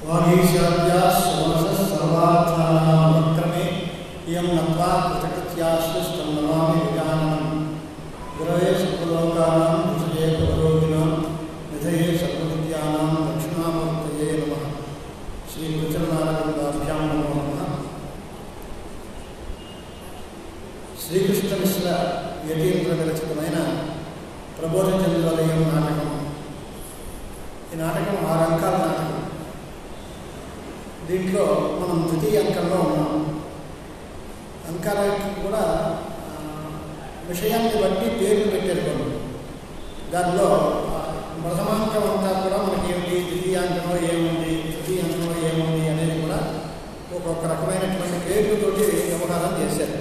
वागीशाद्या समरसः सर्वार्थानां वक्रमे इयं नत्वा कृतकृत्याश्रिस्तं नमामि विजाननं गुरवे सर्वलोकानां विषये भवरोगिणां निधये सर्वविद्यानां दक्षिणामूर्तये नमः श्रीगुरुचरणारविन्दाभ्यां नमो नमः శ్రీకృష్ణ మిశ్ర యతీంద్ర విరచితమైన ప్రబోధ చంద్రోదయం నాటకం ఈ నాటకం ఆరు అంకాల నాటకం దీంట్లో మనం ద్వితీయ అంకంలో ఉన్నాం అంకాలకి కూడా ఆ, విషయాన్ని బట్టి పేర్లు పెట్టారు కొన్ని దానిలో ఆ, ప్రథమాంకం అంతా కూడా మనకి ఏమిటి ద్వితీయాంకంలో ఏముంది తృతీయాంకంలో ఏముంది అనేది కూడా ఒక్కొక్క రకమైనటువంటి పేర్లతోటి వ్యవహారం చేశారు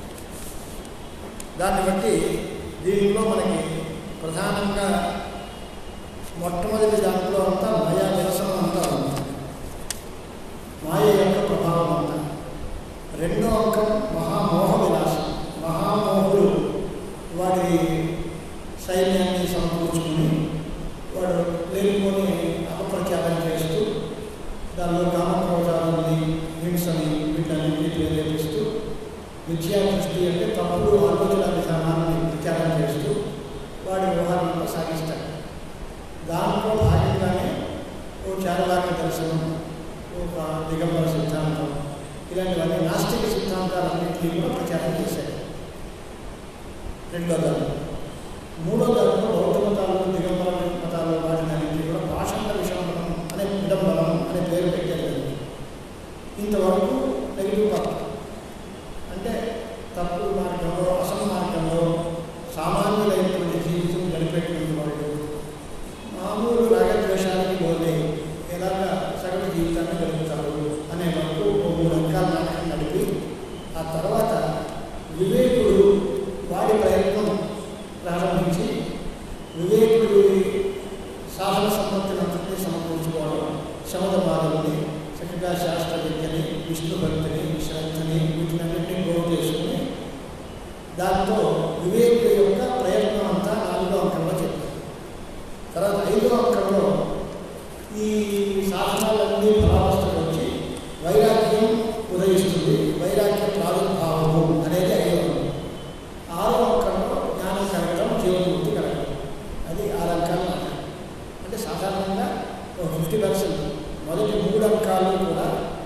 దాన్ని బట్టి దీనిలో మనకి ప్రధానంగా మొట్టమొదటి దాంట్లో అంతా మాయా నిరసనం అంతా ఉంది మాయ యొక్క ప్రభావం అంతా రెండో అంకం మహామోహ విలాసం మహామోహుడు వాడి సైన్యాన్ని సమకూర్చుకుని వాడు లేనిపోని అపప్రచారం చేస్తూ దానిలో కామక్రోధాలని హింసని వీటన్నింటినీ ప్రేరేపిస్తూ విద్యా దృష్టి అంటే తప్పుడు ఆలోచన విధానాన్ని ప్రచారం చేస్తూ వాడి వ్యవహారంలో సాగిస్తాడు దాంట్లో భాగంగానే ఓ చారవాక్య దర్శనం ఒక దిగంబర సిద్ధాంతం ఇలాంటివన్నీ నాస్తిక సిద్ధాంతాలన్నింటినీ కూడా ప్రచారం చేశాడు రెండో దాని మూడో దానిలో బౌద్ధ మతాలు దిగంబర మతాలు వాటినన్నింటినీ కూడా భాషణ విషంబరం అనే విడంబరం అనే పేరు పెట్టారు దానికి. ఇంతవరకు నెగిటివ్ పార్ట్ అంటే తప్పు మార్గంలో అసలు మార్గంలో సామాన్యులైనటువంటి జీవితం గడిపేటువంటి వాళ్ళు మామూలు రాగద్వేషాలకి పోతే ఎలాగ సగటు జీవితాన్ని గడుపుతారు అనే వరకు ఓ మూడు అంకాల నాటకం నడిపి ఆ తర్వాత వివేకుడు వాడి ప్రయత్నం ప్రారంభించి వివేకుడు సాధన సంపత్తిని అంతటినీ సమకూర్చుకోవడం శమదమాదవుని చక్కగా శాస్త్ర విద్యని విష్ణు భక్తిని శ్రద్ధని వీటినన్నింటినీ గోరు చేసుకుని దాంతో వివేకుడి యొక్క ప్రయత్నం అంతా నాలుగో అంకంలో చెప్పారు తర్వాత ఐదో అంకంలో ఈ సాధనాలన్నీ ఫలావస్థకు వచ్చి వైరాగ్యం ఉదయిస్తుంది వైరాగ్య ప్రాదుర్భావము అనేది ఐదో అంకం ఆరో అంకంలో జ్ఞానం కలగడం జీవన్ముక్తి కలగడం అది ఆరు అంకాలు మాట అంటే సాధారణంగా ఒక ఫిఫ్టీ పర్సెంట్ మొదటి మూడు అంకాలు కూడా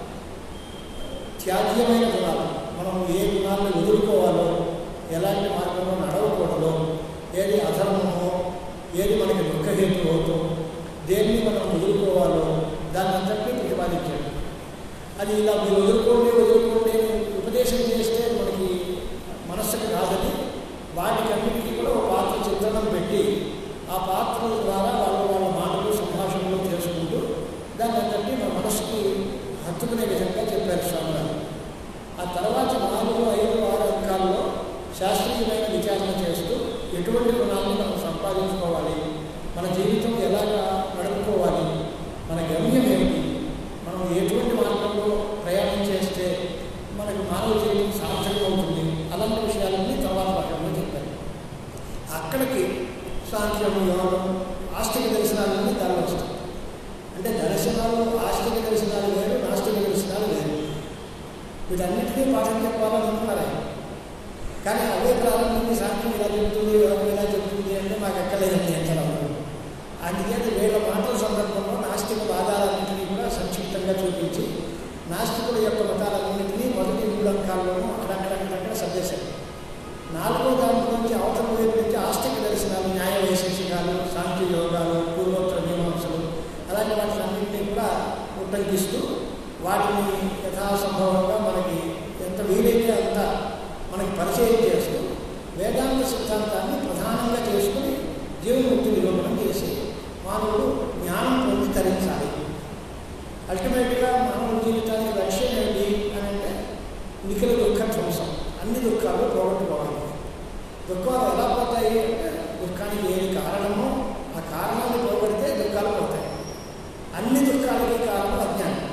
త్యాజ్యమైన గుణాలు మనం ఏ గుణాలను వదులుకోవాలో ఎలాంటి మార్గంలో నడవకూడదో ఏది అధర్మమో ఏది మనకి దుఃఖహేతు అవుతో దేన్ని మనం వదులుకోవాలో దాన్ని అంతటినీ ప్రతిపాదించాడు అది ఇలా మీరు వదులుకోండి వదులుకోండి అని ఉపదేశం చేస్తే మనకి మనస్సుకు రాదని వాటికన్నిటికీ కూడా ఒక పాత్ర చిత్రణం పెట్టి ఆ పాత్రల ద్వారా వాళ్ళ వాళ్ళ మాటలు సంభాషణలు చేసుకుంటూ దాన్ని అంతటినీ మన మనసుకి హత్తుకునే విధంగా చెప్పారు స్వామివారు ఆ తర్వాత నాలుగు ఐదు ఆరు అంకాల్లో శాస్త్రీయమైన విచారణ చేస్తూ ఎటువంటి గుణాలను మనం సంపాదించుకోవాలి మన జీవితం ఎలాగా నడుపుకోవాలి మన గమ్యం ఏమిటి మనం ఎటువంటి మార్గంలో ప్రయాణం చేస్తే మనకు మానవ జీవితం సార్థకం అవుతుంది అలాంటి విషయాలన్నీ తర్వాత భాగంలో చెప్పారు అక్కడికి సాంఖ్యం యోగం ఆస్తిక దర్శనాలన్నీ దానిలో వస్తాయి అంటే దర్శనాలు ఆస్తిక దర్శనాలు వేరు నాస్తిక దర్శనాలు వేరు వీటన్నిటినీ పాఠం చెప్పాలని అనుకున్నారు ఆయన కానీ అవే ప్రారంభించి సాంఖ్యం ఇలా చెప్తుంది యోగం ఇలా చెప్తుంది అంటే మాకు ఎక్కలేదండి అంటారు అందుకని వీళ్ళ మాటల సందర్భంలో నాస్తిక వాదాలన్నింటినీ కూడా సంక్షిప్తంగా చూపించి నాస్తికుల యొక్క మతాలన్నింటినీ మొదటి మూడు అంకాల్లోనూ అక్కడక్కడక్కడక్కడ సర్దేశారు నాలుగో దాంట్లో నుంచి అవతల వైపు నుంచి ఆస్తిక దర్శనాలు న్యాయ వైశేషికాలు సాంఖ్య యోగాలు పూర్వోత్తర మీమాంసలు అలాంటి వాటిలన్నింటినీ కూడా ఉట్టంకిస్తూ వాటిని యథాసంభవంగా మనకి ఎంత వీలైతే అంత మనకి పరిచయం చేస్తూ వేదాంత సిద్ధాంతాన్ని ప్రధానంగా చేసుకుని జీవన్ముక్తి నిరూపణం చేసి మానవుడు జ్ఞానం పొంది తరించాలి అల్టిమేట్గా మానవ జీవితానికి లక్ష్యం ఏంటి అని అంటే నిఖిల దుఃఖ ధ్వంసం అన్ని దుఃఖాలు పోగొట్టుకోవాలి దుఃఖాలు ఎలా పోతాయి అంటే దుఃఖానికి ఏది కారణమో ఆ కారణాన్ని పోగొడితే దుఃఖాలు పోతాయి అన్ని దుఃఖాలకి కారణం అజ్ఞానం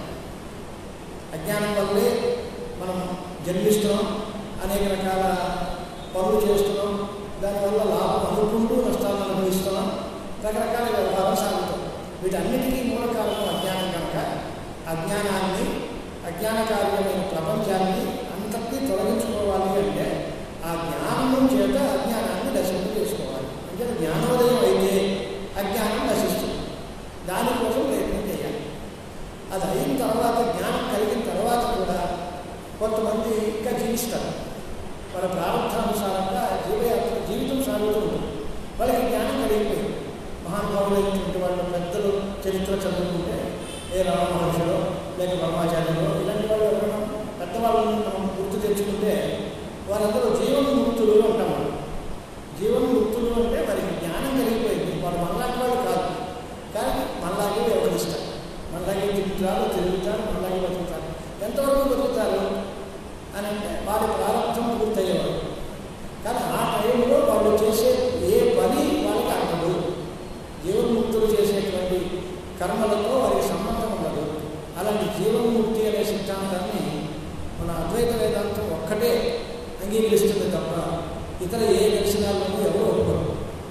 అజ్ఞానం వల్లే మనం జన్మిస్తున్నాం అనేక రకాల పనులు చేస్తున్నాం దానివల్ల లాభం అనుకుంటూ నష్టాలను అనుభవిస్తున్నాం రకరకాల వ్యవహారం సాగుతాం వీటన్నిటికీ మూల కారణం అజ్ఞానం కనుక అజ్ఞానాన్ని అజ్ఞానకార్యమైన ప్రపంచాన్ని అంతటినీ తొలగించుకోవాలి అంటే ఆ జ్ఞానం చేత అజ్ఞానాన్ని నశింపు చేసుకోవాలి అంటే జ్ఞానోదయం అయితే అజ్ఞానం నశిస్తుంది దానికోసం ప్రయత్నం చేయాలి అది అయిన తర్వాత జ్ఞానం కలిగిన తర్వాత కూడా కొంతమంది ఇంకా జీవిస్తారు వాళ్ళ ప్రారంభానుసారంగా జీవయాత్ర జీవితం సాగుతూ ఉంటుంది వాళ్ళకి జ్ఞానం కలిగిపోయింది మహానుభావులైనటువంటి వాళ్ళ పెద్దలు చరిత్ర చదువుకుంటే ఏ రామ మహర్షులు లేక బ్రహ్మాచార్యులు ఇలాంటి వాళ్ళు ఎవరైనా పెద్దవాళ్ళని మనం గుర్తు తెచ్చుకుంటే వాళ్ళందరూ జీవన్ముక్తులు అంటాం మనం జీవన్ముక్తులు అంటే వారికి జ్ఞానం కలిగిపోయింది వాళ్ళు మనలాంటి వాళ్ళు కాదు కానీ మనలాగే వ్యవహరిస్తారు మనలాగే తిరుగుతారు తిరుగుతారు మనలాగే బతుకుతారు ఎంతవరకు బతుకుతారు అని అంటే వారి ప్రారంభం పూర్తయ్యేవారు కానీ ఆ టైంలో వాళ్ళు చేసే ఏ పని వాళ్ళకి అందదు జీవన్ముక్తులు చేసేటువంటి కర్మలతో వారికి సంబంధం ఉండదు అలాంటి జీవన్ముక్తి అనే సిద్ధాంతాన్ని మన అద్వైత వేదాంతం ఒక్కటే అంగీకరిస్తుంది తప్ప ఇతర ఏ దర్శనాల్లోనూ ఎవరు ఒప్పుకోరు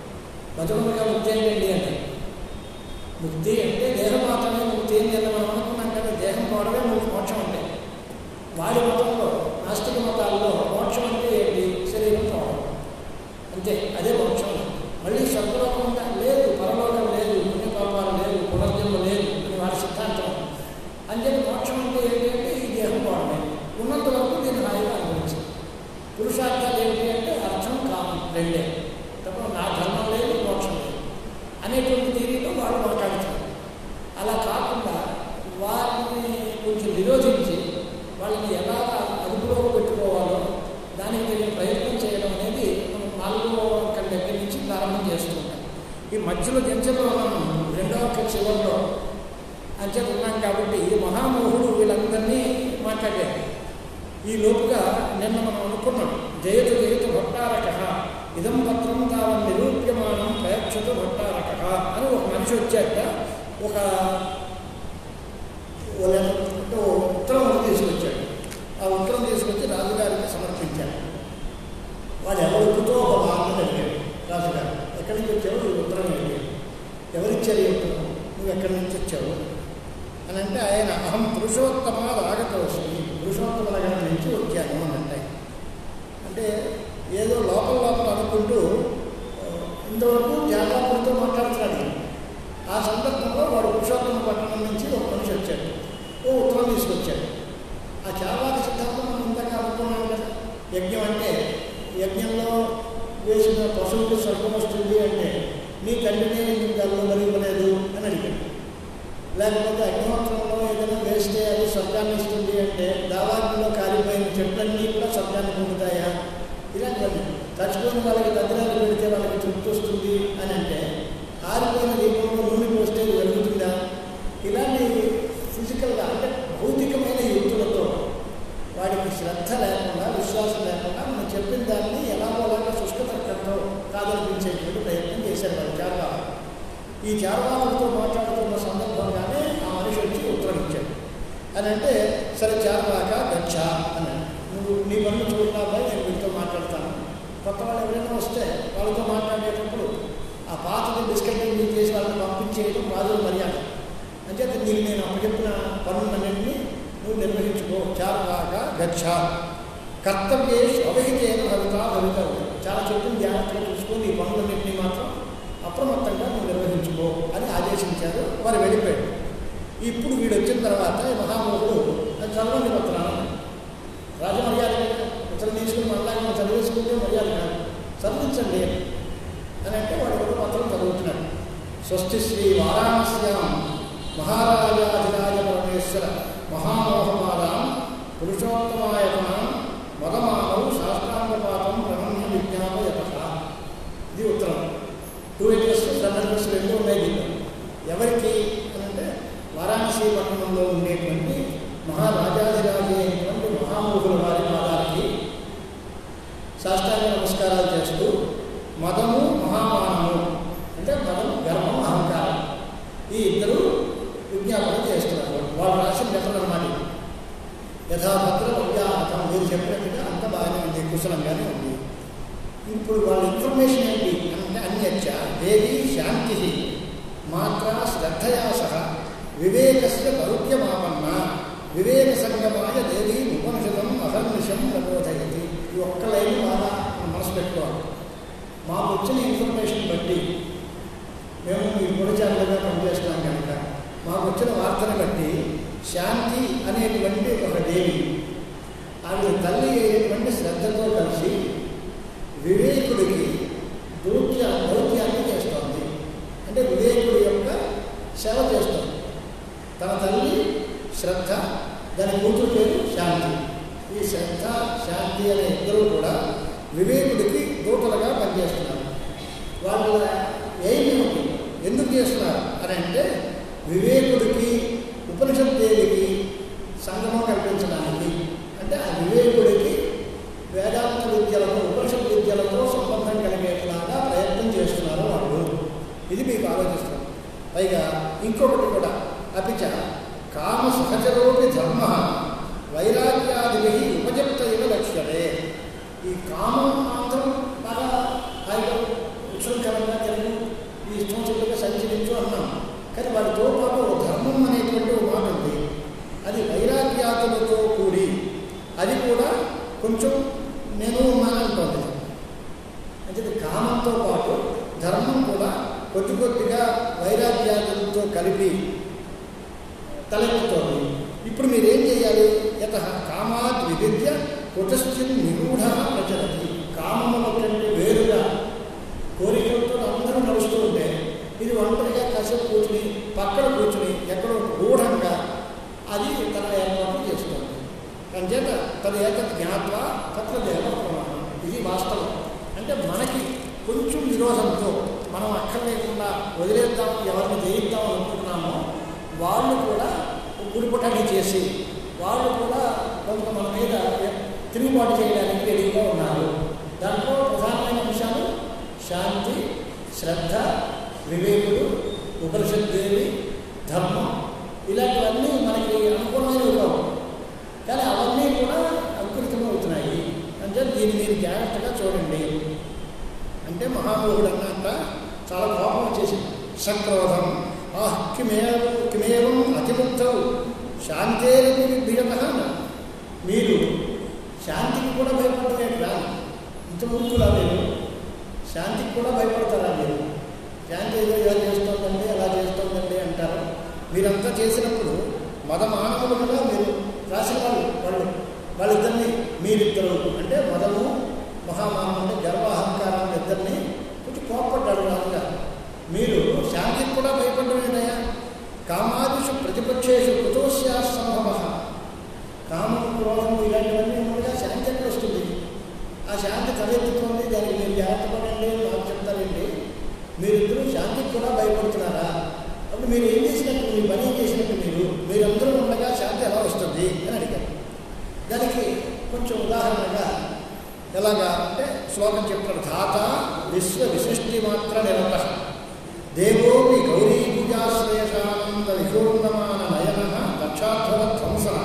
భజనగా ముక్తి ఏంటండి అంటే ముక్తి అంటే దేహం మాత్రమే ముక్తి అని నేను మనం అనుకున్నాం కదా దేహం పోవడమే మనకు మోక్షం అంటే వాడి మతంలో నాస్తిక మతాల్లో మోక్షం అంటే ఏంటి శరీరం పోవడం అంతే అదే మోక్షం మళ్ళీ స్వర్గలోకం ఉందా లేదు పరలోకం లేదు పుణ్యపాపాలు లేదు పునర్జన్మ లేదు అని వారి సిద్ధాంతం అంచేది మోక్షం అంటే ఏంటి అంటే ఈ దేహం పోవడమే ఉన్నంత వరకు దీన్ని హాయిగా అనుభవించాలి పురుషార్థాలు ఏంటి అంటే అర్థం కామం రెండే తప్ప నా ధర్మం లేదు మోక్షం లేదు అనేటువంటి తీరితో వాళ్ళు మాట్లాడుతారు అలా కాకుండా వారిని కొంచెం నిరోధించి వాళ్ళని ఎలా అదుపులో పెట్టుకోవాలో దానికి తగిన ప్రయత్నం చేయడం అనేది మనం నాలుగో అంకం దగ్గర నుంచి ప్రారంభం చేసుకుంటాం ఈ మధ్యలో జంచలో మనం రెండవ అంక చివరిలో అంచెలు ఉన్నాం కాబట్టి ఈ మహామోహుడు వీళ్ళందరినీ మాట్లాడారు ఈ లోపుగా నిన్న మనం అనుకున్నాం జయతు జయతు భట్టారక ఇదం పత్రం తావన్ నిరూప్యమానం ప్రయక్షతు భట్టారక అని ఒక మనిషి వచ్చాక ఒక ఓ లెటర్ అంటే ఓ ఉత్తరం ఒకటి తీసుకొచ్చాడు ఆ ఉత్తరం తీసుకొచ్చి రాజుగారికి సమర్పించాడు వాడు ఎవరితో ఒక వార్తను అడిగాడు రాజుగారు ఎక్కడి నుంచి వచ్చావు ఈ ఉత్తరం ఏంటి ఎవరిచ్చారు ఈ ఉత్తరం నువ్వు ఎక్కడి నుంచి వచ్చావు అని అంటే ఆయన అహం పురుషోత్తమాది ఆగతవస్తుంది పురుషోత్తమ నగరం నుంచి వచ్చాను అని అంటే అంటే ఏదో లోపల లోపల అనుకుంటూ ఆ, ఇంతవరకు జాగ్రత్తలతో మాట్లాడుతున్నాడు ఈయన. ఆ సందర్భంలో వాడు పురుషోత్తమ పట్టణం నుంచి ఒక మనిషి వచ్చాడు ఓ ఉత్తరం తీసుకొచ్చాడు ఆ చావాక సిద్ధాంతం మనం ఇంతగా అనుకున్నాం కదా యజ్ఞం అంటే యజ్ఞంలో వేసిన పశువుకు స్వర్గం వస్తుంది అంటే నీ తండ్రినే నీకు గల్లు ఇవ్వలేదు అని అడిగాడు లేకపోతే అగ్నిహోత్రంలో ఏదైనా వేస్తే అది స్వర్గాన్ని ఇస్తుంది అంటే దావాగ్నిలో కాలిపోయిన చెట్లన్నీ కూడా స్వర్గాన్ని పొందుతాయా ఇలాంటివన్నీ చచ్చిపోయిన వాళ్ళకి తద్దినాలు పెడితే వాళ్ళకి తృప్తి వస్తుంది అని అంటే ఆరిపోయిన దీపంలో నూనె పోస్తే ఇది వెలుగుతుందా ఇలాంటి ఫిజికల్గా అంటే భౌతికమైన యుక్తులతో వాడికి శ్రద్ధ లేకుండా విశ్వాసం లేకుండా మనం చెప్పిన దాన్ని ఎలాగోలాగా శుష్కతర్కంతో కాదనిపించేటువంటి ప్రయత్నం చేశారు వాళ్ళు చాలా ఈ చార్వాకులతో మాట్లాడుతున్న సందర్భంగానే ఆ మనిషి వచ్చి ఉత్తరం ఇచ్చాడు అని అంటే సరే చార్వాక గచ్చ అని నువ్వు నీ పనులు చూడకుండా నేను వీటితో మాట్లాడతాను కొత్త వాళ్ళు ఎవరైనా వస్తే వాళ్ళతో మాట్లాడేటప్పుడు ఆ పాతది డిస్కంటిన్యూ చేసి వాళ్ళని పంపించేయడం రాజుల మర్యాద అంచేత నీకు నేను అప్పచెప్పిన పనులన్నింటినీ నువ్వు నిర్వహించుకో చార్వాక గచ్చ కర్తవ్యేషు అవహితేన భవిత భవిత చాలా చెప్పిన జాగ్రత్తగా చూసుకొని ఈ పనులన్నింటినీ మాత్రం అప్రమత్తంగా నువ్వు నిర్వహించుకో అని ఆదేశించారు వారు వెళ్ళిపోయాడు ఇప్పుడు వీడు వచ్చిన తర్వాత ఈ మహామోహుడు అది చదవండి పత్రాలు రాజమర్యాద ఇతను తీసుకుని మళ్ళా మనం చదివేసుకుంటే మర్యాద కాదు చదివించండి అని అంటే వాడు ఒక పత్రం చదువుతున్నాడు స్వస్తి శ్రీ వారాణస్యాం మహారాజాధిరాజ పరమేశ్వర మహామోహమారాం పురుషోత్తమాయతనం మగమానవు శాస్త్రాంగపాతం బ్రహ్మ విజ్ఞాపయత ఇది ఉత్తరం టూ ఎకర్స్ సెవెన్ ఎకర్స్ రెండు ఉన్నాయి దీంట్లో ఎవరికి అని అంటే వారాణసీ పట్టణంలో ఉండేటువంటి మహారాజాధిరాజు అయినటువంటి మహామూహుల వారి పాదాలకి శాస్త్రాంగ నమస్కారాలు చేస్తూ మదము మహామానము అంటే మదం గర్వం అహంకారం ఈ ఇద్దరు విజ్ఞాపన చేస్తున్నారు వాళ్ళు రాసిన లెటర్ అన్నమాట ఇది. యథాభద్ర భవ్యాహతం మీరు చెప్పినట్టుగా అంత బాగానే ఉంది కుశలంగానే ఉంది ఇప్పుడు వాళ్ళ ఇన్ఫర్మేషన్ ఏంటి అంటే అన్యచ్చ దేవి శాంతి మాత్ర శ్రద్ధయా సహ వివేకస్య దౌత్యమాపన్న వివేక సంగమాయ దేవి ఉపనిషదం అహర్నిశం ప్రబోధయతి ఈ ఒక్క లైన్ బాగా మనం మనసు పెట్టుకోవాలి మాకు వచ్చిన ఇన్ఫర్మేషన్ బట్టి మేము ఈ గుణచారులుగా పనిచేస్తున్నాం కనుక మాకు వచ్చిన వార్తను బట్టి శాంతి అనేటువంటి ఒక దేవి ఆవిడ తల్లి అయినటువంటి శ్రద్ధతో కలిసి వివేకుడికి దౌత్య దౌత్యాన్ని చేస్తోంది అంటే వివేకుడి యొక్క సేవ చేస్తోంది తన తల్లి శ్రద్ధ దాని కూతురు పేరు శాంతి ఈ శ్రద్ధ శాంతి అనే ఇద్దరు కూడా వివేకుడికి దూతలుగా పనిచేస్తున్నారు వాళ్ళ ఎయిమ్ ఏమిటి ఎందుకు చేస్తున్నారు అని అంటే వివేకుడికి ఉపనిషత్ దేవికి సంగమం కల్పించడానికి అంటే ఆ వివేకుడికి వేదాంత విద్యలతో ఉపనిషత్ విద్యలతో సంబంధం కలిగేట్లాగా ప్రయత్నం చేస్తున్నారు వాళ్ళు ఇది మీకు ఆలోచిస్తున్నాం పైగా ఇంకొకటి కూడా అపిచ కామ సహచరోపి ధర్మ వైరాగ్యాది ఉపజప్త ఇవ లక్ష్యమే ఈ కామం మాత్రం బాగా హాయిగా ఉత్సవకరంగా తిరగడం ఈ ఇష్టం చెట్టుగా సంచరించు అన్నాం కానీ వాటితో పాటు ఓ ధర్మం అనేటువంటి ఒక మాట ఉంది అది వైరాగ్యాదులతో కూడి అది కూడా కొంచెం నేను ఉన్నానంటోంది అంటే కామంతో పాటు ధర్మం కూడా కొద్ది కొద్దిగా వైరాగ్యాదులతో కలిపి తలెత్తుతోంది ఇప్పుడు మీరేం చేయాలి యత కామాత్ వివిధ్య కుతశ్చిన్ నిగూఢ ప్రచరతి కామముల కంటే వేరుగా కోరికలతో అందరూ నడుస్తూ ఉంటే ఇది ఒంటరిగా కాసేపు కూర్చుని పక్కన కూర్చుని ఎక్కడో గూఢంగా అది తన ఏర్పాటు చేస్తుంది అంచేత తన ఏకత్ జ్ఞాత్వా తత్వ దేవ ప్రమాణం ఇది వాస్తవం అంటే మనకి కొంచెం విరోధంతో మనం అక్కర్లేకుండా వదిలేద్దాం ఎవరిని జయిద్దాం అనుకుంటున్నామో వాళ్ళు కూడా గుడిపుటాన్ని చేసి వాళ్ళు కూడా కొంత మన మీద తిరుగుబాటు చేయడానికి రెడీగా ఉన్నారు దాంట్లో ప్రధానమైన అంశాలు శాంతి శ్రద్ధ వివేకుడు ఉపనిషద్దేవి ధర్మం ఇలాంటివన్నీ మనకి అనుకూలమైనవి కావు కానీ అవన్నీ కూడా అంకురితమవుతున్నాయి అంటే దీన్ని మీరు జాగ్రత్తగా చూడండి అంటే మహామోహుడు అన్నాక చాలా కోపం వచ్చేసింది సక్రోధం ఆహ్ కిమేవం కిమేవం అతిముక్తౌ శాంతేరపి విభ్యత మీరు శాంతికి కూడా భయపడలేదురా ఇంత ముక్కులా మీరు శాంతికి కూడా భయపడతారా మీరు శాంతి ఏదో ఇలా చేస్తోందండి అలా చేస్తోందండి అంటారు మీరంతా చేసినప్పుడు మద మానవులు కూడా మీరు రాసిన వాళ్ళు వాళ్ళు వాళ్ళిద్దరిని మీరిద్దరు అంటే మదము మహామానవుని గర్వాహంకారాన్ని ఇద్దరిని కొంచెం కోప్పడ్డాడు రాజుగా మీరు శాంతికి కూడా భయపడమేనయా కామాదిషు ప్రతిపక్షేషు కుతోస్యా సంభవ కామం క్రోధము ఇలాంటివన్నీ ఉండగా శాంతి ఎక్కడ వస్తుంది ఆ శాంతి తలెత్తుతోంది దానికి మీరు జాగ్రత్త పడండి అని నాకు చెప్తారండి మీరిద్దరూ శాంతికి కూడా భయపడుతున్నారా అప్పుడు మీరు ఏం చేసినట్టు మీ పని ఏం చేసినట్టు మీరు మీరందరూ ఉండగా శాంతి ఎలా వస్తుంది అని అడిగారు దానికి కొంచెం ఉదాహరణగా ఎలాగా అంటే శ్లోకం చెప్తాడు ధాత విశ్వ విశిష్టి మాత్ర నిరత దేవోపి గౌరీ పూజాశ్రేషానంద విహోన్నమాన నయన దక్షాధ్వర ధ్వంసన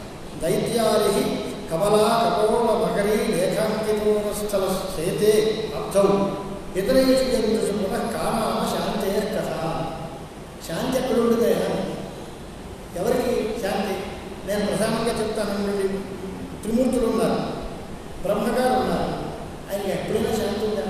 దైత్యారి కమలా కపోల మకరీ లేఖాంకితోస్థల చేతే అర్థౌ ఇతరేషు జంతుషు పునః కామాన శాంతే కథ శాంతి ఎక్కడ ఉండదే ఎవరికి శాంతి నేను ప్రధానంగా చెప్తాను త్రిమూర్తులు ఉన్నారు బ్రహ్మగారు ఉన్నారు ఆయనకి ఎప్పుడైనా శాంతి ఉందా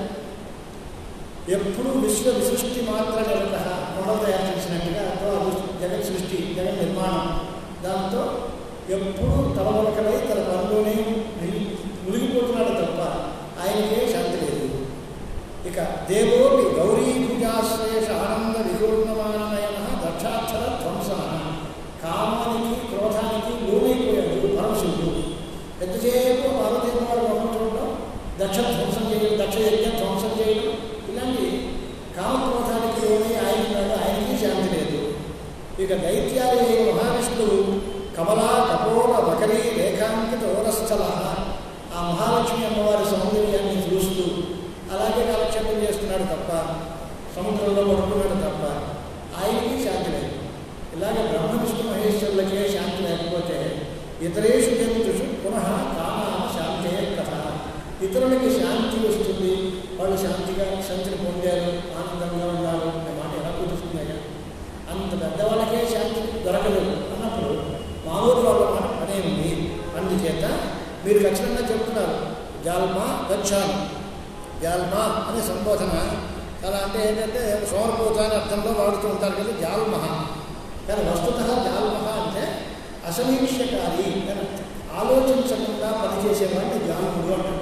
ఎప్పుడు విశ్వ విసృష్టి మాత్ర జగత కొండలు తయారు చేసినట్టుగా అదో అది జగత్ సృష్టి జగన్ నిర్మాణం దాంతో ఎప్పుడు తలమొలకలై తన పనిలోనే మునిగి- మునిగిపోతున్నాడు తప్ప ఆయనకే శాంతి లేదు ఇక దేవోపి గౌరీ పూజాశ్రేష ఆనంద విహూర్ణమానమయన దక్షాక్షర ధ్వంస కామానికి క్రోధానికి లోనైపోయాడు పరమశివుడు ఎంతసేపు పార్వతీ వారు మొహం చూడడం దక్ష ధ్వంసం చేయడం దక్ష యజ్ఞ ధ్వంసం చేయడం ఇలాంటి కామక్రోధానికి లోనై ఆయన ఉన్నాడు ఆయనకి శాంతి లేదు ఇక దైత్యాలు అయిన మహావిష్ణువు కమలా కపోల వకరీ రేఖాంకిత ఓరస్థల ఆ మహాలక్ష్మి అమ్మవారి సౌందర్యాన్ని చూస్తూ అలాగే కాలక్షేపం చేస్తున్నాడు తప్ప సముద్రంలో పడుకున్నాడు తప్ప ఆయనకి శాంతి లేదు ఇలాగే బ్రహ్మ విష్ణు మహేశ్వరులకే శాంతి లేకపోతే ఇతరేషు జంతుషు పునః కామాన శాంతే కథ ఇతరులకి శాంతి వస్తుంది వాళ్ళు శాంతిగా శాంతిని పొందారు ఆనందంగా ఉన్నారు అనే మాట ఎలా కుదురుతుందయ్యా అంత పెద్దవాళ్ళకే శాంతి జాల్మా గచ్చాను జాల్మా అనే సంబోధన చాలా అంటే ఏంటంటే సోమరపోత అనే అర్థంలో వాడుతూ ఉంటారు కదా జాల్మహ కానీ వస్తుత జాల్మహ అంటే అసమీక్షకారి అని ఆలోచించకుండా పనిచేసేవాడిని జాలముడు అంటారు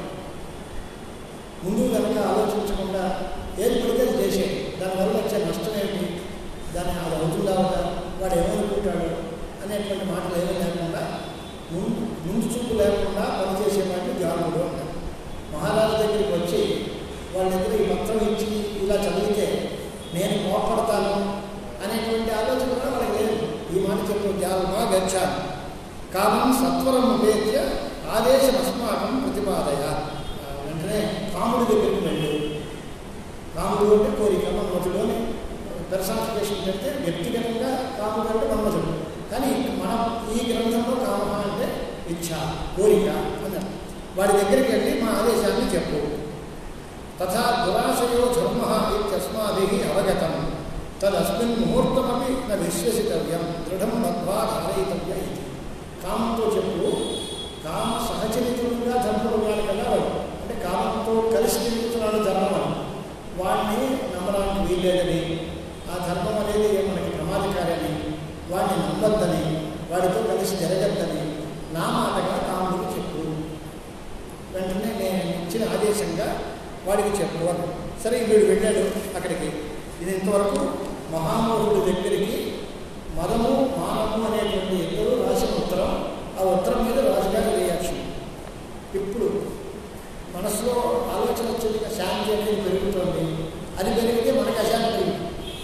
ముందు కనుక ఆలోచించకుండా ఏది పడితే అది చేసేది దానివల్ల వచ్చే నష్టం ఏమిటి దాన్ని అది అవుతుందా అవుతా వాడు ఏమనుకుంటాడు అనేటువంటి మాటలు ఏమీ లేకుండా ముందు ముందు చూపు లేకుండా పనిచేసేవాడిని జానుడు అంటారు మహారాజు దగ్గరికి వచ్చి వాళ్ళ దగ్గర ఈ పత్రం ఇచ్చి ఇలా చదివితే నేను కోపడతాను అనేటువంటి ఆలోచన కూడా వాళ్ళకి లేదు ఈ మాట చెప్పు జాలమా గచ్చాను కామం సత్వరం ఉపేత్య ఆదేశం అస్మాకం ప్రతిపాదయ ఆ, వెంటనే కాముడి దగ్గరికి వెళ్ళు కాముడు అంటే కోరిక మన్మథుడు పెర్సానిఫికేషన్ పెడితే వ్యక్తిగతంగా కాముడు అంటే మన్మథుడు కానీ మన ఈ గ్రంథంలో కామ అంటే ఇచ్ఛ కోరిక అన్నారు వాడి దగ్గరికి వెళ్ళి మా ఆదేశాన్ని చెప్పు తథా దురాశయో ధర్మ ఇత్యస్మాభి అవగతం తదస్మిన్ ముహూర్తమపి న విశ్వసితవ్యం దృఢం మధ్వా ధారయితవ్య ఇది కామంతో చెప్పు కామ సహచరితుడుగా ధర్మరుగాలి కదా వాడు అంటే కామంతో కలిసి తిరుగుతున్నాడు ధర్మం అని వాడిని నమ్మడానికి వీల్లేదని ఆ ధర్మం అనేది మనకి ప్రమాదకారని వాడిని నమ్మద్దని వాడితో కలిసి జరగద్దని నా మాటగా కాముడికి చెప్పు వెంటనే నేను ఇచ్చిన ఆదేశంగా వాడికి చెప్పు అని సరే వీడు వెళ్ళాడు అక్కడికి ఇది ఇంతవరకు మహామోహుడి దగ్గరికి మదము మానము అనేటువంటి ఇద్దరు రాసిన ఉత్తరం ఆ ఉత్తరం మీద రాజుగారి రియాక్షన్ ఇప్పుడు మనసులో ఆలోచన వచ్చింది శాంతి అనేది పెరుగుతోంది అది పెరిగితే మనకి అశాంతి పెరుగుతుంది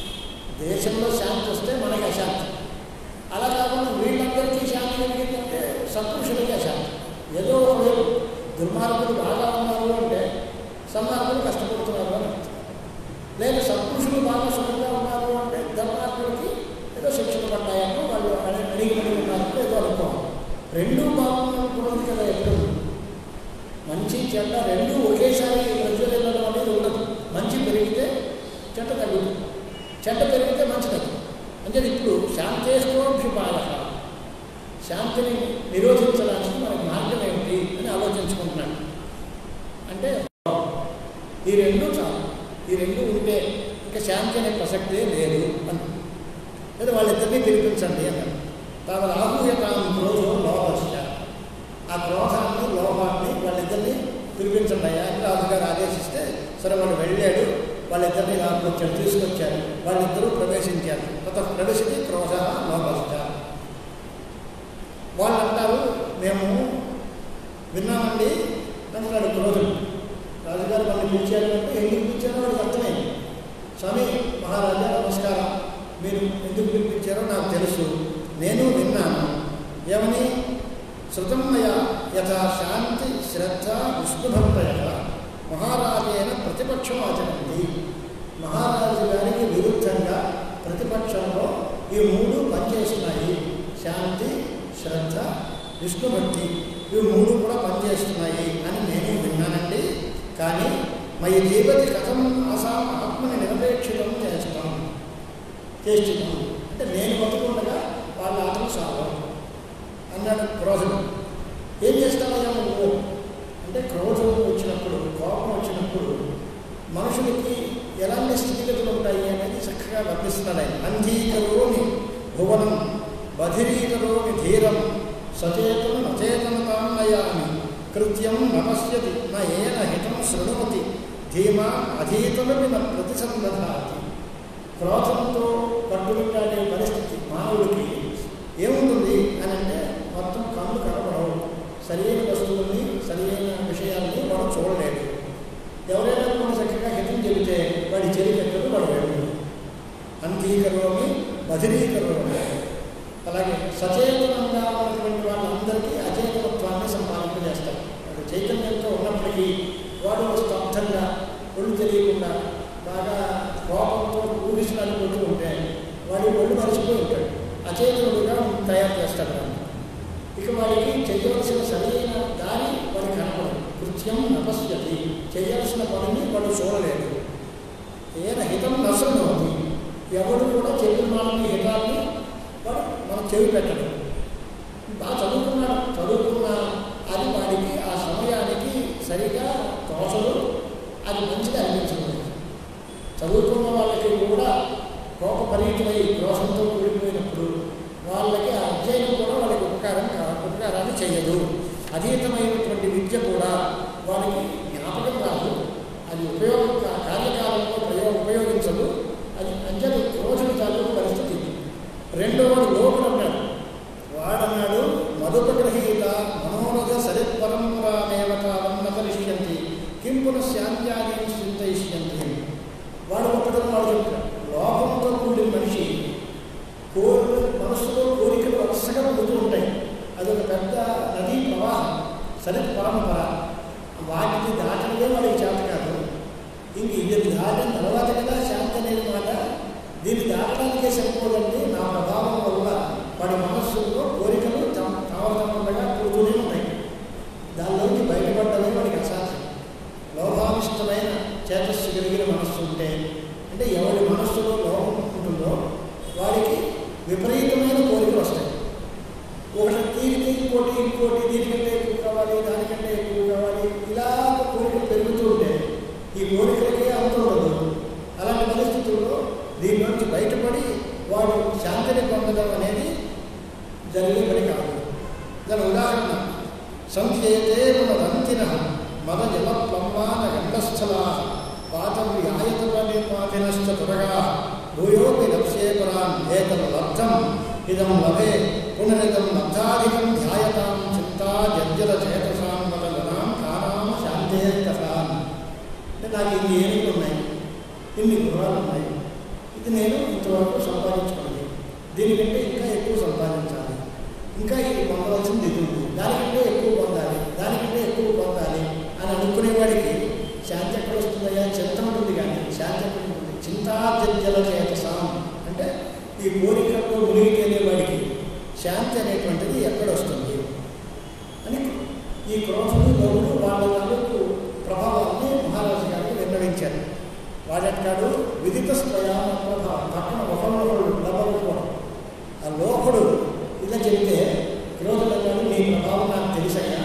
దేశంలో శాంతి వస్తే మనకి అశాంతి అలా కాకుండా వీళ్ళందరికీ శాంతి కలిగిందంటే సత్పురుషులకి అశాంతి ఏదో ఒక వేరు దుర్మార్గులు బాగా ఉన్నారు అంటే సన్మార్గులు కష్టపడుతున్నారు అని అర్థం. లేదా సత్పురుషులు బాగా సుఖంగా ఉన్నారు అంటే దుర్మార్గులకి ఏదో శిక్షణ పడ్డాయని వాళ్ళు అడి- అడిగి అడిగి ఉన్నారు ఏదో అనుకోవాలి రెండూ బాగున్నది కదా ఎప్పుడు మంచి చెడ్డ రెండూ ఒకేసారి ప్రజ్వలిల్లడం అనేది ఉండదు మంచి పెరిగితే చెడ్డ తగ్గుతుంది చెడ్డ పెరిగితే మంచి తగ్గుతుంది అంటే ఇప్పుడు శాంతేశ్వరోభిపాల శాంతిని నిరోధించడానికి మనకి మార్గం ఏమిటి అని ఆలోచించుకుంటున్నాను అంటే ఈ రెండు చాలు ఈ రెండు ఉంటే ఇంకా శాంతి అనే ప్రసక్తే లేదు అని లేదా వాళ్ళిద్దరినీ పిలిపించండి అన్నాడు తాను రాహుయతాం క్రోధం లోపస్య ఆ క్రోధాన్ని లోపాన్ని వాళ్ళిద్దరిని పిలిపించండి అయ్యా అని రాజుగారు ఆదేశిస్తే సరే వాళ్ళు వెళ్ళాడు వాళ్ళిద్దరిని రాకొచ్చారు తీసుకొచ్చారు వాళ్ళిద్దరూ ప్రవేశించారు తత ప్రవేశించి క్రోధ లోపస్య వాళ్ళు అంటారు మేము విన్నామండి అంటున్నాడు క్రోధుడు రాజుగారు వాళ్ళని పిలిచారు అంటే ఎందుకు పిలిచారో వాడికి అర్థమైంది స్వామి మహారాజా నమస్కారం మీరు ఎందుకు పిలిపించారో నాకు తెలుసు నేను విన్నాను ఏమని శృతమయ యథా శాంతి శ్రద్ధ విష్ణుభక్తయ మహారాజైన ప్రతిపక్షం ఆచరండి మహారాజు గారికి విరుద్ధంగా ప్రతిపక్షంలో ఈ మూడు పనిచేస్తున్నాయి శాంతి శ్రద్ధ విష్ణుభక్తి ఇవి మూడు కూడా పనిచేస్తున్నాయి అని నేను విన్నానండి కానీ మై జీవతి కథం ఆసాం ఆత్మని నిరపేక్షితం చేస్తాం చేస్తున్నాం అంటే నేను బతుకుండగా వాళ్ళ ఆత్మ సాగం అన్నాడు క్రోధుడు ఏం చేస్తావయ్యా నువ్వు అంటే క్రోధం వచ్చినప్పుడు కోపం వచ్చినప్పుడు మనుషులకి ఎలాంటి స్థితిగతులు ఉంటాయి అనేది చక్కగా వర్ణిస్తున్నాడు ఆయన అంధీకరోని భువనం బధిరీకరోని ధీరం సచేతన నచేతనతాం నయామి కృత్యం నపశ్యతి న ఏన హితం శృణుమతి ధీమా అధీతమపి న ప్రతిసందధాతి క్రోధంతో పట్టుబట్టాడే పరిస్థితి మానవుడికి ఏముంటుంది అని అంటే మొత్తం కళ్ళు కనపడవు సరైన వస్తువుల్ని సరైన విషయాల్ని వాడు చూడలేడు ఎవరైనా కూడా చక్కగా హితం చెబితే వాడి చెరికెక్కడు వాడు వెళ్ళు అంతీకరోమి బదిరీకరోమి అలాగే సచేతనంగా ఉన్నటువంటి వాళ్ళందరికీ అచేతనత్వాన్ని సంపాదింపజేస్తారు వాడు చైతన్యంతో ఉన్నప్పటికీ వాడు స్తబ్దంగా ఒళ్ళు తెలియకుండా బాగా కోపంతో ఊహిస్తున్నాడు కొడుతూ ఉంటే వాడి ఒళ్ళు మరిచిపోయి ఉంటాడు అచేతనుడుగా తయారు చేస్తాడు వాడిని ఇక వాడికి చేయవలసిన సరైన దారి వాడికి కనపడదు కృత్యం నపశ్యతి చేయాల్సిన పనిని వాడు చూడలేడు ఏన హితం నశనవుతుంది ఎవడు కూడా చెప్పిన వాళ్ళని హితాన్ని వాడు మనం చెవి పెట్టడు బాగా చదువుకున్నాడు చదువుకున్నా అది వాడికి ఆ సమయానికి సరిగా అది మంచిగా అనిపించదు చదువుకున్న వాళ్ళకి కూడా కోపపరీతమై క్రోధంతో కూడిపోయినప్పుడు వాళ్ళకి ఆ అధ్యయనం కూడా వాళ్ళకి ఉపకారం కా- ఉపకారాన్ని చేయదు అతీతమైనటువంటి విద్య కూడా వాళ్ళకి జ్ఞాపకం రాదు అది ఉపయోగ కా- కార్యకాలంలో ప్రయోగ ఉపయోగించదు అది అంచెలు క్రోధుడి తాలూకు పరిస్థితి రెండవడు లోకుడు అన్నాడు వాడన్నాడు మధుపగ్రహీత మనోరథ సరిపరంపరామేవతావన్నతరిష్యంతి కిం పునః శాంత్యాదీం చింతయిష్యంతి వాడు ఒక్కడని వాడు చెప్తాడు లోపంతో కూడిన మనిషి కోరిక మనసులో కోరికలు వరుసగా పుడుతూ ఉంటాయి అదొక పెద్ద నదీ ప్రవాహం సరిత పరంపర వాటిని దాటడమే వాడికి చేత కాదు ఇంక ఇది దాటిన తర్వాత కదా శాంతి అనేది మాట దీన్ని దాటడానికే సరిపోదండి నా ప్రభావం వల్ల వాడి మనస్సులో కోరికలు తమ తావతంగా పుడుతూనే ఉంటాయి దానిలోంచి బయటపడడమే వాడికి అసాధ్యం లోభావిష్టమైన చేతస్సు కలిగిన మనస్సు ఉంటే అంటే ఎవరి మనస్సులో లోపం ఉంటుందో వాడికి విపరీతమైన కోరికలు వస్తాయి ఒకటి దీనికి ఇంకోటి ఇంకోటి దీనికంటే ఎక్కువ కావాలి దానికంటే ఎక్కువ కావాలి ఇలా కోరికలు పెరుగుతూ ఉంటే ఈ కోరికలకే అంత ఉండదు అలాంటి పరిస్థితుల్లో దీని నుంచి బయటపడి వాడు శాంతిని పొందడం అనేది జరిగే పని కాదు దాని ఉదాహరణ సంఖ్యేతే మనదంతిన మద జల ప్లంబాన గండస్థలా పాతవ్యాయతమని పాతినశ్చ తురగా భూయోపి లక్ష్యే పరాన్ ఏతను లబ్ధం ఇదం లభే పునరిదం లబ్ధాధికం ధ్యాయతాం చింతా జర్జల చేతసాం మత గణాం కానామ శాంతే కథాన్ అంటే నాకు ఇన్ని ఏనుగులు ఉన్నాయి ఇన్ని గుర్రాలు ఉన్నాయి ఇది నేను ఇంతవరకు సంపాదించుకున్నది దీనికంటే ఇంకా ఎక్కువ సంపాదించాలి ఇంకా ఇది పొందవలసింది ఇది ఉంది దానికంటే ఎక్కువ పొందాలి దానికంటే ఎక్కువ పొందాలి అని అనుకునేవాడికి శాంతి ఎక్కడ వస్తుందయ్యా చింత ఉంటుంది కానీ శాంతి ఎక్కడ ఉంటుంది చింతాజల చేతసాం అంటే ఈ కోరికల్లో మునిగి వాడికి శాంతి అనేటువంటిది ఎక్కడ వస్తుంది అని ఈ క్రోధులు లోపులు వాళ్ళ తాలూకు ప్రభావాన్ని మహారాజు గారికి విన్నవించారు వాడెట్టాడు విదిత స్వయాన ప్రభావం పక్కన ఒకరినొకరు డబ్బలుకోవడం ఆ లోకుడు ఇలా చెప్తే క్రోధుడు అన్నాడు నీ ప్రభావం నాకు తెలుసయ్యా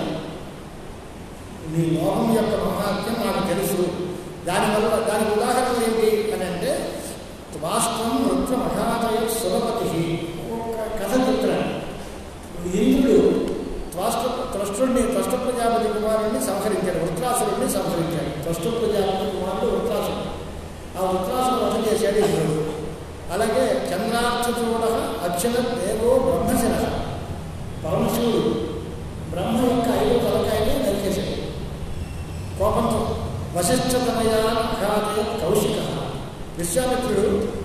నీ లోకం యొక్క మహాత్మ్యం నాకు తెలుసు దానివల్ల దానికి ఉదాహరణ ఏంటి అని అంటే వాస్తవం వృత్ర మహాదయ సురపతి ఒక కథ చెప్తున్నాడు ఇంద్రుడు త్వష్ట త్వష్టుడిని త్వష్ట ప్రజాపతి కుమారుడిని సంహరించాడు వృత్రాసురుడిని సంహరించాడు త్వష్ట ప్రజాపతి కుమారుడు వృత్రాసుడు ఆ వృత్రాసుడు వధ చేశాడు ఇంద్రుడు అలాగే చంద్రార్థచూడ అక్షర దేవో బ్రహ్మశిర పరమశివుడు బ్రహ్మ యొక్క ఐదు తలకాయని నరికేశాడు కోపంతో వశిష్ఠతమయా అఘాతే కౌశిక విశ్వామిత్రుడు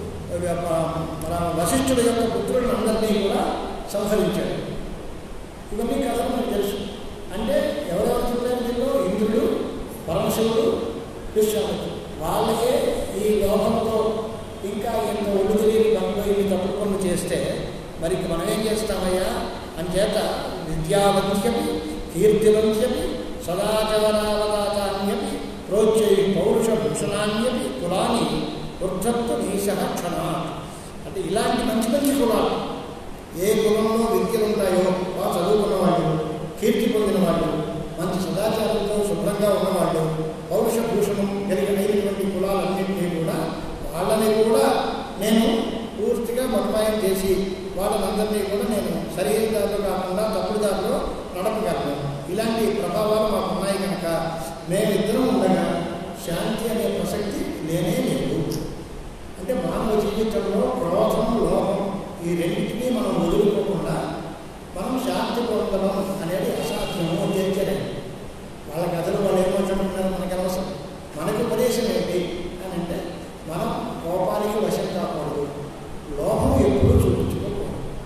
మన వశిష్ఠుడు యొక్క పుత్రులందరినీ కూడా సంహరించాడు ఇవన్నీ కథలు మనకు తెలుసు అంటే ఎవరెవరు చెప్పారు దీనిలో ఇంద్రుడు పరమశివుడు విశ్వామిత్రుడు వాళ్ళకే ఈ లోకంతో ఇంకా ఎంత ఒళ్ళు తెలియని పనులు ఇన్ని తప్పుడు పనులు చేస్తే మరి ఇంక మనం ఏం చేస్తామయ్యా అని చేత విద్యావంత్యపి కీర్తివంత్యపి సదాచారావతాన్యపి ప్రోచ్చై పౌరుషభూషణాన్యపి కులాన్ని వృద్ధత్వ నీశ క్షణాత్ అంటే ఇలాంటి మంచి మంచి కులాలు ఏ కులంలో విద్యలు ఉంటాయో బాగా చదువుకున్న వాళ్ళు కీర్తి పొందిన వాళ్ళు మంచి సదాచారంతో శుభ్రంగా ఉన్నవాళ్ళు పౌరుష భూషణం కలిగినటువంటి కులాలన్నింటినీ కూడా వాళ్ళని కూడా నేను పూర్తిగా మతమాయం చేసి వాళ్ళందరినీ కూడా నేను సరైన దారిలో కాకుండా తప్పుడు దారిలో నడపగలను ఇలాంటి ప్రభావాలు మాకు ఉన్నాయి కనుక మేమిద్దరం ఉండగా శాంతి అనే ప్రసక్తి లేనే లేదు అంటే మానవ జీవితంలో క్రోధం లోపం ఈ రెండింటినీ మనం వదులుకోకుండా మనం శాంతి పొందడం అనేది అసాధ్యము తేల్చలే వాళ్ళ కథలు వాళ్ళు ఏమవుతున్నారు మనకి అవసరం మనకు ఉపదేశం ఏంటి అని అంటే మనం కోపానికి వశం కాకూడదు లోపం ఎప్పుడూ చూపించుకోకూడదు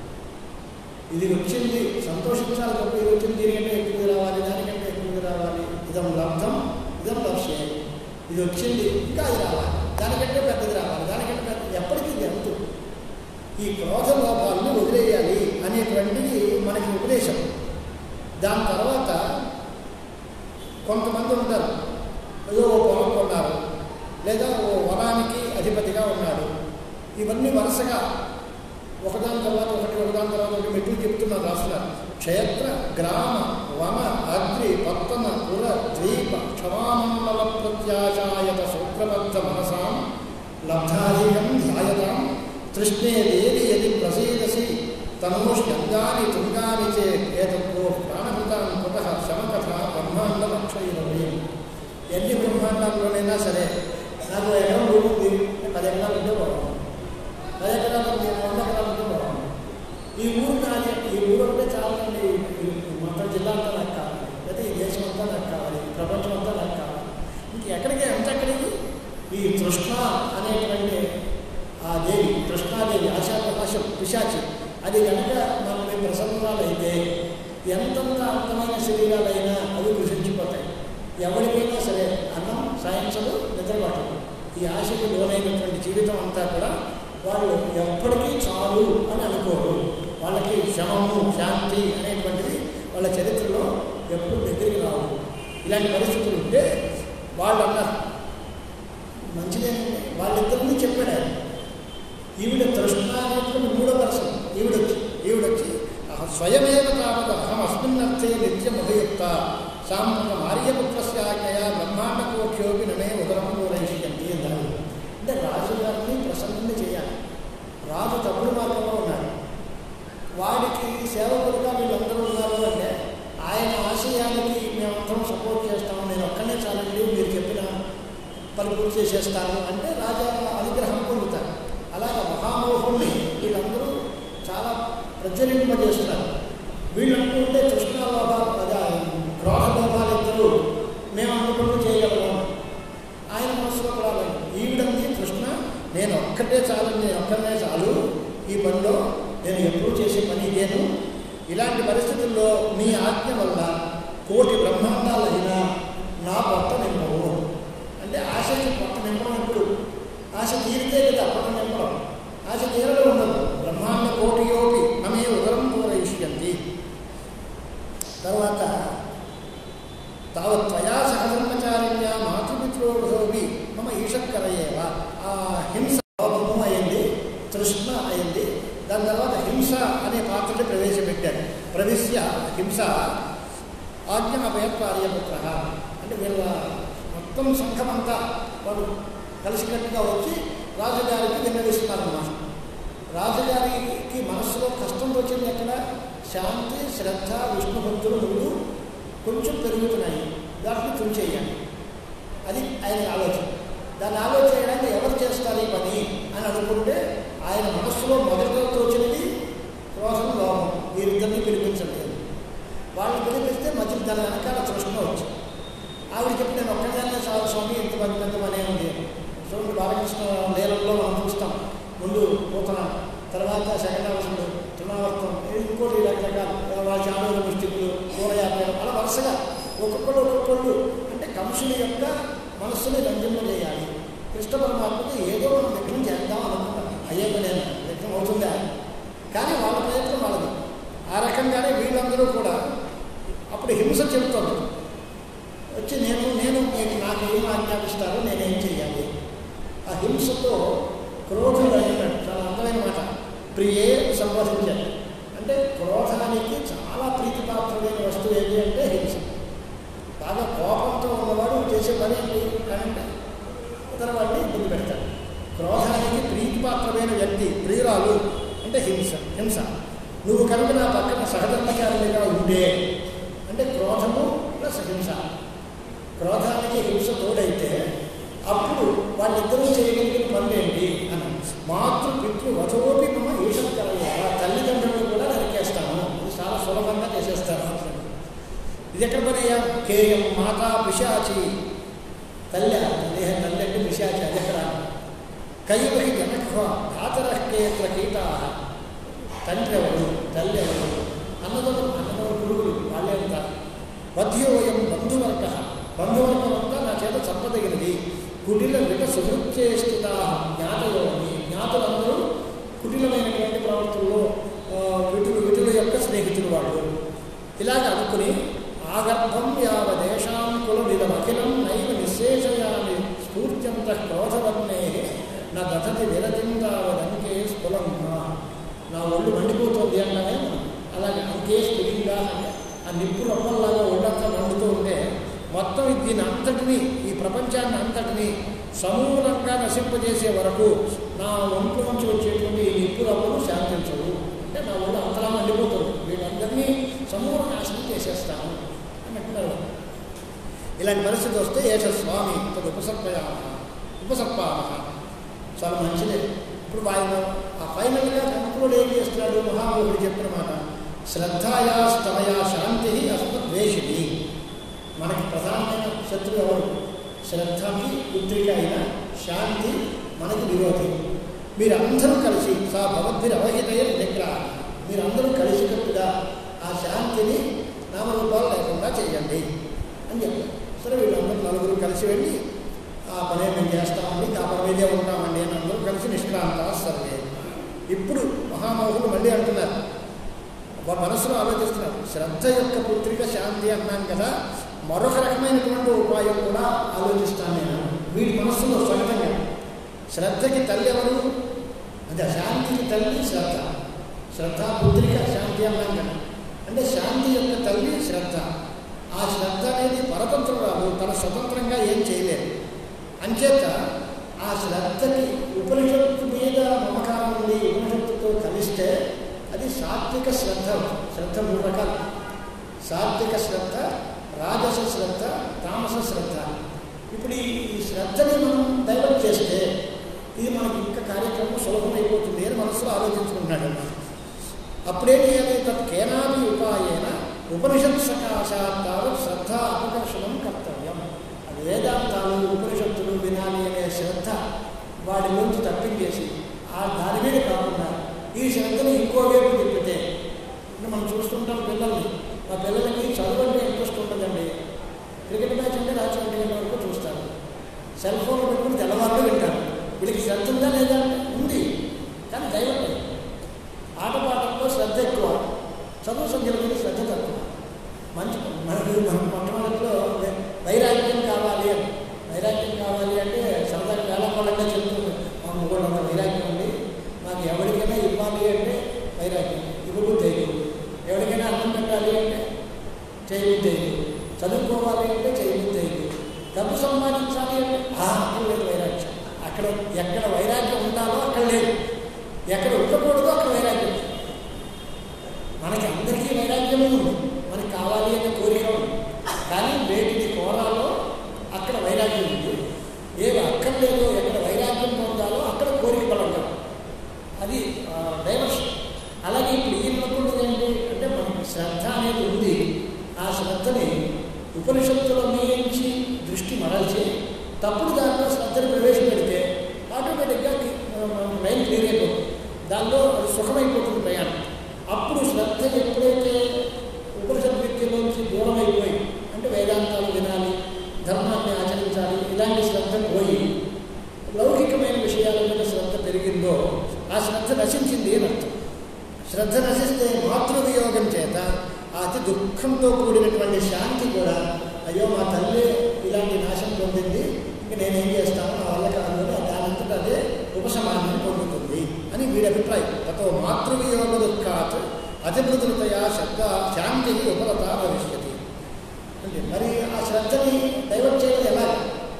ఇది వచ్చింది సంతోషించాలి తప్ప ఇది వచ్చింది దీనికంటే ఎక్కువ రావాలి దానికంటే ఎక్కువ రావాలి ఇదం లబ్ధం ఇదం లక్ష్యం ఇది వచ్చింది ఇంకా అది రావాలి దానికంటే పెద్దది రావాలి దానికంటే పెద్దది ఎప్పటికీ ఇది అవుతుంది ఈ క్రోధ లోపాలను వదిలేయాలి అనేటువంటిది మనకి ఉపదేశం దాని తర్వాత కొంతమంది ఉంటారు ఏదో ఓ పొలం కొన్నారు లేదా ఓ వనానికి అధిపతిగా ఉన్నాడు ఇవన్నీ వరుసగా ఒకదాని తర్వాత ఒకటి ఒకదాని తర్వాత ఒకటి మెట్లు చెప్తున్నారు రాస్తున్నారు క్షేత్ర గ్రామ వన అగ్ని పత్తన పుర ద్వీప క్షమామండల ప్రత్యాశాయత శుక్రబద్ధ మనసాం లబ్ధాధికం ధ్యాయతాం తృష్ణే దేవి యది ప్రసీదసి తనోష్యంగాని తుంగాని చే ఏతత్వో ప్రాణభృతాన్ పుట శమకథ బ్రహ్మాండ లక్షయురవే ఎన్ని బ్రహ్మాండాల్లోనైనా సరే నాకు ఎకరం భూమి ఉంది పది ఎకరాలు ఉంటే బాగుంది పది ఎకరాలు ఉంది వంద ఎకరాలు ఉంటే బాగుంది ఈ ఊరు కానీ ఈ ఊరు అంటే చాలండి ఈ మొత్తం జిల్లా అంతా నాకు కావాలి లేదా ఈ దేశం అంతా నాకు కావాలి ఈ ప్రపంచం అంతా నాకు కావాలి ఇంక ఎక్కడికి ఎంత ఎక్కడికి ఈ తృష్ణ అనేటువంటి ఆ దేవి కృష్ణాదేవి ఆశా ప్రకాశం పిశాచి అది కనుక మనల్ని ప్రసన్నరాలైతే ఎంతంత అంతమైన శరీరాలైనా అవి కృషించిపోతాయి ఎవరికైనా సరే అన్నం సాయించదు నిద్రపట్టదు ఈ ఆశకు లోనైనటువంటి జీవితం అంతా కూడా వాళ్ళు ఎప్పటికీ చాలు అని అనుకోరు వాళ్ళకి శమము శాంతి అనేటువంటిది వాళ్ళ చరిత్రలో ఎప్పుడు దగ్గరికి రావు ఇలాంటి పరిస్థితులు ఉంటే వాళ్ళు అన్నారు మంచిదేనండి వాళ్ళిద్దరిని చెప్పాడు ఆయన ఈవిడ తృష్ణ అనేటువంటి మూడో పర్సన్ ఈవిడొచ్చి ఈవిడొచ్చి అహ- స్వయమేవ తావత అహం అస్మిన్నర్థే నిత్యమభియుక్త సాంప్రత మార్యపుత్రస్య ఆజ్ఞయ బ్రహ్మాండ కోట్యోపి నమే ఉదరం పూరయిష్యంతి అన్నారు అంటే రాజుగారిని ప్రసన్నుని చేయాలి రాజు తప్పుడు మార్గంలో ఉన్నాడు వాడికి సేవకులుగా వీళ్ళందరూ ఉన్నారు అంటే ఆయన ఆశయానికి మేమందరం సపోర్ట్ చేస్తాము నేను ఒక్కనే చాలండి మీరు చెప్పిన పని పూర్తి చేసేస్తాను అంటే రాజా అనుగ్రహం పొందుతారు అలాగే మహామోహుల్ని వీళ్ళందరూ చాలా ప్రజ్వలింపజేస్తున్నారు వీళ్ళంటూ ఉంటే కృష్ణలోభాలు అదే క్రోధ లోభాలు ఇద్దరు మేము అనుకుంటూ చేయగలము ఆయన మనసులో కూడా అలాగే. ఈవిడంది కృష్ణ నేను ఒక్కటే చాలు నేను ఒక్కనే చాలు ఈ పనిలో నేను ఎప్పుడూ చేసే పని ఇదేను ఇలాంటి పరిస్థితుల్లో మీ ఆజ్ఞ వల్ల కోటి బ్రహ్మాండాలైనా నా పొట్ట నింపవు అంటే ఆశకి పొట్ట నింపడం ఎప్పుడు ఆశ తీరితే కదా పొట్ట నింపడం ఆశ తీరడం ఉండదు బ్రహ్మాండ కోటి యోగి అమే ఉదరం పూరయిష్యంతి తర్వాత తావత్ త్వయా సహధర్మచారిణ్యా మాతృమిత్రోభి మమ ఈషక్కరయేవ ఆ హింస లోపము అయింది తృష్ణ అయింది దాని తర్వాత హింస అనే పాత్రని ప్రవేశపెట్టాడు ప్రవిశ్య హింస ఆజ్ఞమపయత్ కార్యపుత్ర అంటే వీళ్ళ మొత్తం సంఘం అంతా వాళ్ళు కలిసికట్టుగా వచ్చి రాజుగారికి విన్నవిస్తున్నారన్నమాట రాజుగారికి మనస్సులో కష్టం వచ్చింది ఎక్కడ శాంతి శ్రద్ధ విష్ణు భక్తులు ముందు కొంచెం పెరుగుతున్నాయి దాన్ని తుంచేయాలి అది ఆయన ఆలోచన దాన్ని ఆలోచన చేయడానికి ఎవరు చేస్తారు ఈ పని అని అనుకుంటే ఆయన మనస్సులో మొదటిగా తోచినది క్రోధం లోపం వీరిద్దరిని పిలిపించలేదు వాళ్ళని పిలిపిస్తే మధ్య దాని వెనకాల తృష్ణ వచ్చింది ఆవిడ చెప్పి నేను ఒక్కదాన్నే చాలు స్వామి ఇంత మంది పెద్ద పనే ఉంది చూడండి బాలకృష్ణ లీలల్లో మనం చూస్తాం ముందు పోతన తర్వాత శకటావసుడు తృణావర్తం ఇంకోటి రకరకాల వాళ్ళ చాణూరు ముష్టికులు కూరయాపేయడం అలా వరుసగా ఒక్కొక్కడు ఒక్కొక్కళ్ళు అంటే కంసుని యొక్క మనస్సుని రంజింప చేయాలి కృష్ణ పరమాత్మకి ఏదో మనం వ్యక్తం చేద్దాం అనుకుంటాం అయ్యే పనేనా వ్యక్తం అవుతుందా కానీ వాళ్ళ ప్రయత్నం వాళ్ళది ఆ రకంగానే వీళ్ళందరూ కూడా అప్పుడు హింస చెబుతోంది వచ్చి నేను నేను మీకు నాకు ఏం ఆజ్ఞాపిస్తారో నేనేం చెయ్యాలి ఆ హింసతో క్రోధం కలిగినాడు చాలా అందమైన మాట ప్రియే సంబోధించాడు అంటే క్రోధానికి చాలా ప్రీతిపాత్రమైన వస్తువు ఏది అంటే హింస బాగా కోపంతో ఉన్నవాడు చేసే పని ఏంటి అంటే ఇతర వాడిని ఇబ్బంది పెడతాడు క్రోధానికి ప్రీతిపాత్రమైన వ్యక్తి ప్రియురాలు అంటే హింస హింస నువ్వు కనుక నా పక్కన సహధర్మచారులుగా ఉండే అంటే క్రోధము ప్లస్ హింస క్రోధానికి హింస తోడైతే అప్పుడు వాళ్ళిద్దరూ చేయగలిగిన పనులేంటి అని మాతృ పితృ వధువోపి మమ్మ ఈశ్వర కలయ్యా తల్లిదండ్రులు కూడా నరికేస్తాను ఇది చాలా సులభంగా చేసేస్తాను ఇది ఎక్కడ పని అయ్యా కేయం మాతా పిశాచి తల్లి దేహ తల్లి అంటే పిశాచి అది ఎక్కడ కైవహి జనక్వ ధాతరహ్కేత్ర కీటా తండ్రి ఎవరు తల్లి ఎవరు అన్నదమ్ములు అన్నదమ్ములు పురుగులు వాళ్ళే ఉంటారు వధ్యోయం బంధువర్గ బంధువర్గం అంతా నా చేత చంపదగినది కుటిల విట సుహృత్యేష్టిత జ్ఞాతయోని జ్ఞాతులందరూ కుటిలమైనటువంటి ప్రవర్తనలో ఆ, విటులు విటుల యొక్క స్నేహితులు వాళ్ళు ఇలాగ అనుకుని ఆగర్భం యావదేశాం కుల విధమఖిలం నైవ నిశేషయామి స్ఫూర్త్యంత క్రోధవర్ణే నా దథతి విరతిం తావదంకే స్ఫులం నా ఒళ్ళు మండిపోతుంది అన్నానే అలాగే అంకే స్ఫుటింగా అంటే ఆ నిప్పు రప్పల్లాగా ఒళ్ళంతా మండుతూ ఉంటే మొత్తం దీని అంతటిని ఈ ప్రపంచాన్ని అంతటిని సమూలంగా నశింపజేసే వరకు నా ఒంట్లో నుంచి వచ్చేటువంటి ఈ నిప్పు రప్పలు శాంతించవు అంటే నా ఒళ్ళు అంతలా మండిపోతుంది వీళ్ళందరినీ సమూల నాశనం చేసేస్తాను అని అంటున్నారు ఇలాంటి పరిస్థితి వస్తే ఏష స్వామి తదు ఉపసర్పయామ ఉపసర్పామ చాలా మంచిదే ఇప్పుడు ఆయన ఆ ఫైనల్గా కంక్లూడ్ ఏం చేస్తున్నాడు మహాబోధుడు చెప్పిన మాట శ్రద్ధాయా స్తమయా శాంతి అస్మద్వేషిణి మనకి ప్రధానమైన శత్రువు ఎవరు శ్రద్ధకి పుత్రిక అయిన శాంతి మనకి విరోధి మీరందరూ కలిసి సా భగవద్భిర్ అవహితయ నిగ్రహ మీరందరూ కలిసికట్టుగా ఆ శాంతిని నామరూపాలు లేకుండా చేయండి అని చెప్పారు సరే వీళ్ళందరూ నలుగురు కలిసి వెళ్ళి ఆ పనే మేము చేస్తామండి ఆ పని మీదే ఉంటామండి అని అందరూ కలిసి నిష్క్రాంత సర్వే ఇప్పుడు మహామోహులు మళ్ళీ అంటున్నారు వారి మనసులో ఆలోచిస్తున్నారు శ్రద్ధ యొక్క పుత్రిక శాంతి అన్నాను కదా మరొక రకమైనటువంటి ఉపాయం కూడా ఆలోచిస్తాను నేను వీడి మనస్సులో సహజంగా శ్రద్ధకి తల్లి ఎవరు అంటే శాంతికి తల్లి శ్రద్ధ శ్రద్ధ పుత్రిక శాంతి అన్నాం కదా అంటే శాంతి యొక్క తల్లి శ్రద్ధ ఆ శ్రద్ధ అనేది పరతంత్రురాలు తన స్వతంత్రంగా ఏం చేయలేదు అంచేత ఆ శ్రద్ధకి ఉపనిషత్తు మీద మమకారం ఉండి ఉపనిషత్తుతో కలిస్తే అది సాత్విక శ్రద్ధ శ్రద్ధ మూడు రకాలు సాత్విక శ్రద్ధ రాజస శ్రద్ధ తామస శ్రద్ధ ఇప్పుడు ఈ ఈ శ్రద్ధని మనం డైవర్ట్ చేస్తే ఇది మనకి ఇంకా కార్యక్రమం సులభమైపోతుంది అని మనసులో ఆలోచించుకుంటున్నాడు అన్నమాట అప్పుడేం చేయాలి తత్ కేనాది ఉపాయేన ఉపనిషత్ సకాశాత్ తావత్ శ్రద్ధ అపకర్షణం కర్తవ్యం అది వేదాంతాలు ఉపనిషత్తులు వినాలి అనే శ్రద్ధ వాడి నుంచి తప్పించేసి ఆ దాని మీద కాకుండా ఈ శ్రద్ధని ఇంకో వైపు తిప్పితే ఇంకా మనం చూస్తుంటాం పిల్లల్ని మా పిల్లలకి చదువు అంటే ఇంట్రెస్ట్ ఉంటుందండి క్రికెట్ మ్యాచ్ అంటే రాత్రి ఒంటి గంట వరకు చూస్తారు సెల్ ఫోన్ పెట్టుకుని తెల్లవారులు వింటారు వీళ్ళకి శ్రద్ధ ఉందా లేదా అంటే ఉంది కానీ దైవం లేదు ఆటపాటల్లో శ్రద్ధ ఎక్కువ చదువు సంఖ్యల మీద శ్రద్ధ తక్కువ మంచి మనకి మన మొట్టమొదటిలో వైరాగ్యం కావాలి అని వైరాగ్యం కావాలి అంటే సరదాగా వేళకోళంగా చెప్తుంది మాకు కూడా ఒక వైరాగ్యం ఉంది మాకు ఎవరికైనా ఇవ్వాలి అంటే వైరాగ్యం ఇప్పుడు తెలియదు ఎవరికైనా అన్నం పెట్టాలి అంటే చేయబుద్ధి తెలియదు చదువుకోవాలి అంటే చేయబుద్ధి తెలియదు డబ్బు సంపాదించాలి అంటే ఆ అక్కడ లేదు వైరాగ్యం అక్కడ ఎక్కడ వైరాగ్యం ఉండాలో అక్కడ లేదు ఎక్కడ ఉండకూడదో అక్కడ వైరాగ్యం ఉంది. మనకి అందరికీ వైరాగ్యం ఉంది మనకి కావాలి అనే కోరిక ఉంది కానీ వేటిని కోరాలో అక్కడ వైరాగ్యం ఉంది ఏది అక్కర్లేదో ఎక్కడ వైరాగ్యం పొందాలో అక్కడ కోరిక బలంగా ఉంది. అది డైవర్షన్ అలాగే ఇప్పుడు ఈ అనుకుంటుంది ఏంటి అంటే మనకి శ్రద్ధ అనేది ఉంది ఆ శ్రద్ధని ఉపనిషత్తుల నుంచి దృష్టి మరల్చి తప్పుడు దాంట్లో శ్రద్ధను ప్రవేశపెడితే ఆటోమేటిక్గా లైన్ క్లియర్ అయిపోతుంది దానిలో అది సుఖమైపోతుంది ప్రయాణం అప్పుడు శ్రద్ధ ఎప్పుడైతే ఉపనిషత్ విద్యలోంచి దూరం అయిపోయి అంటే వేదాంతాలు వినాలి ధర్మాన్ని ఆచరించాలి ఇలాంటి శ్రద్ధ పోయి లౌకికమైన విషయాల మీద శ్రద్ధ పెరిగిందో ఆ శ్రద్ధ నశించింది అని అర్థం శ్రద్ధ నశిస్తే మాతృవియోగం చేత ఆ అతి దుఃఖంతో కూడినటువంటి శాంతి కూడా అయ్యో మా తల్లి ఇలాంటి నాశం పొందింది ఇంక నేనేం చేస్తాను నా వల్ల కాదు అని దానంతట అదే ఉపశమాన్ని పొందుతుంది అని వీడి అభిప్రాయం గతో మాతృవియోగ దుఃఖాత్ అతిమృదులతయా శబ్ద శాంతి ఉపలత భవిష్యతి అంటే మరి ఆ శ్రద్ధని డైవర్ట్ చేయడం ఎలా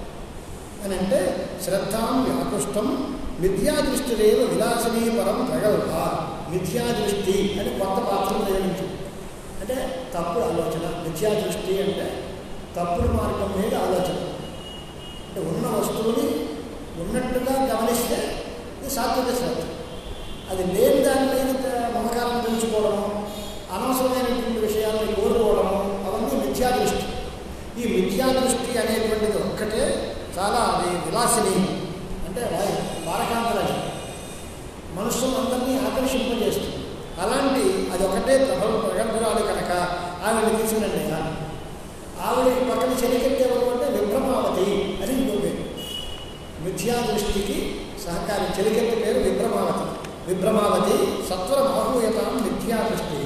అని అంటే శ్రద్ధాం వ్యాకృష్టం మిథ్యాదృష్టిరేవ విలాసినీ పరం ప్రగల్భ మిథ్యాదృష్టి అని కొత్త పాత్రను ప్రయోగించింది అంటే తప్పుడు ఆలోచన మిథ్యాదృష్టి అంటే తప్పుడు మార్గం మీద ఆలోచన అంటే ఉన్న వస్తువుని ఉన్నట్టుగా గమనిస్తే ఇది సాత్విక శ్రద్ధ అది లేని దాని మీద మమకారం పెంచుకోవడము అనవసరమైనటువంటి విషయాలను కోరుకోవడము అవన్నీ మిథ్యాదృష్టి ఈ మిథ్యాదృష్టి అనేటువంటిది ఒక్కటే చాలా అది విలాసిని అంటే వారకాంతరాజు మనుషులందరినీ ఆకర్షింపజేస్తుంది అలాంటి అది ఒకటే ప్రభల ప్రగల్భురాలు కనుక ఆవిడ తీసుకురండి ఆవిడకి పక్కన చెలికెత్తేవారు అంటే విభ్రమావతి అని ఇంకో పేరు మిథ్యాదృష్టికి సహకారి చెలికెత్తి పేరు విభ్రమావతి విభ్రమావతి సత్వరం ఆహూయతాం మిథ్యాదృష్టి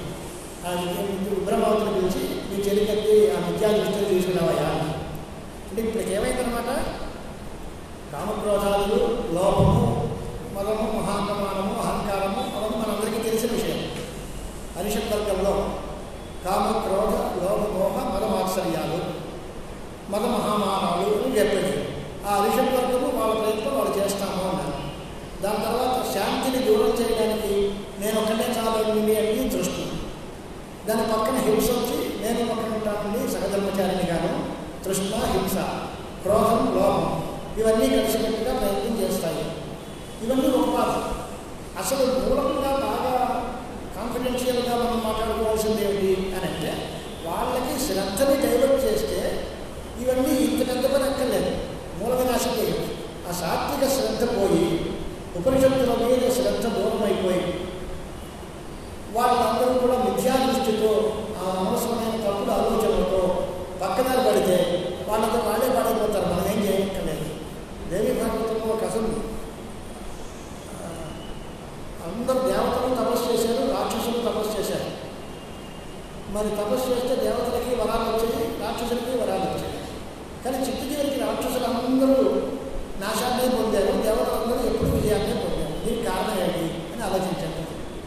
ఆ విభ్రమావతిని పిలిచి మీ చెలికెత్తి ఆ మిథ్యాదృష్టిని తీసుకురావయా అంటే ఇప్పటికి ఏమైందనమాట కామక్రోధాలు లోపము మదము మహాకమానము అహంకారము అవన్నీ మనందరికీ తెలిసిన విషయం అరిషత్ వర్గంలో కామ క్రోధ లోభ మోహ మదమాత్సర్యాలు మద మహామానాలు అని చెప్పాడు ఆ అరిషత్ వర్గము వాళ్ళ ప్రయత్నం వాళ్ళు చేస్తాము అన్నారు దాని తర్వాత శాంతిని దూరం చేయడానికి నేను ఒక్కనే చాలండి అని దృష్టి దాని పక్కన హింస వచ్చి నేను పక్కన ఉంటానండి సహధర్మచారిని గాను తృష్ణ హింస క్రోధం లోభం ఇవన్నీ కలిసికట్టుగా ప్రయత్నం చేస్తాయి ఇవన్నీ ఒక పాత్ర అసలు మూలంగా బాగా కాన్ఫిడెన్షియల్గా మనం మాట్లాడుకోవాల్సింది ఏమిటి అని అంటే వాళ్ళకి శ్రద్ధని డైవర్ట్ చేస్తే ఇవన్నీ ఇంత పెద్ద పని అక్కర్లేదు మూల వినాశం చేయదు ఆ సాత్విక శ్రద్ధ పోయి ఉపనిషత్తుల మీద శ్రద్ధ దూరం అయిపోయి వాళ్ళందరూ కూడా మిథ్యా దృష్టితో ఆ అనవసరమైన తప్పుడు ఆలోచనలతో పక్కన పడితే వాళ్ళతో వాళ్ళే పడైపోతారు మనం ఏం చేయక్కర్లేదు దేవి భాగవతంలో ఒక కథ ఉంది ఆ, అందరు దేవతలు తపస్సు చేశారు రాక్షసులు తపస్సు చేశారు మరి తపస్సు చేస్తే దేవతలకి వరాలు వచ్చాయి రాక్షసులకి వరాలు వచ్చాయి కానీ చిట్టు చివరికి రాక్షసులు అందరూ నాశాన్నే పొందారు దేవతలందరూ ఎప్పుడు విజయాన్నే పొందారు దీనికి కారణం ఏంటి అని ఆలోచించారు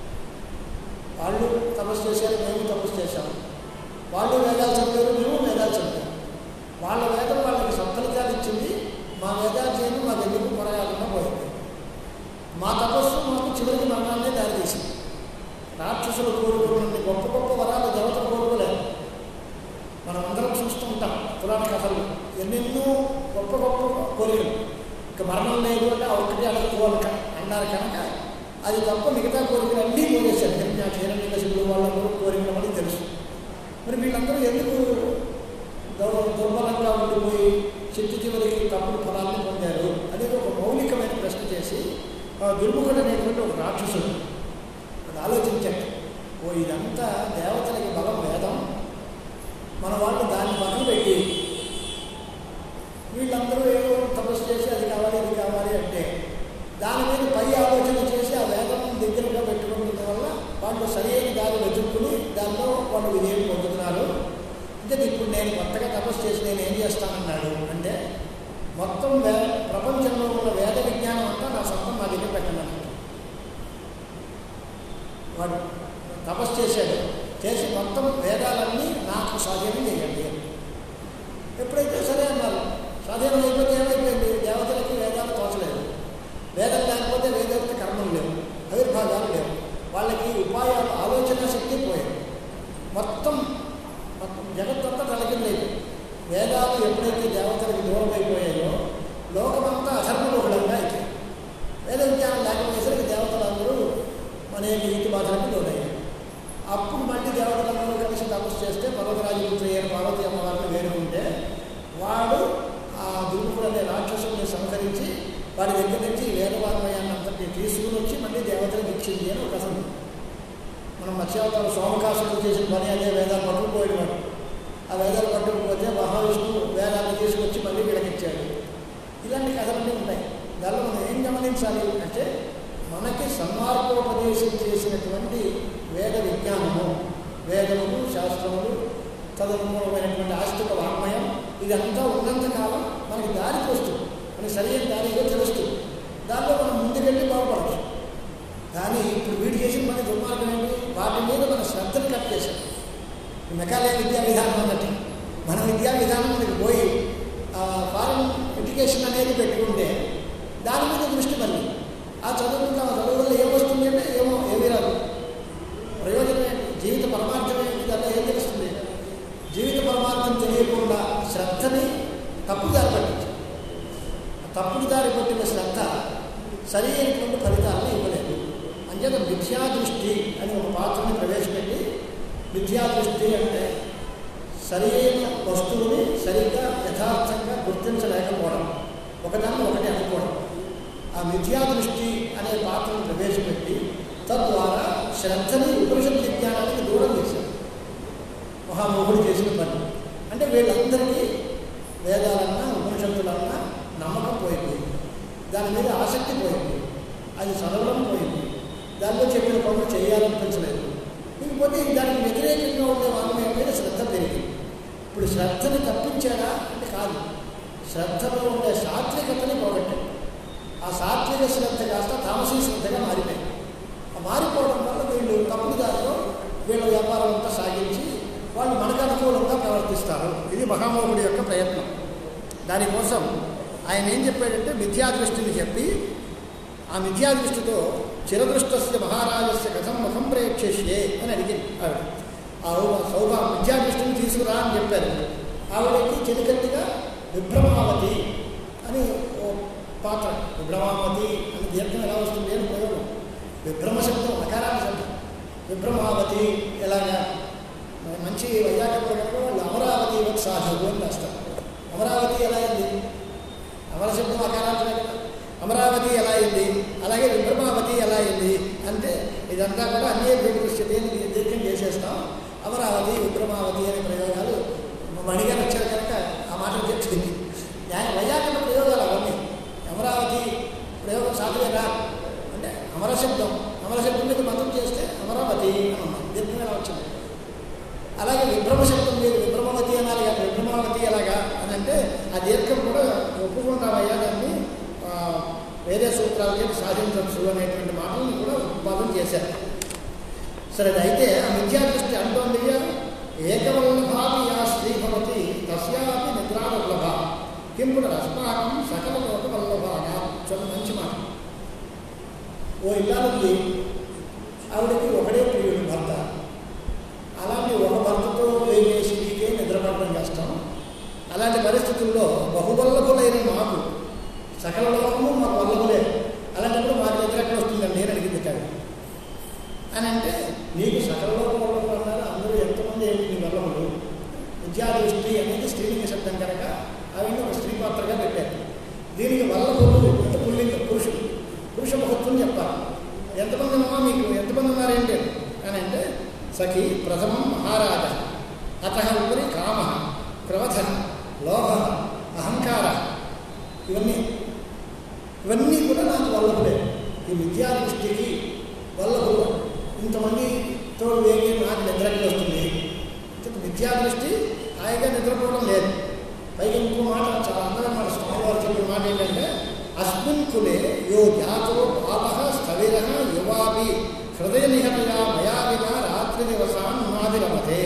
వాళ్ళు తపస్సు చేశారు మేము తపస్సు చేశాము వాళ్ళు వేదాలు చదివారు మేము వేదాలు చదివాము వాళ్ళ వేదం వాళ్ళకి సత్ఫలితాలు ఇచ్చింది మా వేదాధ్యయనం మా ఎందుకు కొరగాకుండా పోయింది మా తపస్సు మాకు చివరికి మరణాన్నే దారితీసింది రాక్షసులు కోరుకున్న గొప్ప గొప్ప వరాలు దేవతలు కోరుకోలేదు మనం అందరం చూస్తూ ఉంటాం పురాణ కథలు ఎన్నెన్నో గొప్ప గొప్ప కోరికలు ఇక మరణం లేదు అంటే ఆ ఒక్కటి అడగకపోవాలి అన్నారు కనుక అది తప్ప మిగతా కోరికలు అన్నీ కోరేశారు హిరణ్య హిరణ్యకశిపుడు వాళ్ళందరూ కోరికలు అని తెలుసు మరి వీళ్ళందరూ ఎందుకు దౌ- దుర్బలంగా ఉండిపోయి చిట్టు చివరికి తప్పుడు ఫలాన్ని పొందారు అనేది ఒక మౌలికమైన ప్రశ్న చేసి ఆ దుర్ముఖుడు అనేటువంటి ఒక రాక్షసుడు అది ఆలోచించాడు ఓ ఇదంతా దేవతలకి బలం వేదం మన వాళ్ళు దాన్ని పక్కన పెట్టి వీళ్ళందరూ ఏదో తపస్సు చేసి అది కావాలి ఇది కావాలి అంటే దాని మీద పై ఆలోచన చేసి ఆ వేదం దగ్గరగా పెట్టుకోవడం వల్ల వాళ్ళు సరైన దారి వెతుక్కుని దానిలో వాళ్ళు విజయం పొందుతున్నారు అంటే ఇప్పుడు నేను కొత్తగా తపస్సు చేసి నేను ఏం చేస్తానన్నాడు అంటే మొత్తం వే ప్రపంచంలో ఉన్న వేద విజ్ఞానం అంతా నా సొంతం నా దగ్గర పెట్టండి అన్నాడు. వాడు తపస్సు చేశాడు చేసి మొత్తం వేదాలన్నీ నాకు స్వాధీనం చేయండి ఎప్పుడైతే సరే అన్నారు స్వాధీనం అయిపోతే ఏమైపోయింది దేవతలకి వేదాలు తోచలేదు వేదం లేకపోతే వేదోక్త కర్మలు లేవు ఆవిర్భాగాలు లేవు వాళ్ళకి ఉపాయాలు ఆలోచన శక్తి పోయింది మొత్తం మొత్తం జగత్తంతా తలకిందైంది వేదాలు ఎప్పుడైతే దేవతలకి దూరం అయిపోయాయో లోకమంతా అధర్మలోహులంగా అయిపోయింది వేద విజ్ఞానం లేకపోయేసరికి దేవతలందరూ అనేక నీతి బాధలకు లోనయ్యారు అప్పుడు మళ్ళీ దేవతలందరూ కలిసి తపస్సు చేస్తే పర్వతరాజు అయ్యారు పార్వతీ అమ్మవారిని వేడుకుంటే వాడు ఆ దుర్ముఖుడు అనే రాక్షసుని సంహరించి వాడి దగ్గర నుంచి వేదవాన్మయాన్ని అంతటి తీసుకుని వచ్చి మళ్ళీ దేవతలకు ఇచ్చింది అని ఒక కథ ఉంది. మనం మత్స్యావతారం సోమకాసుడు చేసిన పని అదే వేదాలు పట్టుకుపోయేవాడు ఆ వేదాలు పట్టుకుపోతే మహావిష్ణువు వేదాన్ని తీసుకొచ్చి మళ్ళీ వీళ్ళకిచ్చాడు ఇలాంటి కథలన్నీ ఉంటాయి దానిలో మనం ఏం గమనించాలి అంటే మనకి సన్మార్గోపదేశం చేసినటువంటి వేద విజ్ఞానము వేదములు శాస్త్రములు తదనుగుణమైనటువంటి ఆస్తిక వాంగ్మయం ఇదంతా ఉన్నంత కాలం మనకి దారి వస్తుంది మనకి సరైన దారిగా తెలుస్తుంది దానిలో మనం ముందుకెళ్ళి బాగుపడచ్చు కానీ ఇప్పుడు వీడు చేసిన పని దుర్మార్గం ఏంటి వాటి మీద మన శ్రద్ధను కట్ చేశాం మెకాలయ విద్యా విధానం అన్నట్టు మన విద్యా విధానం మనకి పోయి ఫారెన్ ఎడ్యుకేషన్ అనేది పెట్టుకుంటే దాని మీద దృష్టి మళ్ళీ ఆ చదువుకుంటే ఆ చదువు వల్ల ఏం వస్తుంది అంటే ఏమో ఏమీ రాదు ప్రయోజనం ఏంటి జీవిత పరమార్థం ఏంటి దాంట్లో ఏం తెలుస్తుంది జీవిత పరమార్థం తెలియకుండా శ్రద్ధని తప్పు దారి పట్టించాం ఆ తప్పుడు దారి పట్టిన శ్రద్ధ సరి అయినటువంటి ఫలితాలను ఇవ్వలేదు అంచేత మిథ్యా దృష్టి అని ఒక పాత్రని ప్రవేశపెట్టి మిథ్యా దృష్టి అంటే సరి అయిన వస్తువుని సరిగ్గా యథార్థంగా గుర్తించలేకపోవడం ఒకదాన్ని ఒకటి అనుకోవడం ఆ మిథ్యా దృష్టి అనే పాత్రను ప్రవేశపెట్టి తద్వారా శ్రద్ధని ఉపనిషత్ విజ్ఞానానికి దూరం చేశారు మహామోహుడు చేసిన పని అంటే వీళ్ళందరికీ వేదాలన్నా ఉపనిషత్తులన్నా నమ్మకం పోయిపోయింది దాని మీద ఆసక్తి పోయింది అది చదవడం పోయింది దానిలో చెప్పిన పనులు చేయాలనిపించలేదు ఇంకపోతే దానికి వ్యతిరేకంగా ఉండే వాంగ్మయం మీద శ్రద్ధ పెరిగింది ఇప్పుడు శ్రద్ధని తప్పించాడా అంటే కాదు శ్రద్ధలో ఉండే సాత్వికతని పోగొట్టాడు ఆ సాత్విక శ్రద్ధ కాస్త తామసీ శ్రద్ధగా మారిపోయింది ఆ మారిపోవడం వల్ల వీళ్ళు తప్పుడు దారిలో వీళ్ళ వ్యాపారం అంతా సాగించి వాళ్ళు మనకు అనుకూలంగా ప్రవర్తిస్తారు ఇది మహామోహుడి యొక్క ప్రయత్నం దానికోసం ఆయన ఏం చెప్పాడంటే మిథ్యాదృష్టిని చెప్పి ఆ మిథ్యాదృష్టితో చిరదృష్టస్య మహారాజస్య కథం ముఖం ప్రేక్షిష్యే అని అడిగింది ఆవిడ ఆ సౌభా మిథ్యాదృష్టిని తీసుకురా అని చెప్పారు ఆవిడకి చెలికత్తిగా విభ్రమావతి అని ఓ పాత్ర విభ్రమావతి అని దీర్ఘం ఎలా వస్తుంది అని ప్రయోగం విభ్రమ శబ్దం అకారాల శబ్దం విభ్రమావతి ఎలాగా మంచి వైజాగ్ ప్రకారంలో వాళ్ళు అమరావతి వత్ సాధువు అని రాస్తారు అమరావతి ఎలా అయింది అమర శబ్దం అకారాంతమే కదా అమరావతి ఎలా అయింది అలాగే విభ్రమావతి ఎలా అయింది అంటే ఇదంతా కూడా అన్య దృష్టి దీర్ఘం చేసేస్తాం అమరావతి విభ్రమావతి అనే ప్రయోగాలు మణిగారు వచ్చారు కనుక ఆ మాట తెచ్చింది న్యాయ వైయాకరణ ప్రయోగాలు అవన్నీ అమరావతి ప్రయోగం సాధువేనా అంటే అమర శబ్దం అమర శబ్దం మీద మంత్రం చేస్తే అమరావతి అని ఉన్నాం దీర్ఘం ఎలా వచ్చింది అలాగే విభ్రమ శబ్దం మీద విభ్రమవతి అనాలి కానీ విభ్రమావతి ఎలాగా అని అంటే ఆ దీర్ఘం కూడా ఒప్పుకుంటామయ్యా దాన్ని ఆ, వేరే సూత్రాలకి సాధించవచ్చు అనేటువంటి మాటలను కూడా ఉత్పాదన చేశారు సరే అది అయితే ఆ విద్యాదృష్టి అంటోంది ఏకవల్లభాపి యా స్త్రీ భవతి తస్యాపి నిద్రావల్లభ కింపుడు రస్మాకం సకల లోకవల్లభాగా చాలా మంచి మాట ఓ ఇల్లాలుంది ఆవిడకి ఒకడే ప్రియుడు భర్త అలాంటి ఒక భర్తతో వేగే స్త్రీకే నిద్రపడడం కష్టం అలాంటి పరిస్థితుల్లో బహువల్లభులైన మాకు సకల లోకము మాకు వల్లభులే అలాంటప్పుడు మాకు నిద్ర ఎక్కడ వస్తుందండి అని అడిగింది కాదు అని అంటే నీకు సకల లోకం వల్లభులు అన్నారు అందరూ ఎంతమంది ఏంటి నీ వల్లభులు విద్యాదృష్టి అనేది స్త్రీలింగ శబ్దం కనుక అవన్నీ ఒక స్త్రీ పాత్రగా పెట్టారు దీనికి వల్లభులు అంటే పుల్లింగ పురుషుడు పురుష మహత్వం చెప్పాలి ఎంతమంది ఉన్నా మీకు ఎంతమంది ఉన్నారేంటి అని అంటే సఖి ప్రథమం మహారాజ అత ఉపరి కామ క్రోధ లోభ అహంకార ఇవన్నీ ఇవన్నీ కూడా నాకు వల్లభులే ఈ విద్యాదృష్టికి వల్లభులు ఇంతమందితో వేగి నాకు నిద్రకి వస్తుంది ఇంత విద్యాదృష్టి హాయిగా నిద్రపోవడం లేదు పైగా ఇంకో మాట చాలా అందమైన మాట స్వామివారు చెప్పిన మాట ఏంటంటే అస్మిన్ కులే యో జాతో బాల స్థవిర యువాపి హృదయ నిహతయా మయా వినా రాత్రి దివసాన్ నాదిరమతే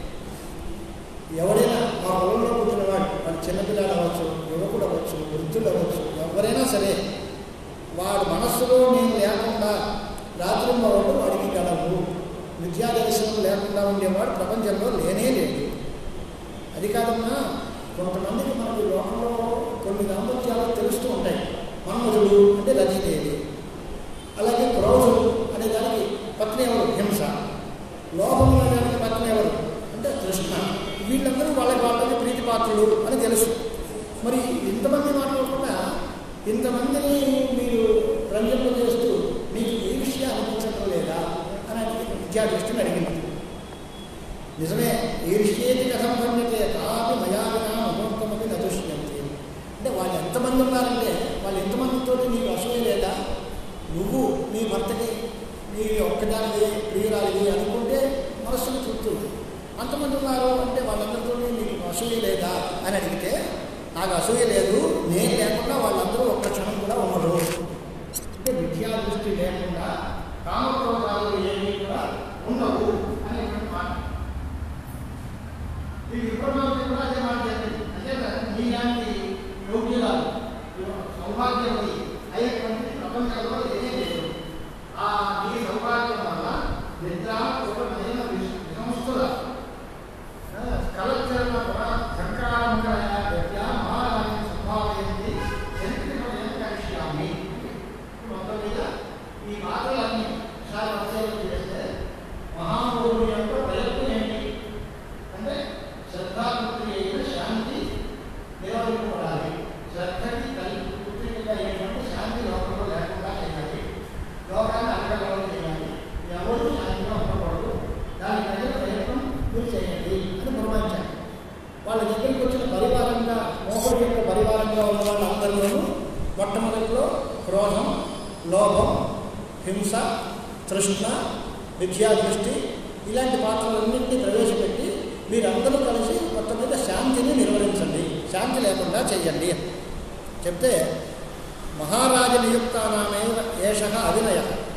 ఎవడైనా మా పొలంలో కూర్చున్నవాడు వాడు చిన్నపిల్లలు అవ్వచ్చు యువకుడు అవ్వచ్చు వృద్ధులు అవ్వచ్చు ఎవరైనా సరే వాడు మనస్సులో నేను లేకుండా రాత్రి వాళ్ళు వాడికి గలవు విద్యా దర్శనం లేకుండా ఉండేవాడు ప్రపంచంలో లేనే లేదు అది కాదన్నా కొంతమందికి మనకి లోకంలో కొన్ని దాంపత్యాలు తెలుస్తూ ఉంటాయి మన్మధుడు అంటే రతిదేవి అలాగే క్రోధుడు అనే దానికి పత్ని ఎవరు హింస లోపం అనే దానికి పత్ని ఎవరు అంటే కృష్ణ వీళ్ళందరూ వాళ్ళకి వాళ్ళకి ప్రీతి పాత్రులు అని తెలుసు మరి ఇంతమంది మాట్లాడకుండా ఇంతమందిని మీరు రంజంలో చేస్తూ మీకు ఈ విషయం అనిపించడం లేదా అని అడిగి విద్యాదృష్టిని అడిగింది నిజమే ఈర్ష్యేతి కథం పండితే కాపి మయావినా ముహూర్తమపి నదుష్యంతి అంటే వాళ్ళు ఎంతమంది ఉన్నారంటే వాళ్ళు ఎంతమందితో నీకు అసూయ లేదా నువ్వు నీ భర్తకి నీ ఒక్కదానివి ప్రియురాలివి అనుకుంటే మనస్సుకు తృప్తి ఉంది అంతమంది ఉన్నారు అంటే వాళ్ళందరితో నీకు అసూయ లేదా అని అడిగితే నాకు అసూయ లేదు నేను లేకుండా వాళ్ళందరూ ఒక్క క్షణం కూడా ఉండరు అంటే విద్యా దృష్టి లేకుండా కామక్రోధాలు ఏమీ కూడా ఉండవు అనేటువంటి మాట ఈ విప్లవానికి కూడా అదే మాట చెప్పింది అంటే నీలాంటి యోగ్యురాలు సౌభాగ్యవతి అయినటువంటి ప్రపంచంలో ఏమీ లేదు ఆ నీ సౌభాగ్యం వల్ల నిద్ర ఒక నయన విసంస్థుల కలచరణ సంకారంకాయ విద్య మహారాణి సంభావయంతి చరిత్రమయం కరిష్యామి మొత్తం మీద ఈ మాటలన్నీ ఒకసారి పరిశీలన చేస్తే మహానుభావుడి యొక్క ప్రయత్నం ఏంటి అంటే శ్రద్ధాపుత్రి అయిన శాంతి నిలబడిపోవాలి శ్రద్ధకి కలిపి పుత్రికగా అయినటువంటి శాంతి లోకంలో లేకుండా చేయాలి లోకాన్ని అడగడం చేయాలి ఎవరు శాంతిగా ఉండకూడదు దాని తగిన ప్రయత్నం మీరు చేయండి అని పురమాయించారు వాళ్ళ దగ్గరికి వచ్చిన పరివారంగా మోహుడి యొక్క పరివారంగా ఉన్న వాళ్ళందరిలోనూ మొట్టమొదటిలో క్రోధం లోభం హింస తృష్ణ విద్యాదృష్టి ఇలాంటి పాత్రలన్నింటినీ ప్రవేశపెట్టి మీరందరూ కలిసి మొత్తం మీద శాంతిని నిర్వహించండి శాంతి లేకుండా చెయ్యండి చెప్తే మహారాజ నియుక్తానామేవ ఏష అవినయ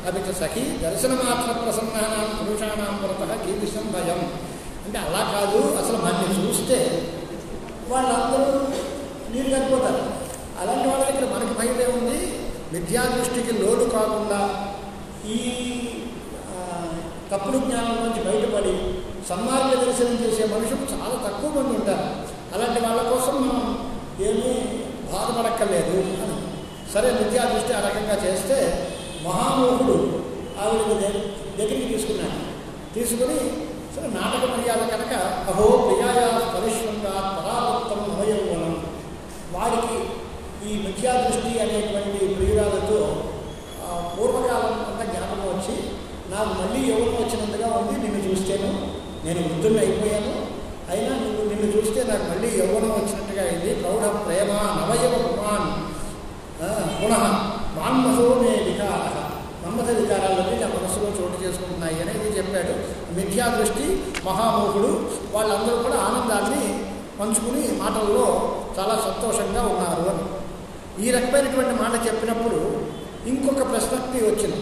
అది సఖి దర్శనమాత్ర ప్రసన్నానాం పురుషాణం పురత కీదృశం భయం అంటే అలా కాదు అసలు మనల్ని చూస్తే వాళ్ళందరూ నీరు కనిపోతారు అలాంటి వాళ్ళ దగ్గర మనకి భయం ఏముంది విద్యా దృష్టికి లోటు కాకుండా ఈ ఆ, తప్పుడు జ్ఞానం నుంచి బయటపడి సన్మార్గ దర్శనం చేసే మనుషులు చాలా తక్కువ మంది ఉంటారు అలాంటి వాళ్ళ కోసం మనం ఏమీ బాధపడక్కర్లేదు అని సరే విద్యా దృష్టి ఆ రకంగా చేస్తే మహామోహుడు ఆవిడని దగ్గ- దగ్గరికి తీసుకున్నాడు తీసుకుని సరే నాటక మర్యాద కనుక అహో ప్రియాయ పరిశ్రంగా పరావృత్తం నవయౌవనం వాడికి ఈ మిథ్యా దృష్టి అనేటువంటి ప్రియురాలతో ఆ, పూర్వకాలం అంతా జ్ఞాపకం వచ్చి నాకు మళ్ళీ యవ్వనం వచ్చినందుగా ఉంది నిన్ను చూస్తేను నేను వృద్ధుని అయిపోయాను అయినా నువ్వు నిన్ను చూస్తే నాకు మళ్ళీ యవ్వనం వచ్చినట్టుగా అయింది ప్రౌఢ ప్రేమ నవయవ గుణాన్ ఆ, పునః మాన్మసో మే వికార మన్మథ వికారాలన్నీ నా మనసులో చోటు చేసుకుంటున్నాయి అనేది చెప్పాడు మిథ్యా దృష్టి మహామోహుడు వాళ్ళందరూ కూడా ఆనందాన్ని పంచుకుని మాటల్లో చాలా సంతోషంగా ఉన్నారు అని ఈ రకమైనటువంటి మాట చెప్పినప్పుడు ఇంకొక ప్రశ్నకి వచ్చింది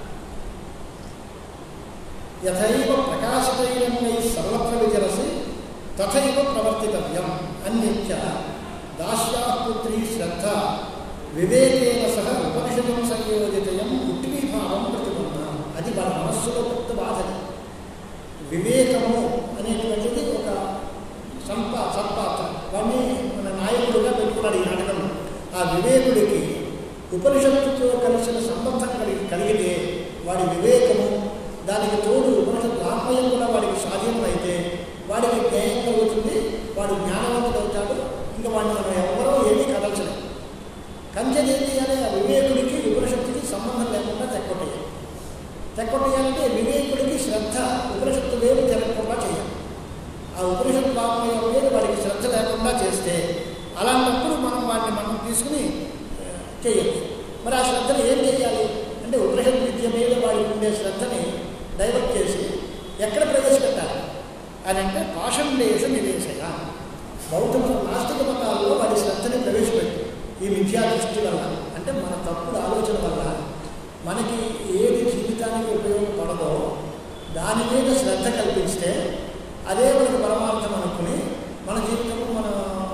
యథైవ ప్రకాశతైరన్నై సర్వత్ర విజరసి తథైవ ప్రవర్తితవ్యం అన్నిత్య దాస్యాపుత్రీ శ్రద్ధ వివేకేన సహ ఉపనిషదం సంయోజితయం ఉట్టిమీభావం ప్రతిపన్న అది వాళ్ళ మనస్సులో పెద్ద బాధని వివేకము అనేటువంటిది ఒక సంపా సత్పాత్ర వాడిని మన నాయకుడిగా పెట్టుకున్నాడు ఈ నాటకంలో ఆ వివేకుడికి ఉపనిషత్తుతో కలిసిన సంబంధం కలిగి కలిగితే వాడి వివేకము దానికి తోడు ఉపనిషత్తు ఆత్మయం కూడా వాడికి స్వాధీనం అయితే వాడికి జ్ఞానం కలుగుతుంది వాడు జ్ఞానవంతుడు అవుతాడు ఇంకా వాడిని మనం ఎవరో ఏమీ కదల్చలేం కంచెది ఏం చేయాలి ఆ వివేకుడికి ఉపనిషత్తుకి సంబంధం లేకుండా తెక్కొట్టేయాలి తెక్కొట్టేయాలంటే వివేకుడికి శ్రద్ధ ఉపనిషత్తు వేరు తిరగకుండా చేయాలి ఆ ఉపనిషత్తు వాక్మయం వేరు వాడికి శ్రద్ధ లేకుండా చేస్తే అలాంటప్పుడు మనం వాడిని మనం తీసుకుని ఆ, చేయొచ్చు మరి ఆ శ్రద్ధను ఏం చేయాలి అంటే ఉపనిషత్ విద్య మీద వాడికి ఉండే శ్రద్ధని డైవర్ట్ చేసి ఎక్కడ ప్రవేశపెట్టాలి అని అంటే పాషండేషు నివేశయ బౌద్ధ మత నాస్తిక మతాల్లో వాడి శ్రద్ధని ప్రవేశపెట్టు ఈ విద్యా దృష్టి వల్ల అంటే మన తప్పుడు ఆలోచన వల్ల మనకి ఏది జీవితానికి ఉపయోగపడదో దాని మీద శ్రద్ధ కల్పిస్తే అదే మనకి పరమార్థం అనుకుని మన జీవితంలో మన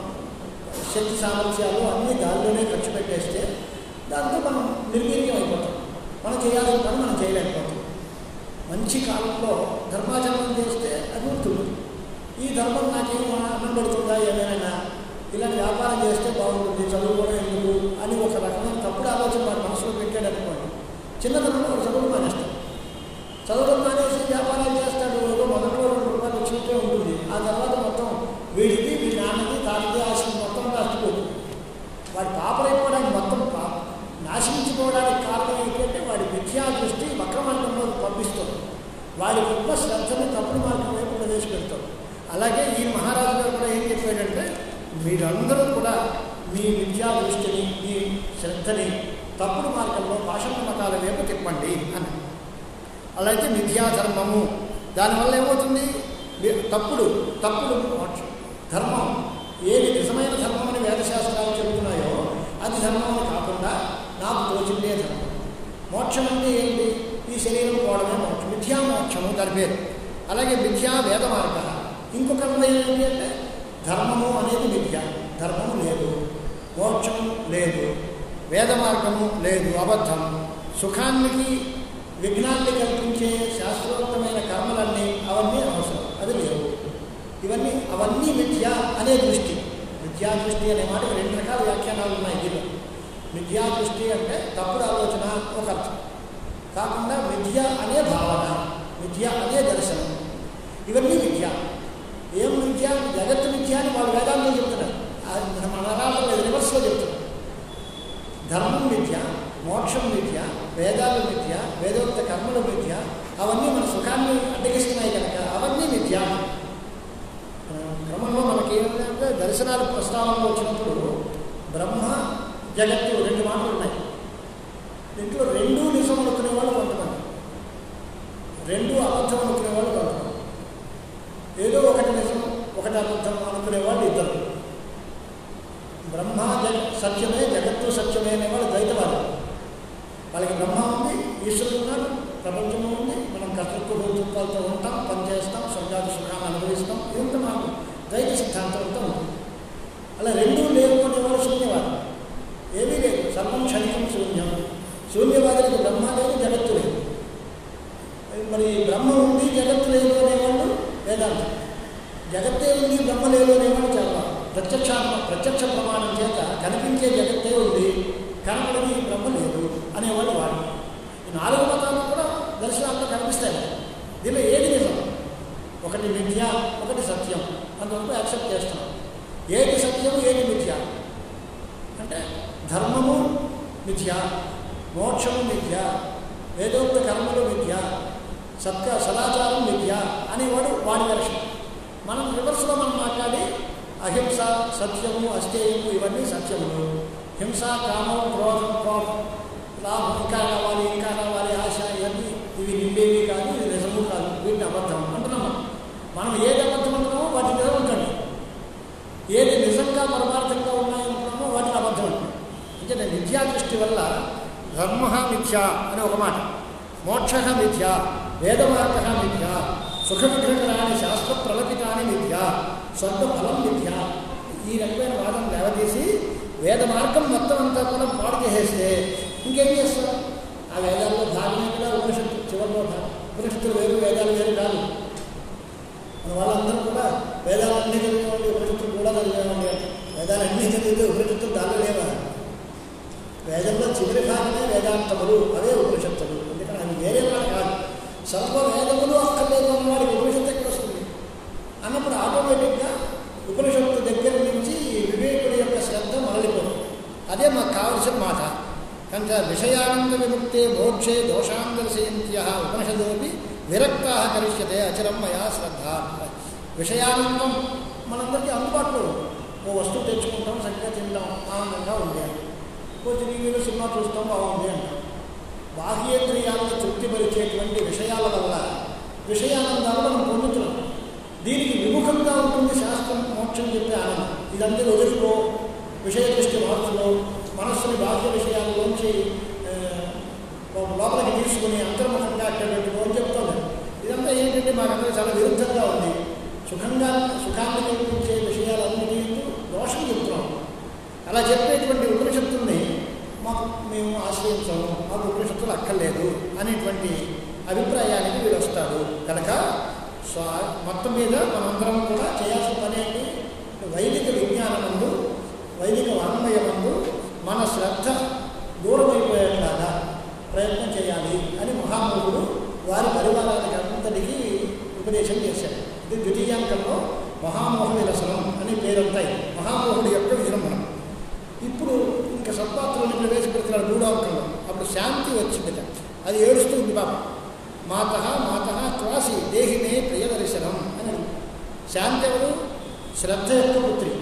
శక్తి సామర్థ్యాలు అన్నీ దానిలోనే ఖర్చు పెట్టేస్తే దాంతో మనం నిర్వీర్యం అయిపోతాం మనం చేయాల్సిన పని మనం చేయలేకపోతాం మంచి కాలంలో ధర్మాచరణం చేస్తే అది ఉంటుంది ఈ ధర్మం నాకేం అన్నం పెడుతుందా ఏమైనా ఇలాంటి వ్యాపారం చేస్తే బాగుంటుంది చదువుకోవడం ఎందుకు అని ఒక రకమైన తప్పుడు ఆలోచన వాడు మనసులో పెట్టాడు అనుకోండి చిన్నతనంలో వాడు చదువు మానేస్తాడు చదవడం మానేసి వ్యాపారాలు చేస్తాడు ఏదో మొదట్లో రెండు రూపాయలు వచ్చినట్టే ఉంటుంది ఆ తర్వాత మొత్తం వీడిది వీడి నాన్నది తాతది ఆస్తి మొత్తం నష్టపోతుంది వాడి పాపలైపోవడానికి మొత్తం పా నాశించిపోవడానికి కారణం ఏంటంటే వాడి విద్యా దృష్టి వక్ర మార్గంలో పంపిస్తుంది వాడి గొప్ప శ్రద్ధని తప్పుడు మార్గం వైపు ప్రవేశపెడతాడు అలాగే ఈ మహారాజు గారు కూడా ఏం చెప్పాడంటే మీరందరూ కూడా మీ విద్యా దృష్టిని మీ శ్రద్ధని తప్పుడు మార్గంలో భాషణ మతాల వైపు తిప్పండి అని అలాగే మిథ్యాధర్మము దానివల్ల ఏమవుతుంది వి- తప్పుడు తప్పుడు మోక్షం ధర్మం ఏది నిజమైన ధర్మం అని వేదశాస్త్రాలు చెబుతున్నాయో అది ధర్మం అని కాకుండా నాకు తోచిందే ధర్మం మోక్షం అంటే ఏంటి ఈ శరీరం పోవడమే మోక్షం మిథ్యా మోక్షము దాని పేరు అలాగే మిథ్యా వేద మార్గ ఇంకొక అన్వయం ఏంటి అంటే ధర్మము అనేది మిథ్య ధర్మము లేదు మోక్షం లేదు వేద మార్గము లేదు అబద్ధం సుఖానికి విఘ్నాన్ని కల్పించే శాస్త్రోక్తమైన కర్మలన్నీ అవన్నీ అవసరం అది లేవు ఇవన్నీ అవన్నీ మిథ్య అనే దృష్టి మిథ్యా దృష్టి అనే మాటకి రెండు రకాల వ్యాఖ్యానాలు ఉన్నాయి దీనిలో మిథ్యా దృష్టి అంటే తప్పుడు ఆలోచన ఒక అర్థం కాకుండా మిథ్య అనే భావన మిథ్య అనే దర్శనం ఇవన్నీ మిథ్య ఏం మిథ్య జగత్తు మిథ్య అని వాళ్ళు వేదాంతం చెప్తున్నారు అది మన మనరాల్లో రివర్స్లో చెప్తున్నారు ధర్మం మిథ్య మోక్షం మిథ్య వేదాలు మిథ్య వేదోక్త కర్మలు మిథ్య అవన్నీ మన సుఖాన్ని అడ్డగిస్తున్నాయి కనుక అవన్నీ మిథ్య ఆ, క్రమంలో మనకి ఏంటంటే దర్శనాలు ప్రస్తావనలో వచ్చినప్పుడు బ్రహ్మ జగత్తు రెండు మాటలు ఉన్నాయి దీంట్లో రెండు నిజం అనుకునే వాళ్ళు కొంతమంది రెండు అబద్ధం అనుకునే వాళ్ళు కొంతమంది ఏదో ఒకటి నిజం ఒకటి అబద్ధం అనుకునే వాళ్ళు ఇద్దరు బ్రహ్మ జగ సత్యమే జగత్తు సత్యమే అనేవాళ్ళు ద్వైతవాదు వాళ్ళకి బ్రహ్మ ఉంది ఈశ్వరుడు ఉన్నాడు ప్రపంచంలో ఉంది మనం కర్తృత్వ భోక్తృత్వాలతో ఉంటాం పనిచేస్తాం స్వర్గాది సుఖాన్ని అనుభవిస్తాం ఇదంతా మనకు ద్వైత సిద్ధాంతంతో ఉంది అలా రెండూ లేవు అనేవాడు శూన్యవాదం ఏమీ లేదు సర్వం క్షణికం శూన్యం శూన్యవాదులకు బ్రహ్మ లేదు జగత్తు లేదు మరి బ్రహ్మ ఉంది జగత్తు లేదు అనేవాళ్ళు వేదాంతం జగత్తే ఉంది బ్రహ్మ లేదు అనేవాడు చాలా ప్రత్యక్ష ప్రత్యక్ష ప్రమాణం చేత కనిపించే జగత్తే ఉంది కనపడని బ్రహ్మ లేదు అనేవాడు వాడు ఈ నాలుగు మతాలు కూడా దర్శనాల్లో కనిపిస్తాయి మనకి. దీనిలో ఏది నిజం ఒకటి మిథ్య ఒకటి సత్యం అంతవరకు యాక్సెప్ట్ చేస్తాం ఏది సత్యం ఏది మిథ్య అంటే ధర్మము మిథ్య మోక్షము మిథ్య వేదోక్త కర్మలు మిథ్య సత్క సదాచారం మిథ్య అనేవాడు వాడి దర్శనం మనం రివర్స్లో మనం మాట్లాడి అహింస సత్యము అస్థేయము ఇవన్నీ సత్యములు హింస కామం క్రోధం కోపం లాభం ఇంకా కావాలి ఇంకా కావాలి ఆశ ఇవన్నీ ఇవి నిండేవి కాదు ఇవి నిజము కాదు వీటిని అబద్ధం అంటున్నాం మనం. మనం ఏది అబద్ధం అంటున్నామో వాటి నిజం ఉంటుంది ఏది నిజంగా పరమార్థంగా ఉన్నాయనుకున్నామో వాటిని అబద్ధం అంటున్నాం అంటే విద్యా దృష్టి వల్ల ధర్మ మిథ్య అని ఒక మాట మోక్ష మిథ్య వేదమార్గ మిథ్య సుఖ విగ్రహణాన్ని శాస్త్ర ప్రలపితాన్ని మిథ్య స్వర్గ ఫలం మిథ్య ఈ రకమైన వాదం లేవదీసి వేద మార్గం మొత్తం అంతా కూడా పాడు చేసేస్తే ఇంకేం చేస్తారు ఆ వేదాల్లో భాగమే కూడా ఉపనిషత్తు చివరిలో భాగం ఉపనిషత్తులు వేరు వేదాలు వేరు కాదు మన వాళ్ళందరూ కూడా వేదాలన్నీ చదివేవాళ్ళు ఉపనిషత్తులు కూడా చదివేవాళ్ళు అంటారు. వేదాలన్నీ చదివితే ఉపనిషత్తులు దాని లేవా వేదంలో చివరి భాగమే వేదాంతములు అవే ఉపనిషత్తులు ఎందుకంటే అవి వేరే మాట కాదు సర్వ వేదములు అక్కర్లేదు అన్నవాడికి ఉపనిషత్తు ఎక్కడ వస్తుంది అన్నప్పుడు ఆటోమేటిక్గా ఉపనిషత్తు దగ్గర నుంచి ఈ వివేకుడి యొక్క శ్రద్ధ మరలిపోతుంది అదే మాకు కావలసిన మాట కనుక విషయానంద విముక్తే మోక్షే దోషాం దర్శయంత్య ఉపనిషదోపి విరక్తా కరిష్యతే అచరం మయా శ్రద్ధ విషయానందం మనందరికీ అందుబాటులో ఉంది. ఓ వస్తువు తెచ్చుకుంటాం చక్కగా తింటాం ఆనందంగా ఉండేది కొంచెం టీవీలో సినిమా చూస్తాం బాగుంది అంటాం బాహ్యేంద్రియాలను తృప్తిపరిచేటువంటి విషయాల వల్ల విషయానందాలు మనం పొందుతున్నాం దీనికి విముఖంగా ఉంటుంది శాస్త్రం మోక్షం చెప్పే ఆనందం ఇదంతా వదులుకో విషయ దృష్టి మార్చులో మనస్సుని బాహ్య విషయాల్లోంచి ఆ, లోపలికి తీసుకుని అంతర్ముఖంగా అక్కడ పెట్టుకో అని చెప్తాను ఇదంతా ఏంటంటే మాకందరూ చాలా విరుద్ధంగా ఉంది సుఖంగా సుఖాన్ని కల్పించే విషయాలన్నిటి దోషం చెప్తున్నాం అలా చెప్పేటువంటి ఉపనిషత్తుల్ని మాకు మేము ఆశ్రయించాము మాకు ఉపనిషత్తులు అక్కర్లేదు అనేటువంటి అభిప్రాయానికి వీడు వస్తాడు కనుక స్వా మొత్తం మీద మనందరం కూడా చేయాల్సిన పని ఏంటి వైదిక విజ్ఞానమందు వైదిక వాంగ్మయమందు మన శ్రద్ధ దూరమైపోయేలాగా ప్రయత్నం చేయాలి అని మహామూఢుడు వారి పరివారానికి అంతటికీ ఉపదేశం చేశాడు ఇది ద్వితీయాంకంలో మహామోహ విలసనం అని పేరుంటాయి మహామోహుడి యొక్క విజృంభణం ఇప్పుడు ఇంకా సత్పాత్రని ప్రవేశపెడుతున్నాడు మూడో అంకంలో అప్పుడు శాంతి వచ్చిందిట అది ఏడుస్తుంది పాప మాత మాత త్వాసి దేహిమే ప్రియదర్శనం అని అడిగింది. శాంతి ఎవరు శ్రద్ధ యొక్క పుత్రి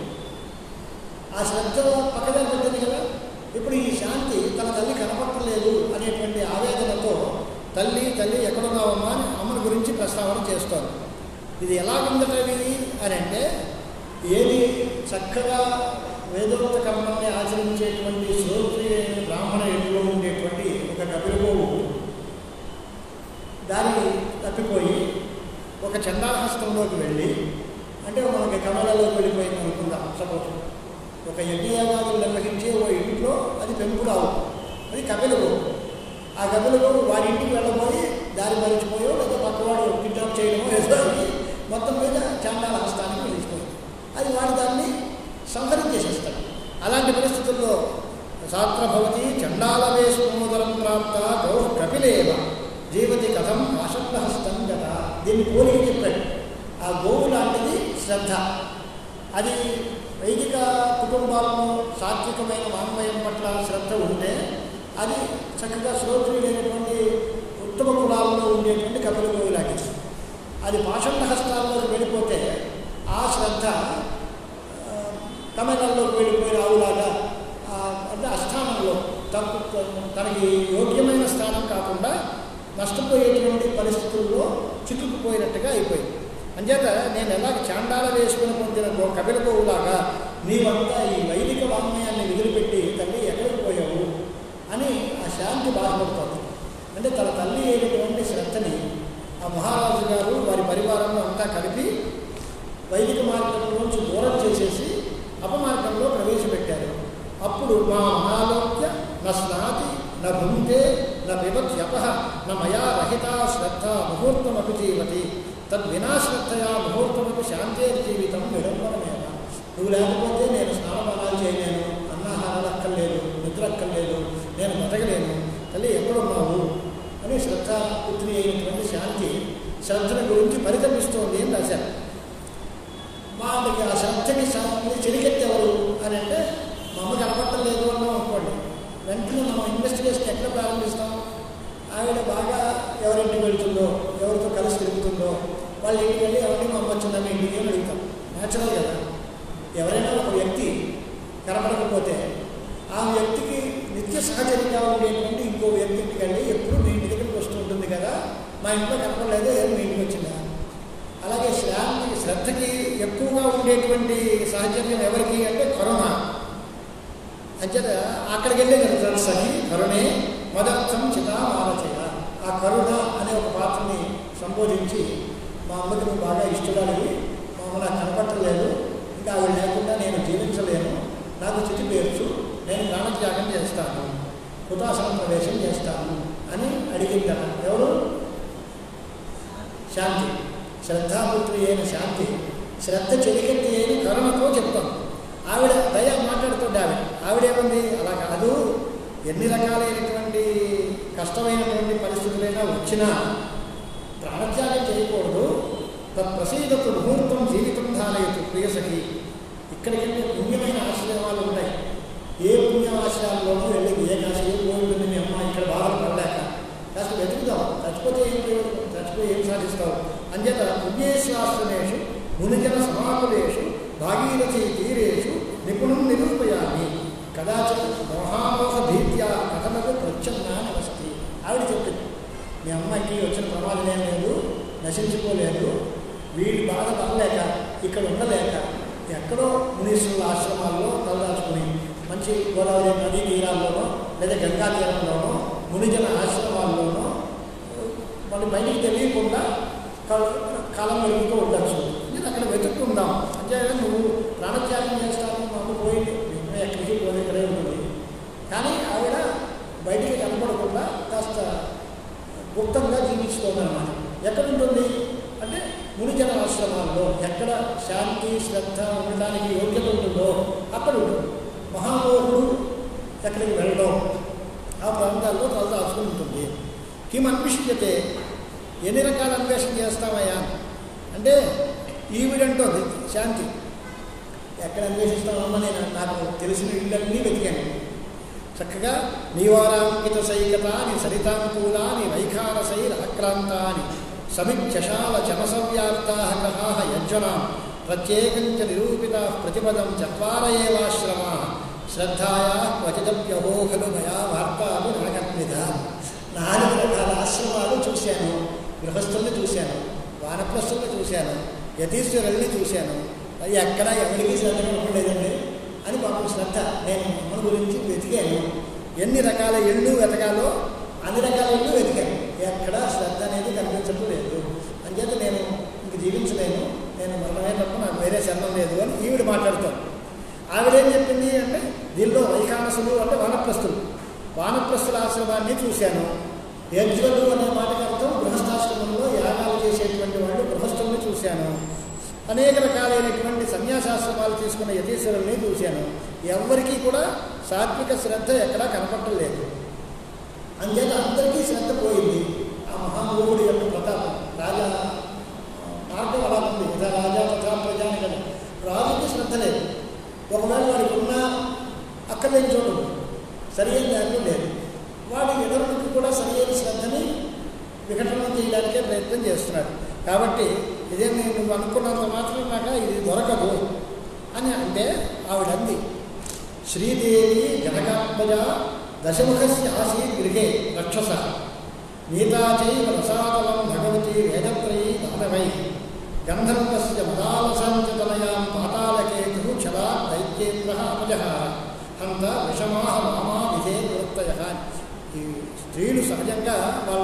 ఆ శ్రద్ధ పక్కదారి పెట్టింది కదా ఇప్పుడు ఈ శాంతి తన తల్లి కనపట్టలేదు అనేటువంటి ఆవేదనతో తల్లి తల్లి ఎక్కడున్నావమ్మా అని అమ్మని గురించి ప్రస్తావన చేస్తోంది ఇది ఎలాగుందటది అని అంటే ఏది చక్కగా వేదోక్త కర్మల్ని ఆచరించేటువంటి శ్రోత్రియ బ్రాహ్మణ ఇంట్లో ఉండేటువంటి ఒక కపిలగోవు దారి తప్పిపోయి ఒక చండాహస్తంలోకి వెళ్ళి అంటే మనకి కమలలోకి వెళ్ళిపోయింది అనుకుందాం సపోజ్ ఒక యజ్ఞయాగాదులు నిర్వహించే ఓ ఇంట్లో అది పెంపురావు అది కపిలగోవు ఆ కపిలగోవు వాడి ఇంటికి వెళ్ళబోయి దారి మరిచిపోయో లేదా పక్కవాడు కిడ్నాప్ చేయడమో ఏదో అయ్యి మొత్తం మీద చాండాల హస్తానికి వెళ్ళిపోయింది అది వాడు దాన్ని సంహరించేసేస్తాడు అలాంటి పరిస్థితుల్లో శాస్త్రభవతి చండాలవేశమోదరం ప్రాప్త గౌ కపిలేవ జీవతి కథం ఆశబ్దహస్తం గత దీన్ని పోలికి చెప్పాడు ఆ గోవు లాంటిది శ్రద్ధ అది వైదిక కుటుంబాలను సాత్వికమైన వాంగ్మయం పట్ల శ్రద్ధ ఉంటే అది చక్కగా శ్రోత్రులైనటువంటి ఉత్తమ కులాల్లో ఉండేటువంటి కపిల గోవు లాంటిది అది పాషండ హస్తాల్లోకి వెళ్ళిపోతే ఆ శ్రద్ధ ఆ, కమలంలోకి వెళ్ళిపోయిన ఆవులాగా ఆ, అంటే అస్థానంలో తప్పు తనకి యోగ్యమైన స్థానం కాకుండా నష్టపోయేటువంటి పరిస్థితుల్లో చిక్కుకుపోయినట్టుగా అయిపోయింది అంచేత నేను ఎలాగ చాండాల వేసుకుని పొందిన గో కపిల గోవులాగా నీవంతా ఈ వైదిక వాంగ్మయాన్ని వదిలిపెట్టి తల్లి ఎక్కడికి పోయావు అని ఆ శాంతి బాధపడుతోంది అంటే తన తల్లి అయినటువంటి శ్రద్ధని ఆ మహారాజు గారు వారి పరివారంలో అంతా కలిపి వైదిక మార్గంలోంచి దూరం చేసేసి అపమార్గంలో ప్రవేశపెట్టారు అప్పుడు మా అనాలోక్య న స్నాతి న భుంతే న పిబత్యప న మయా రహిత శ్రద్ధ ముహూర్తమపి జీవతి తద్వినా శ్రద్ధయా ముహూర్తమపి శాంతే జీవితం విడంబనమేన నువ్వు లేకపోతే నేను స్నానపానాలు చేయలేను అన్నాహారాలు అక్కర్లేదు నిద్ర అక్కర్లేదు నేను బతకలేను తల్లి ఎక్కడున్నావు అని శ్రద్ధ పుత్రి అయినటువంటి శాంతి శ్రద్ధల గురించి పరితపిస్తోంది అని రాశారు వాళ్ళకి ఆ శ్రద్ధకి శాంతి చెరికెత్తెవరు అని అంటే మా అమ్మ కనపట్టలేదు అన్నాం అనుకోండి వెంటనే మనం ఇన్వెస్టిగేషన్ ఎక్కడ ప్రారంభిస్తాం ఆవిడ బాగా ఎవరింటికి వెళ్తుందో ఎవరితో కలిసి తిరుగుతుందో వాళ్ళ ఇంటికి వెళ్ళి ఎవరిని మా అమ్మ వచ్చిందా మీ ఇంటికి అని అడుగుతాం న్యాచురల్ కదా ఎవరైనా ఒక వ్యక్తి కనపడకపోతే ఆ వ్యక్తికి నిత్య సహచర్యంగా ఉండేటువంటి ఇంకో వ్యక్తి ఇంటికి వెళ్ళి ఎప్పుడు మీ ఇంటి దగ్గరికి వస్తూ ఉంటుంది కదా మా ఇంట్లో కనపడలేదు ఏం మీ ఇంటికి వచ్చిందా అలాగే శ్రాంతికి శ్రద్ధకి ఎక్కువగా ఉండేటువంటి సాహచర్యం ఎవరికి అంటే కరుణ అంచేత అక్కడికి వెళ్ళే కదా సఖి కరుణే మదర్థం చితామాలచయ ఆ కరుణ అనే ఒక పాత్రని సంబోధించి మా అమ్మకి నువ్వు బాగా ఇష్టడాలి మా అమ్మ నాకు కనపట్టలేదు ఇంకా ఆవిడ లేకుండా నేను జీవించలేను నాకు చితి పేర్చు నేను ప్రాణత్యాగం చేస్తాను హుతాసన ప్రవేశం చేస్తాను అని అడిగిందట ఎవరు శాంతి శ్రద్ధాపుత్రి అయిన శాంతి శ్రద్ధ చెలికెత్తి అయిన కరుణతో చెప్తాం ఆవిడ దయ మాట్లాడుతుండే ఆవిడ ఆవిడేమంది అలా కాదు ఎన్ని రకాలైనటువంటి కష్టమైనటువంటి పరిస్థితులైనా వచ్చినా ప్రాణత్యాగం చేయకూడదు తత్ప్రసీదతు ముహూర్తం జీవితం ధారయతు ప్రియసఖి ఇక్కడికంటే పుణ్యమైన ఆశ్రయాలు ఉన్నాయి ఏ పుణ్య ఆశ్రయాల్లోనూ వెళ్ళి ఏ కాశీ ఏ పోయింది మీ అమ్మ ఇక్కడ బాధలు పడలేక కాస్త వెతుకుదాం చచ్చిపోతే ఏం ప్రయోజనం చచ్చిపోయి ఏం సాధిస్తావు అంచేత పుణ్యేశ్వాశ్రమేషు మునిజన సమాకులేషు భాగీరథీ తీరేషు నిపుణం నిరూపయామి కదాచిత్ మోహామోహ భీత్యా కథలకు ప్రచ్ఛన్నాన్ని వసతి ఆవిడ చెప్పింది మీ అమ్మాయికి వచ్చిన ప్రమాదం ఏం లేదు నశించుకోలేదు వీడి బాధ పడలేక ఇక్కడ ఉండలేక ఎక్కడో మునీశ్వరుల ఆశ్రమాల్లో తలదాచుకుని మంచి గోదావరి నదీ తీరాల్లోనో లేదా గంగా తీరంలోనో మునిజన ఆశ్రమాల్లోనో మళ్ళీ బయటికి తెలియకుండా కాలం కాలం గడుపుతూ ఉండొచ్చు నేను అక్కడ వెతుక్కుందాం అంటే నువ్వు ప్రాణత్యాగం చేస్తాను మాకు పోయింది నిజమే ఎక్కడికి పోయి ఇక్కడే ఉంటుంది కానీ ఆవిడ బయటికి కనపడకుండా కాస్త గుప్తంగా జీవిస్తోందన్నమాట ఎక్కడ ఉంటుంది అంటే మునిజన ఆశ్రమాల్లో ఎక్కడ శాంతి శ్రద్ధ ఉండడానికి యోగ్యత ఉంటుందో అక్కడ ఉంటుంది మహామోహుడు ఎక్కడికి వెళ్ళడం ఆ ప్రాంతాల్లో తలదాచుకుని ఉంటుంది కిం అన్విష్యతే ఎన్ని రకాల అన్వేషణ చేస్తామయ్యా అంటే ఈవిడంటోంది శాంతి ఎక్కడ అన్వేషిస్తామమ్మా నేను నాకు తెలిసిన ఇళ్ళన్నీ వెతికాను చక్కగా నీవారాంకిత సైకతాని సరితాంకూలాని వైఖారసైరాక్రాంతాని సమిక్షశాల చమసవ్యాప్తా గ్రహా యజ్జనాం ప్రత్యేకంచ నిరూపితా ప్రతిపదం చత్వార ఏవాశ్రమా శ్రద్ధాయా క్వచిదప్యహో ఖలు మయా వార్తాలు నాగత్మిధ నాలుగు రకాల ఆశ్రమాలు చూశాను గృహస్థుల్ని చూశాను వానప్రస్థుల్ని చూశాను యతీశ్వరుల్ని చూశాను అది ఎక్కడ ఎవరికి శ్రద్ధ కనపడలేదండి అని పాపం శ్రద్ధ నేను అమ్మని గురించి వెతికాను ఎన్ని రకాల ఇళ్ళు వెతకాలో అన్ని రకాల ఇళ్ళు వెతికాను ఎక్కడ శ్రద్ధ అనేది కనిపించడం లేదు అంచేత నేను ఇంక జీవించలేను నేను మరణమే తప్ప నాకు వేరే శరణం లేదు అని ఈవిడ మాట్లాడుతాను ఆవిడేం చెప్పింది అంటే దీనిలో వైకానసులు అంటే వానప్రస్థులు వానప్రస్థుల ఆశ్రమాన్ని చూశాను యజ్ఞులు అనే మాటకు అర్థం గృహస్థాశ్రమంలో యాగాలు చేసేటువంటి వాళ్ళు గృహస్థుల్ని చూశాను అనేక రకాలైనటువంటి సన్యాసాశ్రమాలు తీసుకున్న యతీశ్వరుల్ని చూశాను ఎవరికీ కూడా సాత్విక శ్రద్ధ ఎక్కడా కనపట్టలేదు అంచేత అందరికీ శ్రద్ధ పోయింది ఆ మహానుభావుడి యొక్క ప్రతాపం రాజా మార్గం అలా ఉంది యథా రాజా తథా ప్రజాని కదా రాజుకి శ్రద్ధ లేదు ఒకవేళ వాడికి ఉన్న అక్కర్లేని చోటు ఉంది. సరి అయిన దాంట్లో లేదు వాడి ఇతరులకు కూడా సరి అయిన శ్రద్ధని విఘటన చేయడానికే ప్రయత్నం చేస్తున్నాడు కాబట్టి ఇదే నేను నువ్వు అనుకున్నంత మాత్రం నాకు ఇది దొరకదు అని అంటే ఆవిడ అంది శ్రీదేవి జనకాత్మజ దశముఖస్య ఆసీత్ గృహే రక్షస నీతాచైవ రసాతలం భగవతి వేదత్రయీ దానవై గంధర్వస్య మదాలసంచతనయాం పాతాళకేతు క్షలా దైత్యేంద్ర అపజహార హంత విషమాహ మామా విధే నివృత్తయ ఈ స్త్రీ స్త్రీలు సహజంగా వాళ్ళ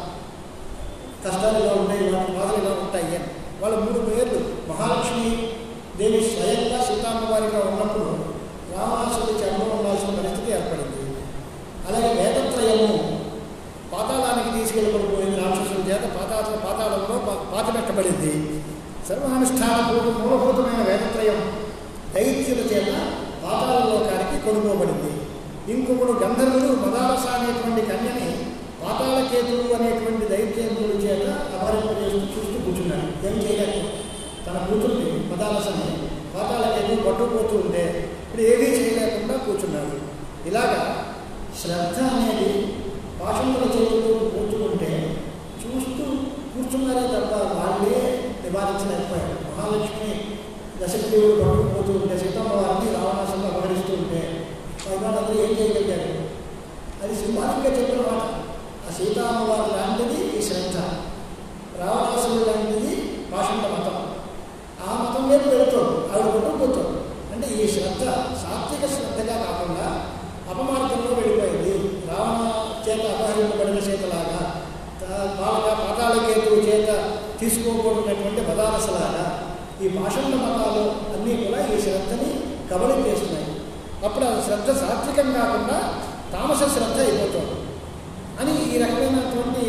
కష్టాలు ఇలా ఉంటాయి వాళ్ళ బాధలు ఇలా ఉంటాయి అని వాళ్ళ మూడు పేర్లు మహాలక్ష్మి దేవి స్వయంగా సీతామ్మవారిగా ఉన్నప్పుడు రావణాసుడికి అనుభవం ఉండాల్సిన పరిస్థితి ఏర్పడింది అలాగే వేదత్రయము పాతాళానికి తీసుకెళ్ళబడిపోయింది రాక్షసుల చేత పాతాళ పాతాళంలో పా- పాతిపెట్టబడింది సర్వానుష్ఠాన పూర్వ మూలభూతమైన వేదత్రయం దైత్యుల చేత పాతాళ లోకానికి కొనుక్కోబడింది ఇంకొకడు గంధర్వుడు మదాలస అనేటువంటి కన్యని పాతాళకేతుడు అనేటువంటి దైత్యేంద్రుడి చేత అపహరింపజేస్తూ చూస్తూ కూర్చున్నాడు ఏం చేయలేదు తన కూతుర్ని మదాలసని పాతాళకేతుడు పట్టుకుపోతూ ఉంటే ఇప్పుడు ఏమీ చేయలేకుండా కూర్చున్నాడు ఇలాగా శ్రద్ధ అనేది పాషంతుల చేతులు కూర్చుంటే చూస్తూ కూర్చున్నారే తప్ప వాళ్ళే నివారించలేకపోయారు మహాలక్ష్మి దశదేవుడు పట్టుకుపోతూ ఉంటే సీతమ్మ వారిని రావణాసులు అపహరిస్తూ ఉంటే వాళ్ళందరూ ఏం చేయగలిగారు అది సింబాలిక్గా చెప్పిన మాట ఆ సీతామ్మవారి లాంటిది ఈ శ్రద్ధ రావణాసుడు లాంటిది పాషంత మతం ఆ మతం వైపు వెళుతుంది ఆవిడ కొట్టుకుపోతుంది అంటే ఈ శ్రద్ధ సాత్విక శ్రద్ధగా కాకుండా అపమార్గంలో వెళ్ళిపోయింది రావణ చేత అపహరింపబడిన చేతలాగా తా- బాగా పాతాళకేతువు చేత తీసుకోకూడనటువంటి పదాలసలాగా ఈ భాషల మతాలు అన్నీ కూడా ఈ శ్రద్ధని కబలి చేస్తున్నాయి అప్పుడు ఆ శ్రద్ధ సాత్వికం కాకుండా తామస శ్రద్ధ అయిపోతుంది అని ఈ రకమైనటువంటి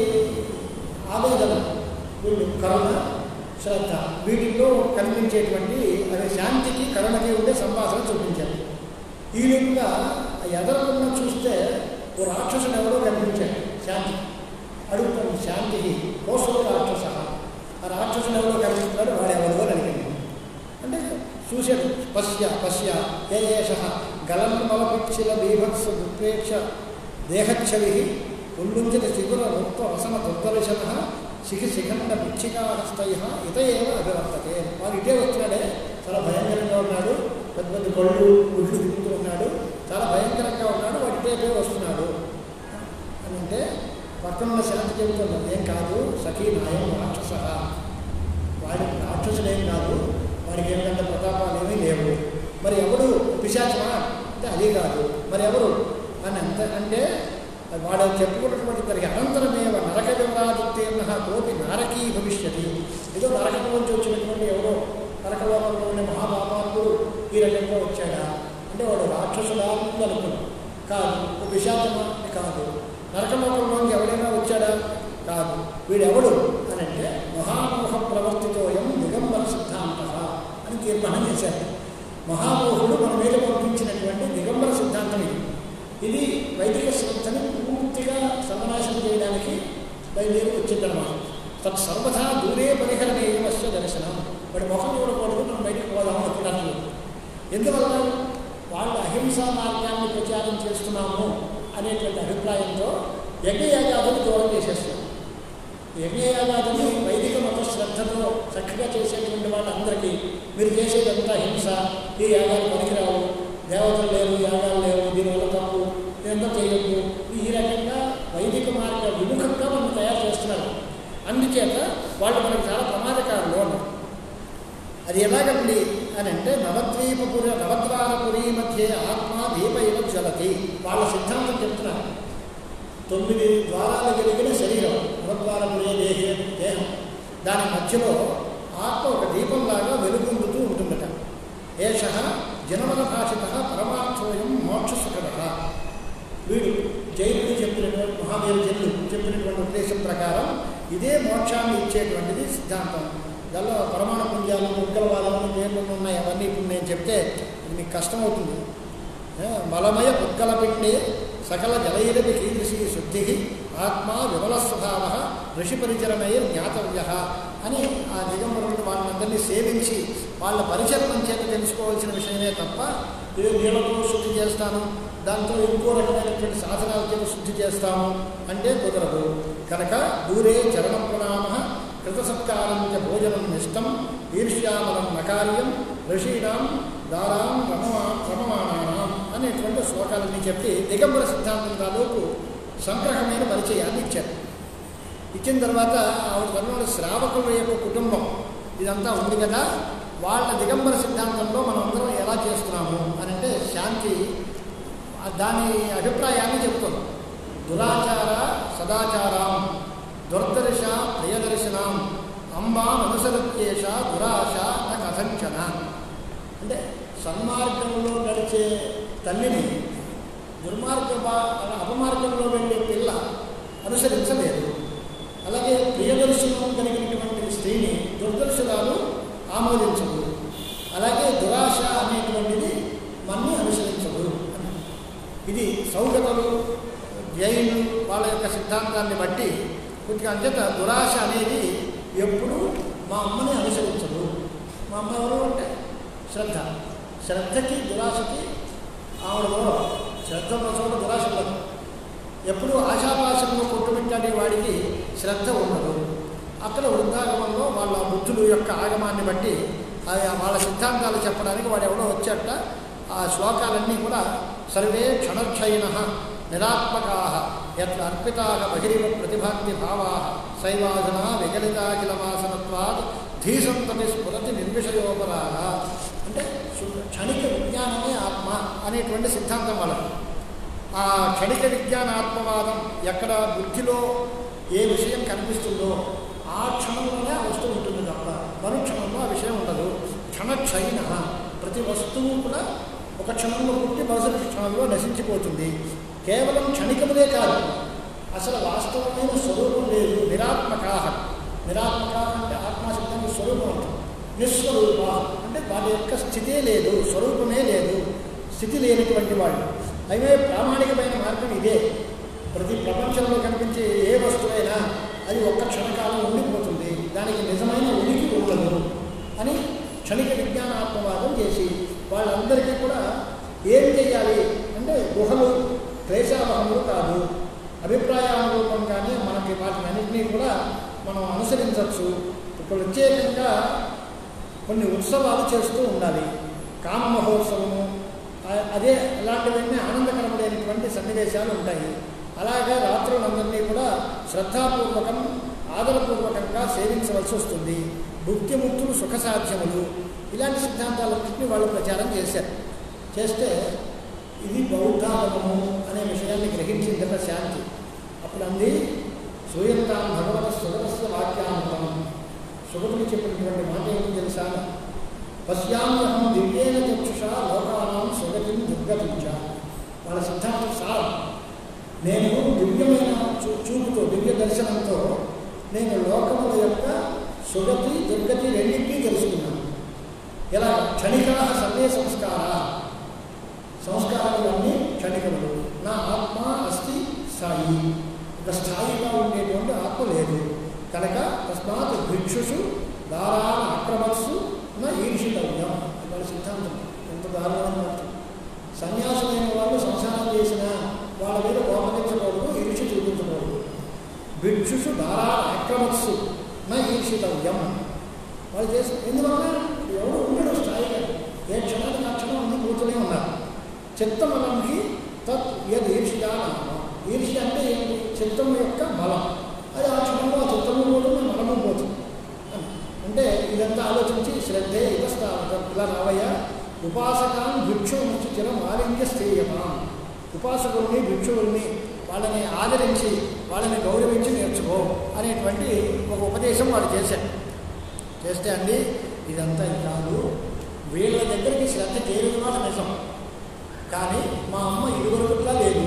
ఆవేదన వీళ్ళు కరుణ శ్రద్ధ వీటిల్లో కనిపించేటువంటి అదే శాంతికి కరుణకి ఉండే సంభాషణ చూపించారు ఈ విధంగా ఎదరకుండా చూస్తే ఓ రాక్షసుడు ఎవరో కనిపించాడు శాంతి అడుగుతాడు శాంతి కోసో రాక్షస ఆ రాక్షసుడు ఎవరో కనిపిస్తున్నాడు వాడు ఎవరో అని అడిగింది అంటే చూశాడు పశ్య పశ్య ఏ ఏష గలన్మలపిక్షిల బీభత్స దుర్పేక్ష దేహచ్చవి ఉల్లుంజత చిగుర ముక్త వసన దుర్దర్శన శిఖి శిఖండ పిచ్చికాహస్తయ ఇత ఏవ అభివర్తతే వాడు ఇటే వస్తున్నాడే చాలా భయంకరంగా ఉన్నాడు పెద్ద పెద్ద కళ్ళు గుడ్లు తిరుగుతూ ఉన్నాడు చాలా భయంకరంగా ఉన్నాడు వాడు ఇటే ఇటే వస్తున్నాడు అని అంటే పక్కనున్న శాంతి చెబుతున్నాడు ఏం కాదు సఖీ నాయం రాక్షస వాడి రాక్షసుడేం కాదు వాడికి ఏంటంటే ప్రతాపాలు ఏమీ లేవు మరి ఎవడు పిశాచమా అంటే అది కాదు మరి ఎవరు అని అంత అంటే వాడు చెప్పుకున్నటువంటి దానికి అనంతరమేవ నరక వివరాదిత్యేన కోపి నారకీ భవిష్యతి ఏదో నరకంలోంచి వచ్చినటువంటి ఎవరో నరకలోకంలో ఉండే మహాపాపాత్ముడు ఈ రకంగా వచ్చాడా అంటే వాడు రాక్షసులా ముందు అనుకున్నాడు కాదు ఓ విషాదమా అని కాదు నరకలోకంలోకి ఎవడైనా వచ్చాడా కాదు వీడెవడు అని అంటే మహామోహ ప్రవర్తితోయం దిగంబర సిద్ధాంత అని తీర్మానం చేశారు మహామోహుడు మన మీద పంపించినటువంటి దిగంబర సిద్ధాంతం ఇది ఇది వైదిక శ్రద్ధని పూర్తిగా సర్వనాశనం చేయడానికి బయలుదేరి వచ్చిందన్నమాట తత్ సర్వథా దూరే పరిహరణీయమస్య దర్శనం వాడి ముఖం చూడకూడదు మనం బయటికి పోదాం అనుకున్నాను ఎందువల్ల వాళ్ళు అహింసా మార్గాన్ని ప్రచారం చేస్తున్నాము అనేటువంటి అభిప్రాయంతో యజ్ఞయాగాదులు దూరం చేసేస్తారు యజ్ఞయాగాదులు వైదిక మత శ్రద్ధతో చక్కగా చేసేటువంటి వాళ్ళందరికీ మీరు చేసేదంతా హింస ఈ యాగాలు పనికిరావు దేవతలు లేవు యాగాలు లేవు దీనివల్ల తప్పు ఇదంతా చేయొద్దు ఈ రకంగా వైదిక మార్గ విముఖంగా మనం తయారు చేస్తున్నారు అందుచేత వాళ్ళు మనకు చాలా ప్రమాదకారులు అన్నారు అది ఎలాగండి అని అంటే నవద్వీపపురి నవద్వారపురి మధ్య ఆత్మ దీప ఇవ జ్వలతి వాళ్ళ సిద్ధాంతం చెప్తున్నారు తొమ్మిది ద్వారాలు కలిగిన శరీరం నవద్వారపురి దేహే దేహం దాని మధ్యలో ఆత్మ ఒక దీపంలాగా వెలుగొందుతూ ఉంటుందట ఏష జనమన భాషిత పరమార్థోయం మోక్షసుఖద వీడు జైనుడు చెప్పినటువంటి మహావీర జనులు చెప్పినటువంటి ఉద్దేశం ప్రకారం ఇదే మోక్షాన్ని ఇచ్చేటువంటిది సిద్ధాంతం దానిలో పరమాణు పుంజాలు ఉద్గలవాదము పేర్లు ఉన్నాయి అవన్నీ ఇప్పుడు నేను చెప్తే ఇది మీకు కష్టమవుతుంది ఏ, మలమయ ఉద్గల పిండే సకల జలైరవి కీదృశి శుద్ధి ఆత్మ విమల స్వభావ ఋషి పరిచరణై జ్ఞాతవ్య అని ఆ దిగంబరులు వాళ్ళందరినీ సేవించి వాళ్ళ పరిచరణం చేత తెలుసుకోవాల్సిన విషయమే తప్ప ఏ నీళ్ళతో శుద్ధి చేస్తాను దాంతో ఇంకో రకమైనటువంటి సాధనాల చేత శుద్ధి చేస్తాము అంటే కుదరదు కనుక దూరే చరణ ప్రణామ కృతసత్కారం చ భోజనం నిష్టం ఈర్ష్యామలం నకార్యం ఋషీణాం దారాం రమమా రమమానాం అనేటువంటి శ్లోకాలన్నీ చెప్పి దిగంబర సిద్ధాంతం తాలూకు సంగ్రహమైన పరిచయాన్ని ఇచ్చారు ఇచ్చిన తర్వాత ఆవిడ తర్వాత శ్రావకుల యొక్క కుటుంబం ఇదంతా ఉంది కదా వాళ్ళ దిగంబర సిద్ధాంతంలో మనం అందరం ఎలా చేస్తున్నాము అని అంటే శాంతి ఆ దాని అభిప్రాయాన్ని చెప్తుంది దురాచార సదాచారాం దుర్దర్శ ప్రియదర్శనాం అంబామనుసరత్యేష దురాశ న కథంచన అంటే సన్మార్గంలో నడిచే తల్లిని దుర్మార్గ బా- అపమార్గంలో వెళ్ళే పిల్ల అనుసరించలేదు అలాగే ప్రియదర్శనం కలిగినటువంటి స్త్రీని దుర్దర్శనాలు ఆమోదించదు అలాగే దురాశ అనేటువంటిది మన్ని అనుసరించదు అని ఇది సౌగతలు జైలు వాళ్ళ యొక్క సిద్ధాంతాన్ని బట్టి కొద్దిగా అంచేత దురాశ అనేది ఎప్పుడు మా అమ్మని అనుసరించదు మా అమ్మ ఎవరు అంటే శ్రద్ధ శ్రద్ధకి దురాశకి ఆవిడ దూరం శ్రద్ధ ఉన్న చోట దురాశ ఉండదు ఎప్పుడు ఆశాపాశంలో కొట్టుమిట్టాడే వాడికి శ్రద్ధ ఉండదు అక్కడ వృద్ధాగమంలో వాళ్ళ బుద్ధులు యొక్క ఆగమాన్ని బట్టి ఆ- వాళ్ళ సిద్ధాంతాలు చెప్పడానికి వాడు ఎవడో వచ్చాట ఆ శ్లోకాలన్నీ కూడా సర్వే క్షణక్షయిన నిరాత్మకా ఎట్ల అర్పితా బహిరివ ప్రతిభాంతి భావా శైవాసన విగలితాఖిలవాసనత్వాత్ ధీసంతటి స్ఫురతి నిర్విషయోపరాగ అంటే సు- క్షణిక విజ్ఞానమే ఆత్మ అనేటువంటి సిద్ధాంతం వాళ్ళది ఆ క్షణిక విజ్ఞానాత్మవాదం ఎక్కడ బుద్ధిలో ఏ విషయం కనిపిస్తుందో ఆ క్షణంలోనే ఆ వస్తువు ఉంటుంది తప్ప మరు క్షణంలో ఆ విషయం ఉండదు క్షణక్షయిన ప్రతి వస్తువు కూడా ఒక క్షణంలో పుట్టి మరుసటి క్షణంలో నశించిపోతుంది కేవలం క్షణికములే కాదు అసలు వాస్తవమైన స్వరూపం లేదు నిరాత్మకా నిరాత్మక అంటే ఆత్మశబ్దానికి స్వరూపం అంటాం నిస్వరూప అంటే వాళ్ళ యొక్క స్థితే లేదు స్వరూపమే లేదు స్థితి లేనటువంటి వాళ్ళు అయితే ప్రామాణికమైన మార్గం ఇదే ప్రతి ప్రపంచంలో కనిపించే ఏ వస్తువైనా అది ఒక్క క్షణకాలం ఉండిపోతుంది దానికి నిజమైన ఉనికి ఉండదు అని క్షణిక విజ్ఞానాత్మవాదం చేసి వాళ్ళందరికీ కూడా ఏం చేయాలి అంటే గుహలు క్లేశావహములు కాదు అభిప్రాయానురూపం కానీ మనకి వాటిని అన్నింటినీ కూడా మనం అనుసరించవచ్చు ప్రత్యేకంగా కొన్ని ఉత్సవాలు చేస్తూ ఉండాలి కామ మహోత్సవము ఆ- అదే అలాంటివన్నీ ఆనందకరములైనటువంటి సన్నివేశాలు ఉంటాయి అలాగే రాత్రులందరినీ కూడా శ్రద్ధాపూర్వకం ఆదరపూర్వకంగా సేవించవలసి వస్తుంది భుక్తిముక్తులు సుఖసాధ్యములు ఇలాంటి సిద్ధాంతాలన్నింటినీ వాళ్ళు ప్రచారం చేశారు చేస్తే ఇది బౌద్ధాగమము అనే విషయాన్ని గ్రహించిందట శాంతి అప్పుడు అంది సూయంతాం భగవత సుగతస్య వాక్యానంతం సుగతులు చెప్పినటువంటి మాట ఏమిటి తెలుసా పశ్యామ్యహం దివ్యేన చక్షుషా లోకానాం సుగతిం దుర్గతించ వాళ్ళ సిద్ధాంతం సార్ నేను దివ్యమైన చూ చూపుతో దివ్య దర్శనంతో నేను లోకముల యొక్క సుగతి దుర్గతి రెండింటినీ తెలుసుకున్నాను ఎలా క్షణికా సర్వే సంస్కార సంస్కారాలన్నీ క్షణికములు నా ఆత్మ అస్థి స్థాయి ఒక స్థాయిగా ఉండేటువంటి ఆత్మ లేదు కనుక తస్మాత్ భిక్షుషు దారాన ఆక్రమత్సు నా ఈర్షితవ్యం వాళ్ళ సిద్ధాంతం ఎంత దారుణమైన మాట సన్యాసులైన వాళ్ళు సంసారం చేసిన వాళ్ళ మీద కోపగించకూడదు ఈర్షి చూపించకూడదు భిక్షుషు దారాన ఆక్రమత్సు నా ఈర్షితవ్యం వాళ్ళు చేసి ఎందువల్ల ఎవడు ఉండడు స్థాయిగా ఏ క్షణానికి ఆ క్షణం అన్ని కూర్చునే ఉన్నారు చిత్తమలంకి తత్ యద్ ఈర్ష్యా నామ ఈర్ష్య అంటే ఏంటి చిత్తం యొక్క బలం అది ఆ క్షణంలో ఆ చిత్తము పోతుంది మలము పోతుంది అని. అంటే ఇదంతా ఆలోచించి శ్రద్ధే ఇతస్థావతం ఇలా రావయ్య ఉపాసకాన్ భిక్షు నుంచి చిరం ఆలింగ్య స్థేయమా ఉపాసకుల్ని భిక్షువుల్ని వాళ్ళని ఆదరించి వాళ్ళని గౌరవించి నేర్చుకో అనేటువంటి ఒక ఉపదేశం వాడు చేశాడు చేస్తే అండి ఇదంతా ఇది కాదు వీళ్ళ దగ్గరికి శ్రద్ధ చేరేది మాట నిజం కానీ మా అమ్మ ఇదివరకుట్లా లేదు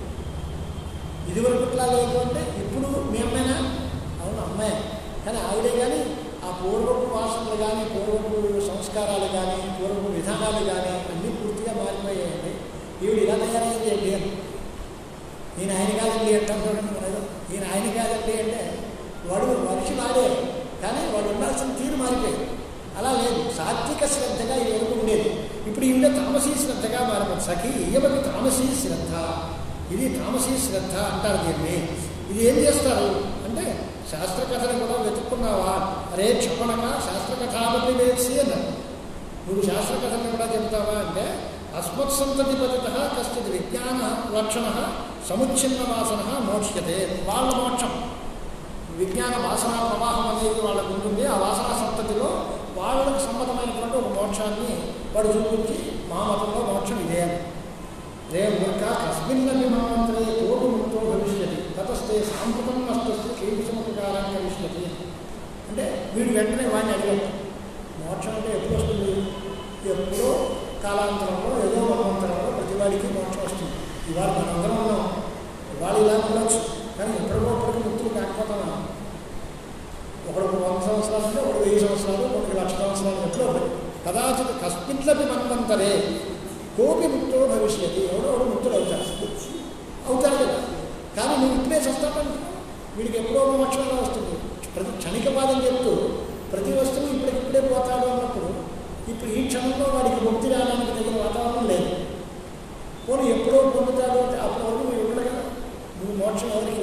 ఇదివరకుట్లా లేదు అంటే ఇప్పుడు మీ అమ్మాయినా అవును అమ్మాయి కానీ ఆవిడే కానీ ఆ పూర్వపు వాసనలు కానీ పూర్వపు సంస్కారాలు కానీ పూర్వపు విధానాలు కానీ అన్నీ పూర్తిగా మారిపోయాయండి ఈవిడ ఇలా తయారైంది ఏంటి అని ఈయన ఆయన కాదండి అంటే చూడండి మనలో ఈయన ఆయన కాదండి అంటే వాడు మనిషి వాడే కానీ వాడు ఉండాల్సిన తీరు మారిపోయింది అలా లేదు సాత్విక శ్రద్ధగా ఈ వరకు ఉండేది ఇప్పుడు ఈవిడ తామసీ శ్రద్ధగా మారిపోయింది సఖి ఇయ్యమకి తామసీ శ్రద్ధ ఇది తామసీ శ్రద్ధ అంటారు దీన్ని ఇది ఏం చేస్తారు అంటే శాస్త్రకథను కూడా వెతుక్కున్నావా అరే క్షపణక శాస్త్రకథాపతి వేసి అన్నారు నువ్వు శాస్త్రకథను కూడా చెప్తావా అంటే అస్మత్సంతతి పతిత కశ్చిత్ విజ్ఞాన లక్షణ సముచ్ఛిన్న వాసన మోక్ష్యతే వాళ్ళ మోక్షం విజ్ఞాన వాసన ప్రవాహం అనేది వాళ్ళకు ఉంటుంది ఆ వాసన సంతతిలో వాళ్ళకు సమ్మతమైనటువంటి ఒక మోక్షాన్ని వాడు చూపించి మా మతంలో మోక్షం ఇదే అని రే మూర్ఖ కస్మిన్న విమానంత్రే కోటు ముక్తో భవిష్యతి తతస్తే సాంప్రతం నష్టస్తే కీర్తిసముపకారం కలిసినది అంటే వీడు వెంటనే వాడిని అడిగాడు మోక్షం అంటే ఎప్పుడు వస్తుంది ఎప్పుడో కాలాంతరంలో ఏదో మన్వంతరంలో ప్రతివాడికి మోక్షం వస్తుంది ఇవాళ మనందరం ఉన్నాం ఇవాళ ఇలా ఉండొచ్చు కానీ ఎప్పటికో అప్పటికి ముక్తులు కాకపోతున్నాం ఒకడు వంద సంవత్సరాలు అంటే ఒకడు వెయ్యి సంవత్సరాలు ఒకటి లక్ష సంవత్సరాలు ఎప్పుడో ఒకటి కదాచిత్ కస్మిట్లపి మన్వంతరే కోపి ముక్తో భవిష్యతి ఎవడో ఒకడు ముక్తుడు అవుతాడు అవుతాడు కదా కానీ నువ్వు ఇప్పుడే చస్తాపని వీడికి ఎప్పుడో మోక్షంగా వస్తుంది ప్రతి క్షణికపాదం చెప్తూ ప్రతి వస్తువు ఇప్పటికిప్పుడే పోతాడు అన్నప్పుడు ఇప్పుడు ఈ క్షణంలో వాడికి ముక్తి రావడానికి తగిన వాతావరణం లేదు పోనీ ఎప్పుడో పొందుతాడు అంటే అప్పటి వరకు మీరు ఉండడు కదా నువ్వు మోక్షం ఎవరికి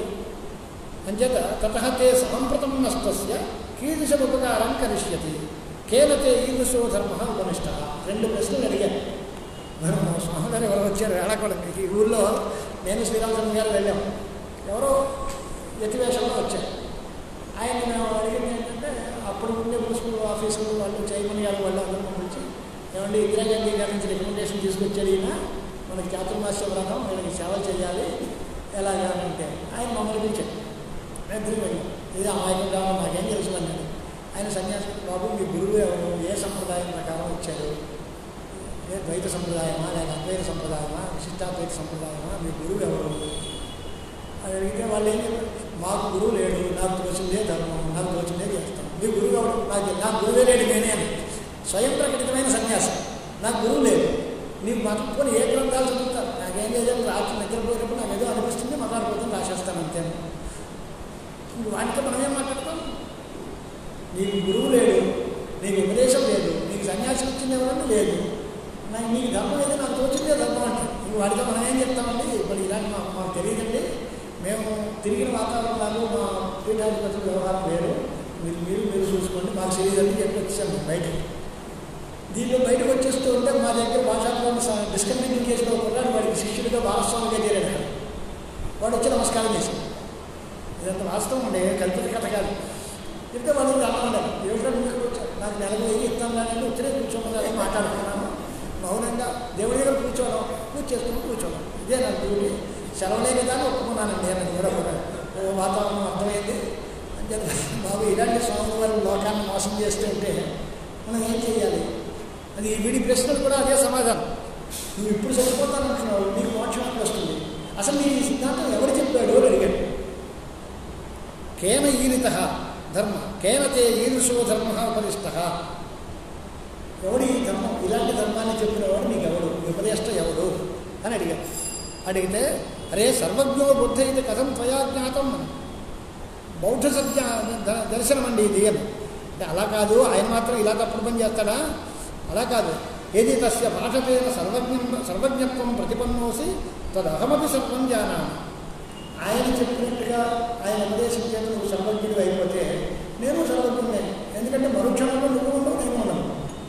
అంచేత తత తే సాంప్రతం నష్టస్య కీదృశముపకారం కరిష్యతి కేనతే ఈదృశో ధర్మ ఉపనిష్ట రెండు ప్రశ్నలు అడిగాను మనం స్వామి గారు ఎవరు వచ్చారు వేళాకొండ ఈ ఊళ్ళో నేను శ్రీరామచంద్ర గారు వెళ్ళాం ఎవరో యతివేషంలో వచ్చారు ఆయన మేము అడిగింది ఏంటంటే అప్పుడు ఉండే మున్సిపల్ ఆఫీసులు వాళ్ళు చైర్మన్ గారు వాళ్ళు అందరూ పంపించి ఏమండి ఇందిరాగాంధీ గారి నుంచి రికమెండేషన్ తీసుకొచ్చాడు ఈయన మనకి చాతుర్మాస్య వ్రతం వీళ్ళకి సేవ చేయాలి ఎలాగా అని అంటే ఆయన మమ్మల్ని పిలిచాడు నేను తిరిగి వెళ్ళాం ఇది అమాయకంగా నాకేం తెలుసు అన్నాడు ఆయన సన్యాసి బాబు మీ గురువు ఎవరు ఏ సంప్రదాయం ప్రకారం వచ్చారు ఏ ద్వైత సంప్రదాయమా లేక అద్వైత సంప్రదాయమా విశిష్టాద్వైత సంప్రదాయమా మీ గురువు ఎవరు అని అడిగితే వాళ్ళు ఏం చెప్పారు మాకు గురువు లేడు నాకు తోచిందే ధర్మం నాకు తోచిందే చేస్తాం మీ గురువు ఎవరు నాకు నాకు గురువే లేడు నేనే అని స్వయం ప్రకటితమైన సన్యాసం నాకు గురువు లేదు నీకు మతం పోనీ ఏ గ్రంథాలు చదువుతారు నాకేం లేదని రాత్రి నిద్రపోయినప్పుడు నాకు ఏదో అనిపిస్తుంది మతాడిపోతుంది రాసేస్తాను అంతే ఇప్పుడు వాటితో మనం ఏం మాట్లాడతాం నీకు గురువు లేడు నీకు ఉపదేశం లేదు నీకు సన్యాసం ఇచ్చింది ఎవరన్నా లేదు నాకు నీకు ధర్మం ఏదో నాకు తోచిందే ధర్మం అంటే ఇంక వాడితో మనం ఏం చెప్తామండి ఇప్పుడు ఇలాంటి మాకు మాకు తెలియదండి మేము తిరిగిన వాతావరణాలు మా పీఠాధిపతుల వ్యవహారం వేరు మీరు మీరు మీరు చూసుకోండి మాకు తెలియదని చెప్పి వచ్చాము బయటకు దీంట్లో బయటకు వచ్చేస్తూ ఉంటే మా దగ్గర భాషాత్మక డిస్కంటిన్యూ చేసిన ఒక కుర్రాడు వాడికి శిష్యుడిగా భాగస్వామిగా చేరాడు అక్కడ. వాడు వచ్చి నమస్కారం చేశాడు ఇదంతా వాస్తవం ఉండే కల్పిత కథ కాదు చెప్తే వాళ్ళు అన్నారు ఏమిటో మీకు వచ్చారు నాకు నెలకు వెయ్యి ఇస్తాను కానీ వచ్చే కూర్చోమని మాట్లాడుకున్నాను మౌనంగా దేవుడి దగ్గర కూర్చోవడం పూజ చేసుకుని కూర్చోవడం ఇదే నా డ్యూటీ సెలవులే కదా అని ఒప్పుకున్నానండి నేను కూడా కూడా ఓ వాతావరణం అర్థమైంది అని చెప్పి బాబు ఇలాంటి స్వామి వారు లోకాన్ని మోసం చేస్తూ ఉంటే మనం ఏం చేయాలి అది వీడి ప్రశ్నలు కూడా అదే సమాధానం నువ్వు ఇప్పుడు చనిపోతానంటున్నావు నీకు మోక్షం ఎప్పుడు వస్తుంది అసలు నీ సిద్ధాంతం ఎవరు చెప్పాడు అని అడిగాడు కేన ఈరిత ధర్మ కేన తే ఈరుషో ధర్మ ఉపదిష్ట ఎవడు ఈ ధర్మం ఇలాంటి ధర్మాన్ని చెప్పినవాడు నీకు ఎవడు ఉపదేష్ట ఎవడు అని అడిగాడు అడిగితే అరే సర్వజ్ఞో బుద్ధ ఇది కథం త్వయా జ్ఞాతం బౌద్ధ సత్య ద- దర్శనం అండి ఇది అని అంటే అలా కాదు ఆయన మాత్రం ఇలా తప్పుడు పని చేస్తాడా అలా కాదు ఏది తస్య పాఠతేన సర్వజ్ఞం సర్వజ్ఞత్వం ప్రతిపన్నోసి తదహమపి సర్వం జానామి ఆయన చెప్పినట్టుగా ఆయన ఉపదేశం చేత నువ్వు సర్వజ్ఞుడు అయిపోతే నేను సర్వజ్ఞుడే ఎందుకంటే మరు క్షణంలో నువ్వు ఉండవు నేను ఉండను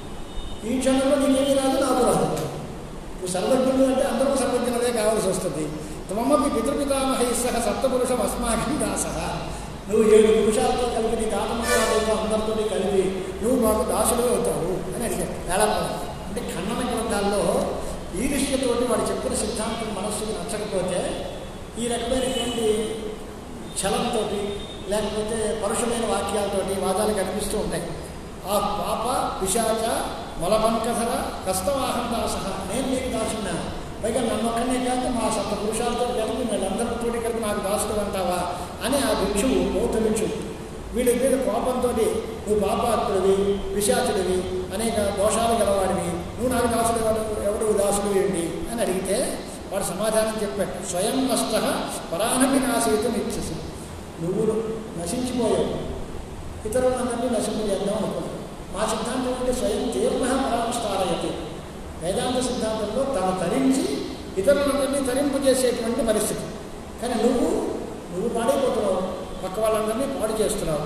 ఈ క్షణంలో నీకేమీ రాదు నాకు రాదు నువ్వు సర్వజ్ఞుడు అంటే అందరూ సర్వజ్ఞులదే కావాల్సి వస్తుంది త్వమపి పితృపితామహై సహ సప్తపురుషం అస్మాకం దాస నువ్వు ఏడు పురుషాలతో కలిపి నీ తాతమాలతో అందరితో కలిపి నువ్వు మాకు దాసుడు అవుతావు అని అడిగాడు వేళాపడం అంటే ఖండన గ్రంథాల్లో ఈ దృష్టితోటి వాడు చెప్పిన సిద్ధాంతం మనస్సుకు నచ్చకపోతే ఈ రకమైనటువంటి ఛలంతో లేకపోతే పరుషమైన వాక్యాలతోటి వాదాలు కనిపిస్తూ ఉంటాయి ఆ పాప పిశాచ మలబంకధర కస్తవాహం దాస నేను నీకు దాసున్నా పైగా నన్ను ఒక్కనే కాదు మా సప్త పురుషాలతో కలిపి వీళ్ళందరితో కలిపి నాకు దాసుడు అంటావా అని ఆ భిక్షువు బౌద్ధ భిక్షువు వీడి మీద కోపంతో నువ్వు పాపాత్ముడివి పిశాచుడివి అనేక దోషాలు గలవాడివి నువ్వు నాకు దాసుడు ఎవడు ఎవడు దాసుడు ఏంటి అని అడిగితే వాడు సమాధానం చెప్పాడు స్వయం నష్ట పరానపి నాశయితం ఇచ్చేసి నువ్వు నశించిపోయావు ఇతరులందరినీ నశింపజేద్దాం అనుకున్నావు మా సిద్ధాంతం అంటే స్వయం తీర్ణ పరామస్తారయతి వేదాంత సిద్ధాంతంలో తను తరించి ఇతరులందరినీ తరింపజేసేటువంటి పరిస్థితి కానీ నువ్వు నువ్వు పాడైపోతున్నావు పక్క వాళ్ళందరినీ పాడు చేస్తున్నావు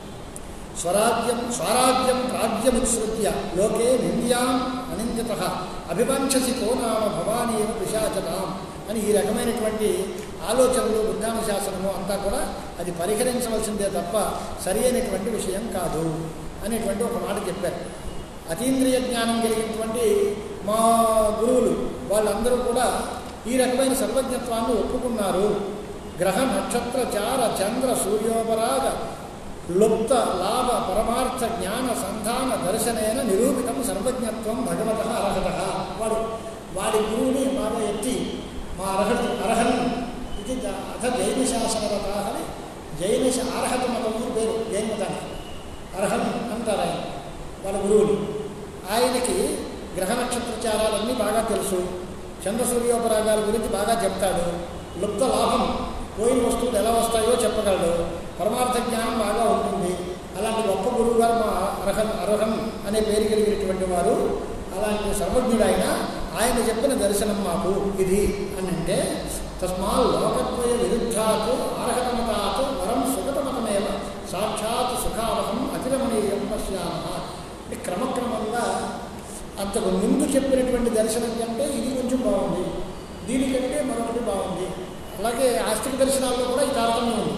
స్వరాజ్యం స్వరాజ్యం ప్రాజ్యముత్సృత్య లోకే నింద్యాం అనిందిత అభివంచసి కో నామ భవానీవ పిశాచతాం అని ఈ రకమైనటువంటి ఆలోచనలు బుద్ధాన శాసనము అంతా కూడా అది పరిహరించవలసిందే తప్ప సరి అయినటువంటి విషయం కాదు అనేటువంటి ఒక మాట చెప్పారు అతీంద్రియ జ్ఞానం కలిగినటువంటి మా గురువులు వాళ్ళందరూ కూడా ఈ రకమైన సర్వజ్ఞత్వాన్ని ఒప్పుకున్నారు గ్రహ నక్షత్ర చార చంద్ర సూర్యోపరాగ లుప్త లాభ పరమార్థ జ్ఞాన సంధాన దర్శనేన నిరూపితం సర్వజ్ఞత్వం భగవత అర్హత వాడు వాడి గురువుని బాగా ఎత్తి మా అర్హత అర్హన్ ఇది ద- అథ జైన శాసనరత అని జైన శా- అర్హత మతము పేరు జైన మతానికి అర్హన్ అంటారు ఆయన వాళ్ళ గురువుని ఆయనకి గ్రహ నక్షత్రచారాలన్నీ బాగా తెలుసు చంద్ర సూర్యోపరాగాల గురించి బాగా చెప్తాడు లుప్త లాభం పోయిన వస్తువులు ఎలా వస్తాయో చెప్పగలడు పరమార్థ జ్ఞానం బాగా ఉంటుంది అలాంటి గొప్ప గురువు గారు మా అర్హన్ అర్హన్ అనే పేరు కలిగినటువంటి వారు అలాంటి సర్వజ్ఞుడైన ఆయన చెప్పిన దర్శనం మాకు ఇది అని అంటే తస్మా లోకత్వయ విరుద్ధాత్ అర్హతమతాత్ వరం సుగతమతమేవ సాక్షాత్ సుఖావహం అతిరమణీయం పశ్యామ అంటే క్రమక్రమంగా అంతకు ముందు చెప్పినటువంటి దర్శనం కంటే ఇది కొంచెం బాగుంది దీనికంటే మరొకటి బాగుంది అలాగే ఆస్తిక దర్శనాల్లో కూడా ఈ తారతమ్యం ఉంది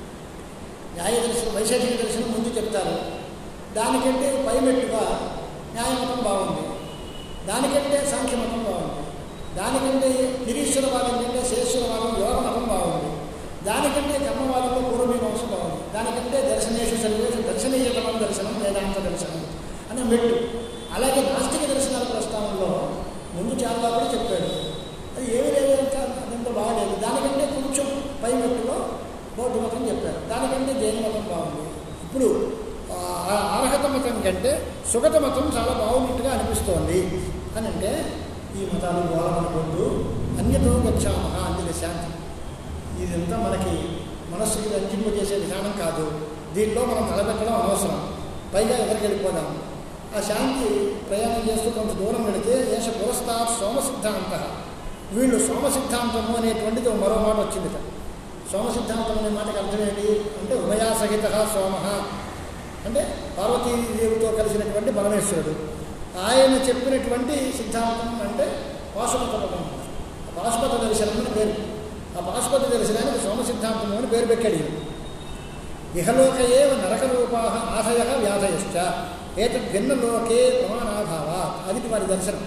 న్యాయ దర్శనం వైశేషిక దర్శనం ముందు చెప్తారు దానికంటే పైమెట్టుగా న్యాయమతం బాగుంది దానికంటే సాంఖ్యమతం బాగుంది దానికంటే నిరీశ్వరవాదం కంటే శేశ్వరవాదం యోగమతం బాగుంది దానికంటే కర్మవాదంలో పూర్వమీమాంస బాగుంది దానికంటే దర్శనేషు సర్వేషు దర్శనీయతమం దర్శనం వేదాంత దర్శనం అనే మెట్టు అలాగే నాస్తిక దర్శనాల ప్రస్తావనలో ముందు చాలా కూడా చెప్పాడు అది ఏమి లేదు అంత అదంతా బాగలేదు దానికంటే కొంచెం పై మెట్టులో బౌద్ధ మతం చెప్పారు దానికంటే జైన మతం బాగుంది ఇప్పుడు ఆ అర్హత మతం కంటే సుగత మతం చాలా బాగున్నట్టుగా అనిపిస్తోంది అని అంటే ఈ మతాలు గోళమనకొద్దు అన్యతో గచ్చామహ అందులో శాంతి ఇదంతా మనకి మనస్సుకి రంజింపజేసే విధానం కాదు దీనిలో మనం తలపెట్టడం అనవసరం పైగా ఎక్కడికి వెళ్ళిపోదాం ఆ శాంతి ప్రయాణం చేస్తూ కొంత దూరం వెళితే ఏష పురస్తాత్ సోమ సిద్ధాంత వీళ్ళు సోమ సిద్ధాంతము అనేటువంటిది ఓ మరో మాట వచ్చింది సోమ సిద్ధాంతం అనే మాటకి అర్థం ఏంటి అంటే ఉభయాసహిత సోమ అంటే పార్వతీదేవితో కలిసినటువంటి పరమేశ్వరుడు ఆయన చెప్పినటువంటి సిద్ధాంతం అంటే పాశుపత పదం పాశుపత దర్శనం అని పేరు ఆ పాశుపత దర్శనానికి సోమ సిద్ధాంతం అని పేరు పెట్టాడు ఈయన. ఇహలోక ఏవ నరకరూపా ఆశయ వ్యాధయశ్చ ఏతద్ భిన్నలోకే ప్రమాణాభావా అది వారి దర్శనం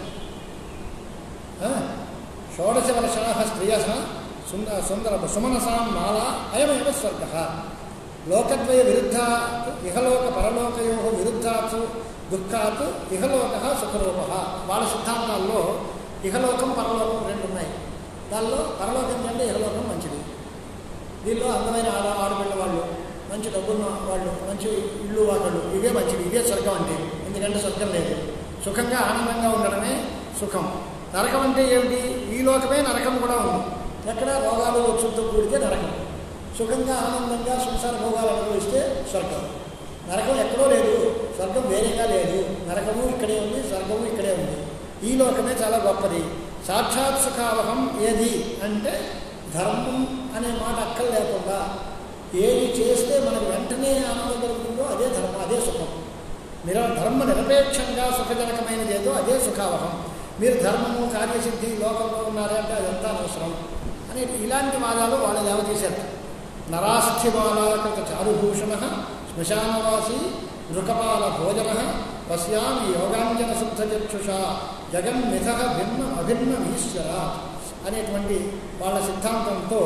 ఆ? షోడశ వర్షా స్త్రియ సుంద సుందర సుమనసాం మాల అయమేవ స్వర్గ లోకద్వయ విరుద్ధాత్ ఇహలోక పరలోకయో విరుద్ధాత్ దుఃఖాత్ ఇహలోక సుఖరూప వాళ్ళ సిద్ధాంతాల్లో ఇహలోకం పరలోకం రెండు ఉన్నాయి దానిలో పరలోకం కంటే ఇహలోకం మంచిది దీనిలో అందమైన ఆడ ఆడపిల్ల వాళ్ళు మంచి డబ్బున్న వాళ్ళు మంచి ఇల్లు వాళ్ళు ఇవే మంచిది ఇదే స్వర్గం అంటే ఎందుకంటే స్వర్గం లేదు సుఖంగా ఆనందంగా ఉండడమే సుఖం నరకం అంటే ఏమిటి ఈ లోకమే నరకం కూడా ఉంది ఎక్కడ రోగాలు వచ్చులతో కూడితే నరకం సుఖంగా ఆనందంగా సంసార భోగాలు అనుభవిస్తే స్వర్గం నరకం ఎక్కడో లేదు స్వర్గం వేరేగా లేదు నరకము ఇక్కడే ఉంది స్వర్గము ఇక్కడే ఉంది ఈ లోకమే చాలా గొప్పది సాక్షాత్ సుఖావహం ఏది అంటే ధర్మం అనే మాట అక్కలు లేకుండా ఏది చేస్తే మనకు వెంటనే ఆనందం కలుగుతుందో అదే ధర్మం అదే సుఖం నిర ధర్మ నిరపేక్షంగా సుఖజనకమైనది ఏదో అదే సుఖావహం మీరు ధర్మము కార్యసిద్ధి లోకంలో ఉన్నారే అంటే అదంతా అవసరం అని ఇలాంటి వాదాలు వాళ్ళు లేవతీశారు నరాస్థిమాలాకృత చారుభూషణ శ్మశానవాసి నృకపాల భోజన పశ్యామి యోగాంజన శుద్ధచక్షుష జగన్మిథ భిన్న అభిన్న ఈశ్వర అనేటువంటి వాళ్ళ సిద్ధాంతంతో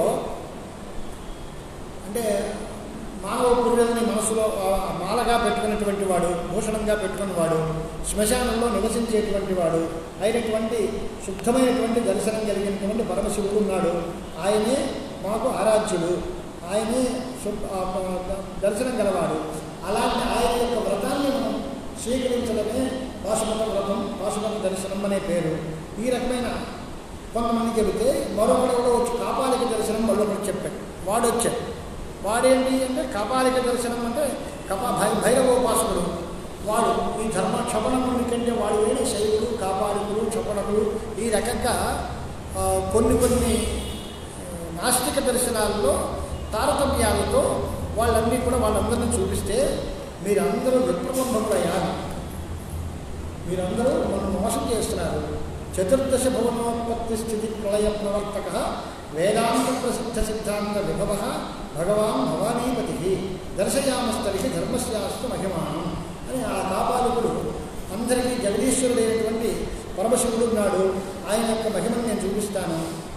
అంటే మానవ పురుషుల్ని మనసులో ఆ మాలగా పెట్టుకున్నటువంటి వాడు భూషణంగా పెట్టుకున్నవాడు శ్మశానంలో నివసించేటువంటి వాడు అయినటువంటి శుద్ధమైనటువంటి దర్శనం కలిగినటువంటి పరమశివుడు ఉన్నాడు ఆయనే మాకు ఆరాధ్యుడు ఆయనే శు- ఆ ప- దర్శనం గలవాడు అలాంటి ఆయన యొక్క వ్రతాన్ని మనం స్వీకరించడమే పాశుపత వ్రతం పాశుపత దర్శనం అనే పేరు ఈ రకమైన కొంతమంది చెబితే మరొకడు కూడా వచ్చి కాపాలిక దర్శనం మరొకటి చెప్పాడు వాడు వచ్చాడు వాడేంటి అంటే కాపాలిక దర్శనం అంటే కపా భై భైరవోపాసకుడు వాడు ఈ ధర్మ క్షపణముని కంటే వాడు వేరే శైవులు కాపాలికులు క్షపణకులు ఈ రకంగా ఆ, కొన్ని కొన్ని ఆ, నాస్తిక దర్శనాల్లో తారతమ్యాలతో వాళ్ళన్నీ కూడా వాళ్ళందరినీ చూపిస్తే మీరందరూ విప్రబంధములయ్యారు మీరందరూ మనం మోసం చేస్తున్నారు చతుర్దశ భువనోత్పత్తి స్థితి ప్రళయ ప్రవర్తక వేదాంత ప్రసిద్ధ సిద్ధాంత విభవ భగవాన్ భవానీపతి దర్శయామస్తరికి ధర్మశాస్త్ర మహిమానం అని ఆ కాపాలికుడు అందరికీ జగదీశ్వరుడైనటువంటి పరమశివుడు ఉన్నాడు ఆయన యొక్క మహిమను నేను చూపిస్తాను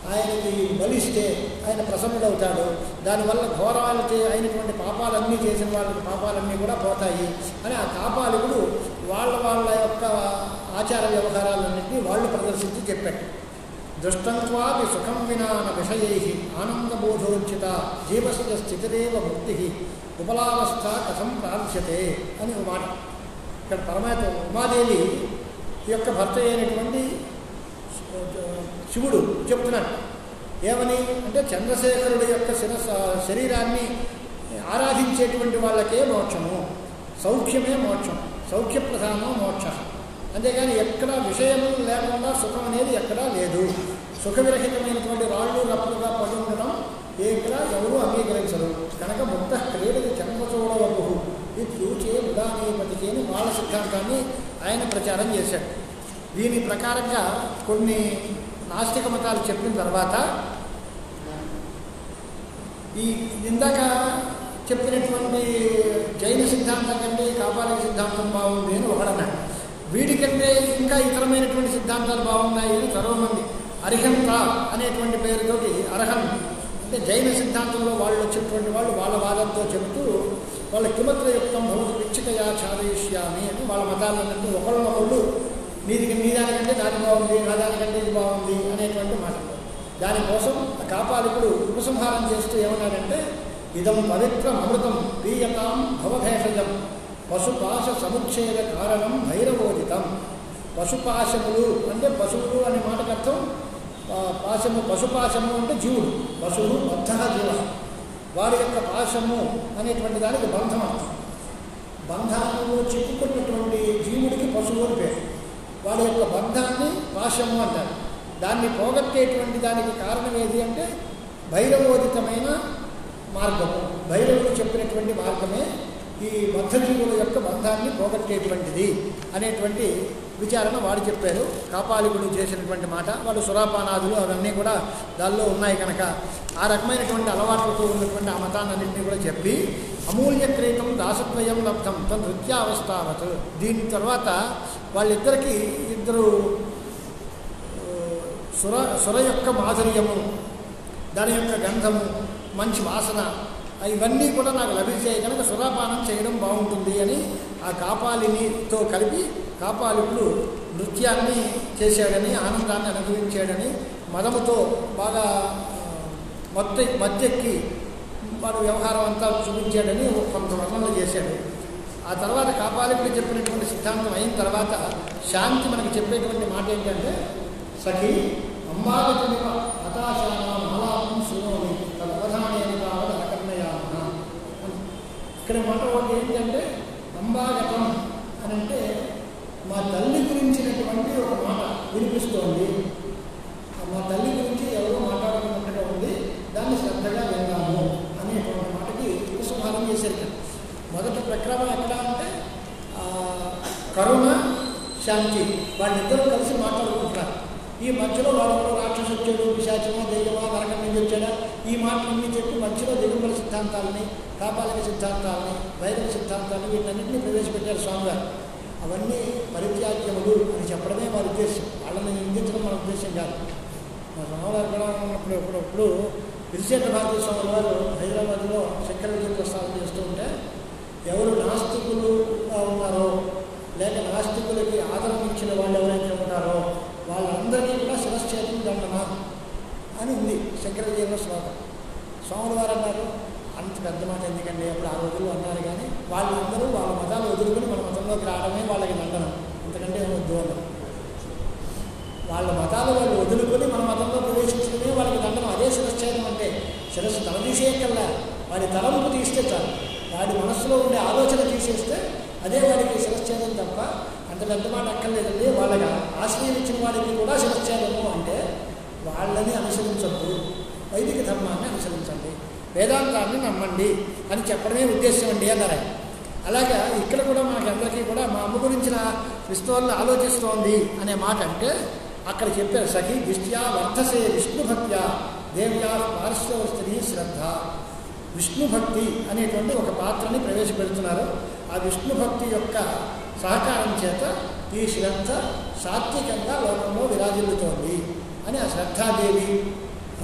ఆయనకి బలిస్తే ఆయన ప్రసన్నుడవుతాడు దానివల్ల ఘోరాలకి అయినటువంటి పాపాలన్నీ చేసిన వాళ్ళకి పాపాలన్నీ కూడా పోతాయి అని ఆ కాపాలికుడు వాళ్ళ వాళ్ళ యొక్క ఆచార వ్యవహారాలన్నింటినీ వాళ్ళు ప్రదర్శించి చెప్పాడు దృష్టంత్వాపి సుఖం వినాన విషయై ఆనందబోధోచిత జీవస్య స్థితిరేవ ముక్తి ఉపలావస్థ కథం ప్రార్థ్యతే అని ఒక మాట ఇక్కడ పరమాత్మ ఉమాదేవి యొక్క భర్త అయినటువంటి శివుడు చెప్తున్నాడు ఏమని అంటే చంద్రశేఖరుడు యొక్క శిరస శరీరాన్ని ఆరాధించేటువంటి వాళ్ళకే మోక్షము సౌఖ్యమే మోక్షం సౌఖ్యప్రధానం మోక్ష అంతేగాని ఎక్కడా విషయము లేకుండా సుఖం అనేది ఎక్కడా లేదు సుఖవిరహితమైనటువంటి రాళ్ళు రప్పులుగా పడి ఉండడం ఇక్కడ ఎవరూ అంగీకరించరు కనుక ముక్త క్రీడకి చంపచూడవకు ఇది చూచే ఉదానీపతికి అని వాళ్ళ సిద్ధాంతాన్ని ఆయన ప్రచారం చేశాడు దీని ప్రకారంగా కొన్ని నాస్తిక మతాలు చెప్పిన తర్వాత ఈ ఇందాక చెప్పినటువంటి జైన సిద్ధాంతం కంటే కాపాలిక సిద్ధాంతం బాగుంది అని ఒకడన్నాడు వీటికంటే ఇంకా ఇతరమైనటువంటి సిద్ధాంతాలు బాగున్నాయి అని సర్వమంది అర్హంత అనేటువంటి పేరుతోటి అర్హన్ అంటే జైన సిద్ధాంతంలో వాళ్ళు వచ్చినటువంటి వాళ్ళు వాళ్ళ వాదంతో చెబుతూ వాళ్ళ కిమత్రయుక్తం భవతి పిచ్చికయా చాదయిష్యామి అని వాళ్ళ మతాలన్నింటి ఒకళ్ళొకళ్ళు నీది నీ దానికంటే నాది బాగుంది నా దానికంటే ఇది బాగుంది అనేటువంటి మాట దానికోసం ఆ కాపాలికుడు ఉపసంహారం చేస్తూ ఏమన్నాడంటే ఇదం పవిత్రం అమృతం పీయతాం భవభేషజం పశుపాశ సముచ్ఛేద కారణం భైరవోదితం పశుపాశములు అంటే పశువులు అనే మాటకు అర్థం ఆ, పాశము పశుపాశము అంటే జీవుడు పశువు బద్ధ జీవ వారి యొక్క పాశము అనేటువంటి దానికి బంధం అర్థం బంధాలలో చిక్కుకున్నటువంటి జీవుడికి పశువు అని పేరు వాడి యొక్క బంధాన్ని పాశము అంటారు దాన్ని పోగొట్టేటువంటి దానికి కారణం ఏది అంటే భైరవోదితమైన మార్గము భైరవుడు చెప్పినటువంటి మార్గమే ఈ బద్ధజీవుల యొక్క బంధాన్ని పోగొట్టేటువంటిది అనేటువంటి విచారణ వాడు చెప్పారు కాపాలికుడు చేసినటువంటి మాట వాళ్ళు సురాపానాదులు అవన్నీ కూడా దానిలో ఉన్నాయి కనుక ఆ రకమైనటువంటి అలవాట్లతో ఉన్నటువంటి ఆ మతాన్నింటినీ కూడా చెప్పి అమూల్యక్రీతం దాసత్వయం లబ్ధం తన నృత్యావస్థావత్ దీని తర్వాత వాళ్ళిద్దరికీ ఇద్దరు ఆ, సుర సుర యొక్క మాధుర్యము దాని యొక్క గంధము మంచి వాసన ఇవన్నీ కూడా నాకు లభించాయి కనుక సురాపానం చేయడం బాగుంటుంది అని ఆ కాపాలినితో కలిపి కాపాలికుడు నృత్యాన్ని చేశాడని ఆనందాన్ని అనుభవించాడని మదముతో బాగా ఆ, మత్తె మత్తెక్కి వాడు వ్యవహారం అంతా చూపించాడని ఒక కొంత వర్ణనలు చేశాడు ఆ తర్వాత కాపాలికుడు చెప్పినటువంటి సిద్ధాంతం అయిన తర్వాత శాంతి మనకు చెప్పేటువంటి మాట ఏంటంటే సఖి అంబాగతునివ హతాశాన మాలాపం శృణోమి తదవధానేన తావత్ అకర్ణయామ ఇక్కడ మాట ఒకటి ఏంటంటే అంబాగతం అని అంటే మా తల్లి గురించినటువంటి ఒక మాట వినిపిస్తోంది ఆ మా తల్లి గురించి ఎవరో మాట్లాడుకున్నట్టుగా ఉంది దాన్ని శ్రద్ధగా విందాము అనేటువంటి మాటకి ఉపసంహారం చేశారు ఇక్కడ. మొదటి ప్రక్రమం ఎక్కడ అంటే ఆ, కరుణ శాంతి వాళ్ళిద్దరూ కలిసి మాట్లాడుకుంటున్నారు ఈ మధ్యలో వాళ్ళు రాక్షసు వచ్చాడు పిశాచమో దెయ్యమో నరకం నుంచి వచ్చాడా ఈ మాటలన్నీ చెప్పి మధ్యలో దిగుబడి సిద్ధాంతాలని కాపాలిక సిద్ధాంతాలని వైదిక సిద్ధాంతాలని వీటన్నింటినీ ప్రవేశపెట్టారు స్వామివారు అవన్నీ పరిత్యాజ్యములు అని చెప్పడమే వారి ఉద్దేశం వాళ్ళని నిందించడం మన ఉద్దేశం కాదు మా స్వామివారు కూడా ఉన్నప్పుడు ఎప్పుడప్పుడు విరిచేట భారతీయ స్వామి వారు హైదరాబాద్లో శంకర విజయ ప్రస్తావన చేస్తూ ఉంటే ఎవరు నాస్తికులుగా ఉన్నారో లేక నాస్తికులకి ఆదరణ ఇచ్చిన వాళ్ళు ఎవరైతే ఉంటారో వాళ్ళందరికీ కూడా శిరశ్చేతం దండన అని ఉంది శంకర విజయంలో శ్లోకం స్వాముల వారు అన్నారు అంత పెద్ద మాట ఎందుకండి అప్పుడు ఆ రోజుల్లో అన్నారు కానీ వాళ్ళందరూ వాళ్ళ మతాలు వదులుకొని మన మతంలోకి రావడమే వాళ్ళకి దండనం అంతకంటే ఏం వద్దు అన్నారు వాళ్ళ మతాలు వాళ్ళు వదులుకొని మన మతంలో ప్రవేశించడమే వాళ్ళకి దండం అదే శిరశ్చేదం అంటే శిరస్సు తల తీసేయకల్లా వాడి తలంపు తీస్తే చాలు వాడి మనస్సులో ఉండే ఆలోచన తీసేస్తే అదే వాడికి శిరశ్చేదం తప్ప అంత పెద్ద మాట అక్కర్లేదండి వాళ్ళకి ఆశ్రయం ఇచ్చిన వాడికి కూడా శిరశ్చేదము అంటే వాళ్ళని అనుసరించద్దు వైదిక ధర్మాన్ని అనుసరించండి వేదాంతాన్ని నమ్మండి అని చెప్పడమే ఉద్దేశం అండి అన్నారు ఆయన. అలాగా ఇక్కడ కూడా మనకందరికీ కూడా మా అమ్మ గురించిన విస్తోళ్ళు ఆలోచిస్తోంది అనే మాట అంటే అక్కడ చెప్పారు సఖి దిష్ట్యా వర్ధసే విష్ణుభక్త్యా దేవ్యా పార్శ్వ స్త్రీ శ్రద్ధ విష్ణుభక్తి అనేటువంటి ఒక పాత్రని ప్రవేశపెడుతున్నారు ఆ విష్ణుభక్తి యొక్క సహకారం చేత ఈ శ్రద్ధ సాత్వికంగా లోకంలో విరాజిల్లుతోంది అని ఆ శ్రద్ధాదేవి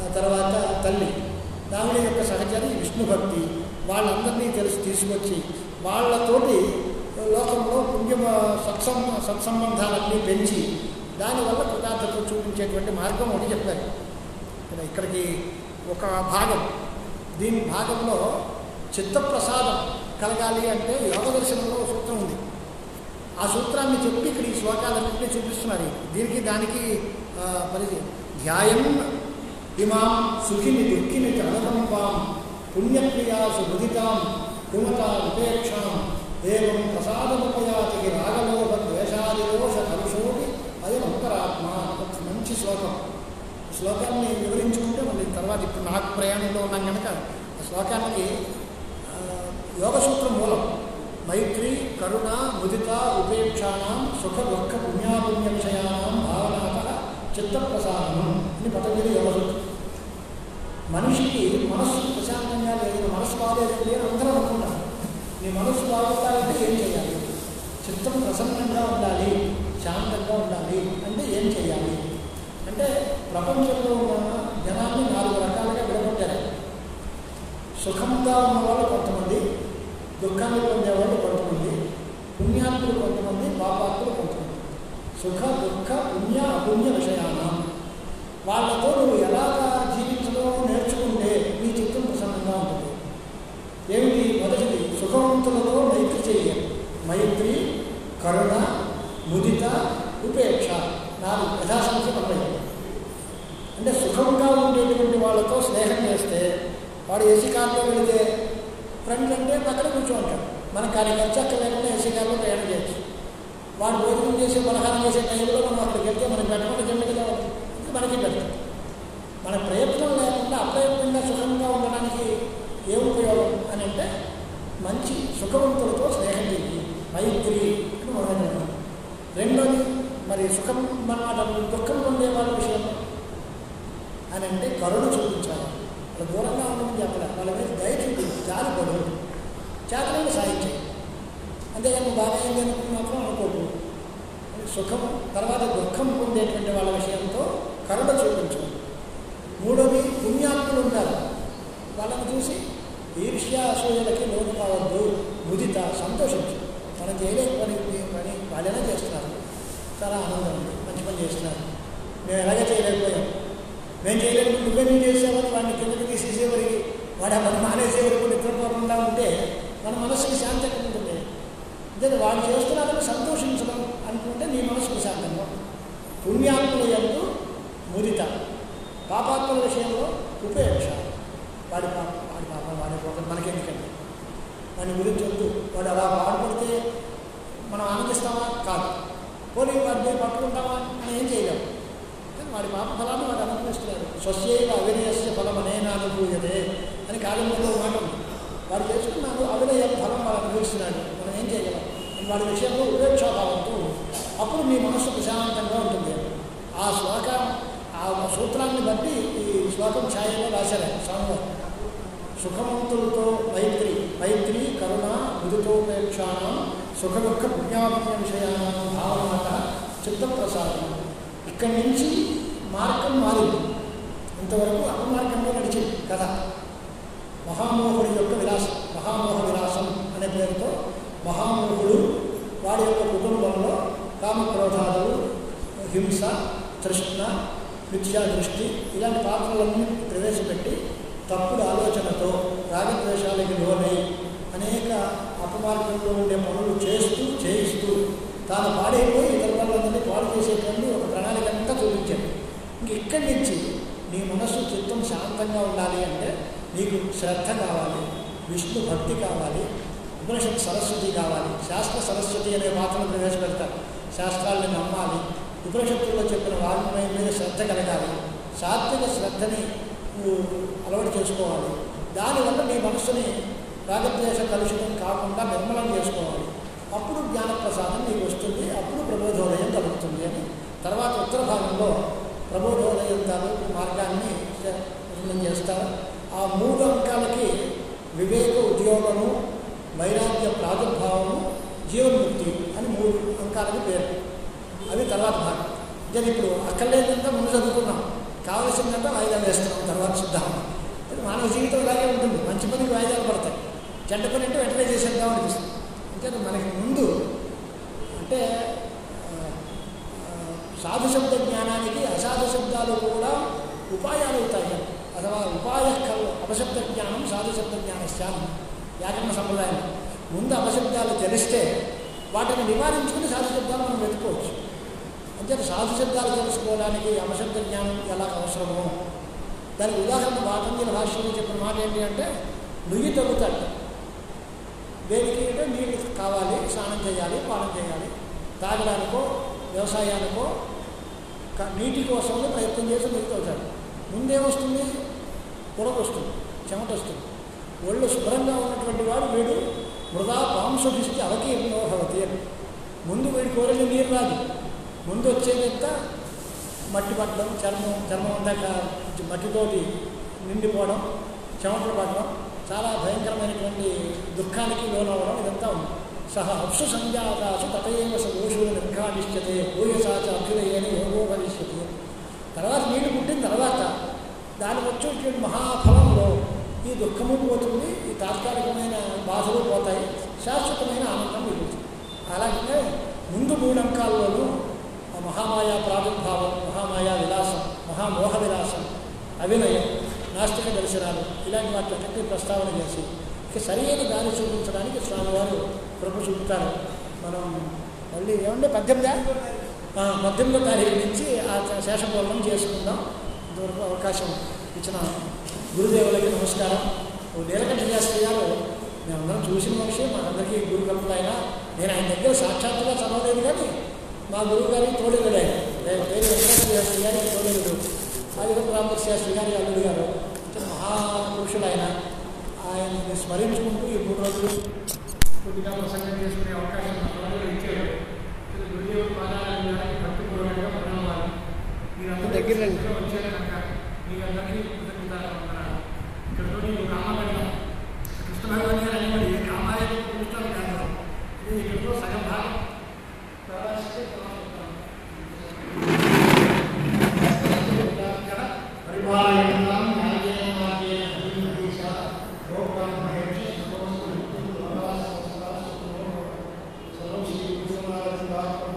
తర్వాత తల్లి దాని యొక్క సహచరి విష్ణు భక్తి వాళ్ళందరినీ తెలిసి తీసుకొచ్చి వాళ్ళతోటి లోకంలో పుణ్య సత్సం సత్సంబంధాలన్నీ పెంచి దానివల్ల కృతార్థత చూపించేటువంటి మార్గం ఒకటి చెప్పారు ఇక్కడ ఇక్కడికి ఒక భాగం దీని భాగంలో చిత్తప్రసాదం కలగాలి అంటే యోగ దర్శనంలో ఒక సూత్రం ఉంది ఆ సూత్రాన్ని చెప్పి ఇక్కడ ఈ శ్లోకాలన్నింటినీ చూపిస్తున్నారు ఈయన. దీనికి దానికి ఆ, పరిచయం ధ్యాయం ఇమాం సుఖిని దుఃఖిని చ అనుకంపాం పుణ్యప్రియాసు ముదితాం కుమత ఉపేక్షాం ఏవం ప్రసాదముపయాతికి రాగలోభ ద్వేషాదిదోష కలుషోటి అయం అంతరాత్మ ఒక మంచి శ్లోకం ఈ శ్లోకాన్ని వివరించుకుంటే మళ్ళీ తర్వాత ఇప్పుడు నాకు ప్రయాణంలో ఉన్నాం కనుక ఆ శ్లోకానికి ఆ, యోగ సూత్రం మూలం మైత్రి కరుణ ముదిత ఉపేక్షాణం సుఖ దుఃఖ పుణ్యాపుణ్య విషయాణం భావనాత చిత్తప్రసాదం అని పతంజలి యోగ సూత్రం మనిషికి మనస్సు ప్రశాంతంగా లేదు మనస్సు బాగోలేదు అని అందరం అనుకుంటాం నీ మనస్సు బాగుండాలంటే ఏం చేయాలి చిత్తం ప్రసన్నంగా ఉండాలి శాంతంగా ఉండాలి అంటే ఏం చేయాలి అంటే ప్రపంచంలో ఉన్న జనాన్ని నాలుగు రకాలుగా విడగొట్టారు సుఖంగా ఉన్నవాళ్ళు కొంతమంది దుఃఖాన్ని పొందేవాళ్ళు కొంతమంది పుణ్యాత్ములు కొంతమంది పాపాత్ములు కొంతమంది సుఖ దుఃఖ పుణ్య అపుణ్య విషయాన వాళ్ళతో నువ్వు ఎలాగా జీవించడం నేర్చుకుంటే నీ చిత్తం ప్రసన్నంగా ఉంటుంది ఏమిటి మొదటిది సుఖవంతులతో మైత్రి చేయాలి మైత్రి కరుణ ముదిత ఉపేక్ష నాలుగు యథాసంఖ్య పర్వాలేదు అంటే సుఖంగా ఉండేటువంటి వాళ్ళతో స్నేహం చేస్తే వాడు ఏసీ కార్లో వెళితే ఫ్రెండ్ అంటే పక్కన కూర్చోంటాడు మనకు కానీ ఖర్చు అక్కడ లేకుండా ఏసీ కార్లో ప్రయాణం చేయొచ్చు వాడు భోజనం చేసి పలహారం చేసే టైంలో మనం అక్కడికి వెళ్తే మనకి పెట్టకుండా జన్మగా మనకి పెడతాం మన ప్రయత్నం లేకుండా అప్రయత్నంగా సుఖంగా ఉండడానికి ఏ ఉపయోగం అని అంటే మంచి సుఖవంతులతో స్నేహం చేయి మైత్రి అని మొదలైన రెండోది మరి సుఖం మన దుఃఖం పొందే వాళ్ళ విషయంలో అని అంటే కరుణ చూపించాలి వాళ్ళ దూరంగా ఉండమని చెప్పలే వాళ్ళ మీద దయ చూపించి జాలి పడు చేతనైనా సాయం చేయి అంతేగాని నువ్వు బాగా అయింది అనుకుని మాత్రం అనుకోకు సుఖం తర్వాత దుఃఖం పొందేటువంటి వాళ్ళ విషయంతో కరుణ చూపించు మూడోది పుణ్యాత్ములు ఉంటారు వాళ్ళని చూసి ఈర్ష్య అసూయలకి లోను కావద్దు ముదిత సంతోషించు మనం చేయలేని పని పని వాళ్ళైనా చేస్తున్నారు చాలా ఆనందం ఉంది మంచి పని చేస్తున్నారు మేము ఎలాగే చేయలేకపోయాం మేము చేయలేదు నువ్వే నువ్వు చేసావని వాడిని కిందకి తీసేసేవరికి వాడు ఆ పని మానేసే వరకు నిద్రపోకుండా ఉంటే మన మనసుకి శాంతి ఎక్కడ ఉంటుంది అంటే వాడు చేస్తున్నారని సంతోషించడం అనుకుంటే నీ మనసు ప్రశాంతంగా ఉంటుంది. పుణ్యాత్ముల ఎందు ముదిత పాపాత్ముల విషయంలో ఉపేక్ష వాడి పాపం వాడి పాపం వాడి పోతే మనకెందుకండి వాడి గురించి వద్దు వాడు అలా బాధపడితే మనం ఆనందిస్తామా కాదు పోనీ వాడిని పట్టుకుంటామా అని ఏం చేయలేము కానీ వాడి పాప ఫలాన్ని వాడు అనుభవిస్తున్నాడు స్వస్యైవ అవినయస్య ఫలం అనేనా అనుభూయతే అని కాలంలో మాట ఉంది వాడు చేసుకున్నాడు అవినయ ఫలం వాడు అనుభవిస్తున్నాడు మనం ఏం చేయగలం వాడి విషయంలో ఉపేక్షాభావంతో అప్పుడు మీ మనస్సు ప్రశాంతంగా ఉంటుంది ఆ శ్లోకం ఆ సూత్రాన్ని బట్టి ఈ శ్లోకం ఛాయలో రాశారు స్వామివారు సుఖవంతులతో మైత్రి మైత్రి కరుణ మృదుతోపేక్షానం సుఖ దుఃఖ పుణ్యాపుణ్య విషయానం భావనాట చిత్తప్రసాదం ఇక్కడి నుంచి మార్గం మారింది ఇంతవరకు అపమార్గంలో నడిచింది కథ మహామోహుడి యొక్క విలాసం మహామోహ విలాసం అనే పేరుతో మహామోహుడు వాడి యొక్క కుటుంబంలో కామక్రోధాలు హింస తృష్ణ మిథ్యా దృష్టి ఇలాంటి పాత్రలన్నీ ప్రవేశపెట్టి తప్పుడు ఆలోచనతో రాగద్వేషాలకి లోనై అనేక అపమార్గంలో ఉండే పనులు చేస్తూ చేయిస్తూ తాను పాడైపోయి ఇతర వాళ్ళందరినీ పాడు చేసేటువంటి ఒక ప్రణాళిక అంతా చూపించాడు ఇంక ఇక్కడి నుంచి నీ మనస్సు చిత్తం శాంతంగా ఉండాలి అంటే నీకు శ్రద్ధ కావాలి విష్ణు భక్తి కావాలి ఉపనిషత్ సరస్వతి కావాలి శాస్త్ర సరస్వతి అనే మాటను ప్రవేశపెడతారు శాస్త్రాలను నమ్మాలి ఉపనిషత్తుల్లో చెప్పిన వాగ్మయం మీద శ్రద్ధ కలగాలి సాత్విక శ్రద్ధని నువ్వు అలవాటు చేసుకోవాలి దానివల్ల నీ మనస్సుని రాగద్వేష కలుషితం కాకుండా నిర్మలం చేసుకోవాలి అప్పుడు జ్ఞానప్రసాదం నీకు వస్తుంది అప్పుడు ప్రబోధోదయం కలుగుతుంది అని తర్వాత ఉత్తర భాగంలో ప్రబోధోదయం తాలూకు మార్గాన్ని నిర్ణయం చేస్తారు ఆ మూడు అంకాలకి వివేక ఉద్యోగము వైరాగ్య ప్రాదుర్భావము జీవన్ముక్తి అని మూడు అంకాలకి పేరు అవి తర్వాత భాగం అంటే ఇప్పుడు అక్కర్లేదంతా ముందు చదువుకున్నాం కావలసిందంతా వాయిదా వేస్తున్నాం తర్వాత చూద్దాం ఇది మానవ జీవితం ఇలాగే ఉంటుంది మంచి పనికి వాయిదాలు పడతాయి చెడ్డ పని అంటే వెంటనే చేసేద్దాం అనిపిస్తుంది అంటే మనకి ముందు అంటే ఆ, ఆ, సాధు శబ్ద జ్ఞానానికి అసాధు శబ్దాలు కూడా ఉపాయాలు అవుతాయి అథవా ఉపాయ కల్ అపశబ్ద జ్ఞానం సాధు శబ్ద జ్ఞానశ్చానం వ్యాకరణ సంప్రదాయం ముందు అపశబ్దాలు తెలిస్తే వాటిని నివారించుకుని సాధు శబ్దాలు మనం వెతుకోవచ్చు అంటే సాధు శబ్దాలు తెలుసుకోవడానికి అపశబ్ద జ్ఞానం ఎలా అవసరమో దానికి ఉదాహరణ పాఠంజల భాష్యంలో చెప్పిన మాట ఏంటి అంటే నుయ్యి తగ్గుతాడు దేనికి అంటే నీళ్ళు కావాలి స్నానం చేయాలి పానం చేయాలి తాగడానికో వ్యవసాయానికో క- నీటి కోసం ప్రయత్నం చేసి నీళ్ళు తగ్గుతాడు ముందేమొస్తుంది పొడవ వస్తుంది చెమట వస్తుంది ఒళ్ళు శుభ్రంగా ఉన్నటువంటి వాడు వీడు వృధా పాంసుడిస్తే అవకీర్ణో భవతి అని ముందు వీడి కూరలు నీరు రాదు ముందు వచ్చేదంతా మట్టి పట్టడం చర్మం చర్మం అంతా కా- మట్టితోటి నిండిపోవడం చెమటలు పడడం చాలా భయంకరమైనటువంటి దుఃఖానికి లోనవడం ఇదంతా ఉంది సహ అప్సు సంజాతాసు తటయేవ సోషులు నిర్ఘాటిష్యతే భూయసాచ అభ్యుదయన యోగో భవిష్యతి తర్వాత నీళ్ళు పుట్టిన తర్వాత దానికి వచ్చేటువంటి మహాఫలంలో ఈ దుఃఖము పోతుంది ఈ తాత్కాలికమైన బాధలు పోతాయి శాశ్వతమైన ఆనందం మిగులుతుంది అలాగే ముందు మూడు అంకాల్లోనూ ఆ మహామాయా ప్రాదుర్భావం మహామాయా విలాసం మహామోహ విలాసం అభినయం నాస్తిక దర్శనాలు ఇలాంటి వాటికి ప్రస్తావన చేసి ఇక సరైన దారి చూపించడానికి స్వామివారు కృప చూపుతారు మనం మళ్ళీ ఏమంటే పద్దెనిమిదా ఆ, పద్దెనిమిదో తారీఖు నుంచి ఆ శేషపూర్ణం చేసుకుందాం ఇంతవరకు అవకాశం ఇచ్చిన గురుదేవులకి నమస్కారం ఓ నీలకంఠ శాస్త్రి గారు మేమందరం చూసిన మనిషి మనందరికీ గురు కల్పన ఆయన నేను ఆయన దగ్గర సాక్షాత్తుగా చదవలేదు కానీ మా గురువు గారికి తోడేలుడు ఆయన నేను పేరు వెంకటేశ్వర శాస్త్రి గారికి తోడేలుడు ఆదిగం రామకృష్ణ శాస్త్రి గారి అల్లుడు గారు అంటే మహాపురుషుడు ఆయన ఆయన్ని స్మరించుకుంటూ ఈ మూడు రోజులు కొద్దిగా ప్రసంగం చేసుకునే అవకాశం నాకు వాళ్ళు ఇచ్చారు ఇది గురుదేవుడు పాదాలను భక్తిపూర్వకంగా ప్రణామాలు మీరందరూ దగ్గరలో వచ్చారు కనుక మీ అందరికీ కృతజ్ఞతలు వందనాలు. ఇక్కడతో నీకు రామాయణం కృష్ణ భగవాన్ గారు అనేవాడు ఈ రామాయణం పుస్తకం కాదు ఇది ఇక్కడతో సగం భాగం ప్రవేశిస్తే ప్రవేశిస్తాం. పరిపాలయంతాం న్యాయేన మార్గేణ హరిమహేష లోకాన్ మహేష సర్వస్సు నిత్యం భగవాన్ సంస్కార సర్వం శ్రీ కృష్ణనారాయణ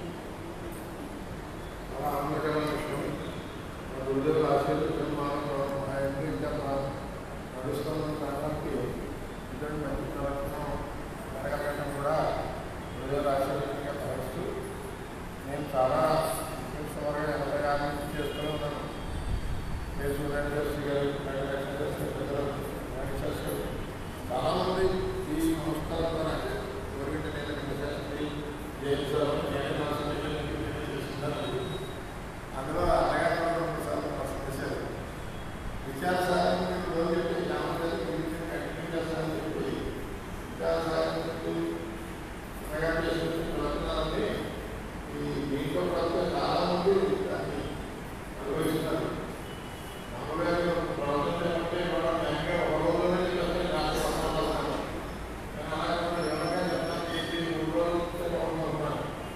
అలా ఆంధ్రకరణ విషయం మా గురుదేవుల ఆశీర్వచనం మా ఇంటి ఇంకా నడుస్తున్న కారణానికి ఇటువంటి మంచి ప్రవర్తన జరగడం కూడా గురుదేవుల ఆశీర్వచనంగా భావిస్తూ నేను చాలా సుమారుగా ఎనభై ఆరు నుంచి చేస్తూనే ఉన్నాను నేను సూర్యన్ గారు గారు వెంకటేశ్వర గారు పెద్దలు వెంకటేశ్వర గారు చాలామంది ఈ సంస్థల ద్వారా ఎవరికంటే నేను శాస్త్రి జేమ్స్ చేస్తున్నారు అందులో అన్నగారు రెండు సార్లు ప్రశ్న చేశారు విచారసాగరం రోజు చెప్పి రామగారు కంటిన్యూ చేస్తానని చెప్పి విచారసాగరం చెప్పి అన్నగారు చేసి ప్రవర్తనాలని ఈ దీంట్లో ప్రజలు చాలా మంది దాన్ని అనుభవిస్తున్నారు రామగారు ప్రవర్తన అంటే మనం బ్యాంక్గా ఒక రోజులోనే చెప్పి రాష్ట్ర పట్టణాలు కానీ అలాగే ఎవరికైనా చెప్తాను చేసి మూడు రోజులు ఉంటున్నాను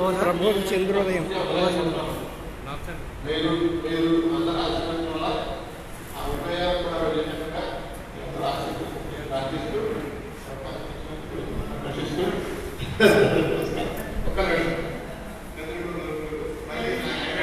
ప్రబోధ చంద్రోదయం మీరు మీరు అందరూ ఆశీర్వదించడం వల్ల ఆ ఉపయోగాలు కూడా వెళ్ళినట్టుగా అందరూ ఆశీర్వదించు ప్రార్థిస్తూ రక్షిస్తూ ఒక్క నిమిషం మళ్ళీ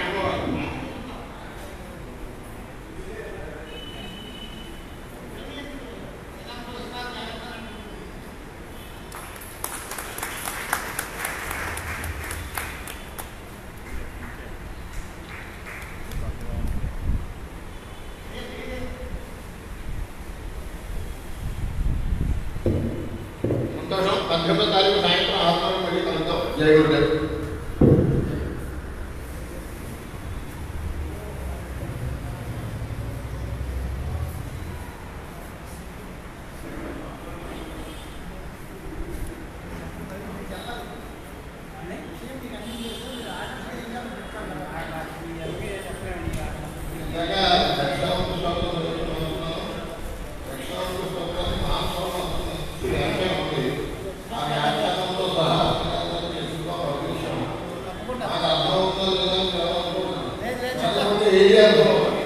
సంతోషం పద్దెనిమిదో తారీఖు సాయంత్రం ఆత్మను మళ్ళీ కలుద్దాం జై గురుదేవ్ ఇందాక దక్షిణాంత శ్లోకం చదువుతున్నాను. దక్షిణాంత శ్లోకాన్ని మహాస్వామి అంటున్నారు. వ్యాఖ్యానం ఉంది. ఆ వ్యాఖ్యానంతో సహా అర్థాలను తెలుసుకోవడం ఒక విషయం. నాకు అర్థమవుతుందో లేదో అని నేను అనుకుంటున్నాను. లేదు, లేదు, కొంతమంది ఏరియాలో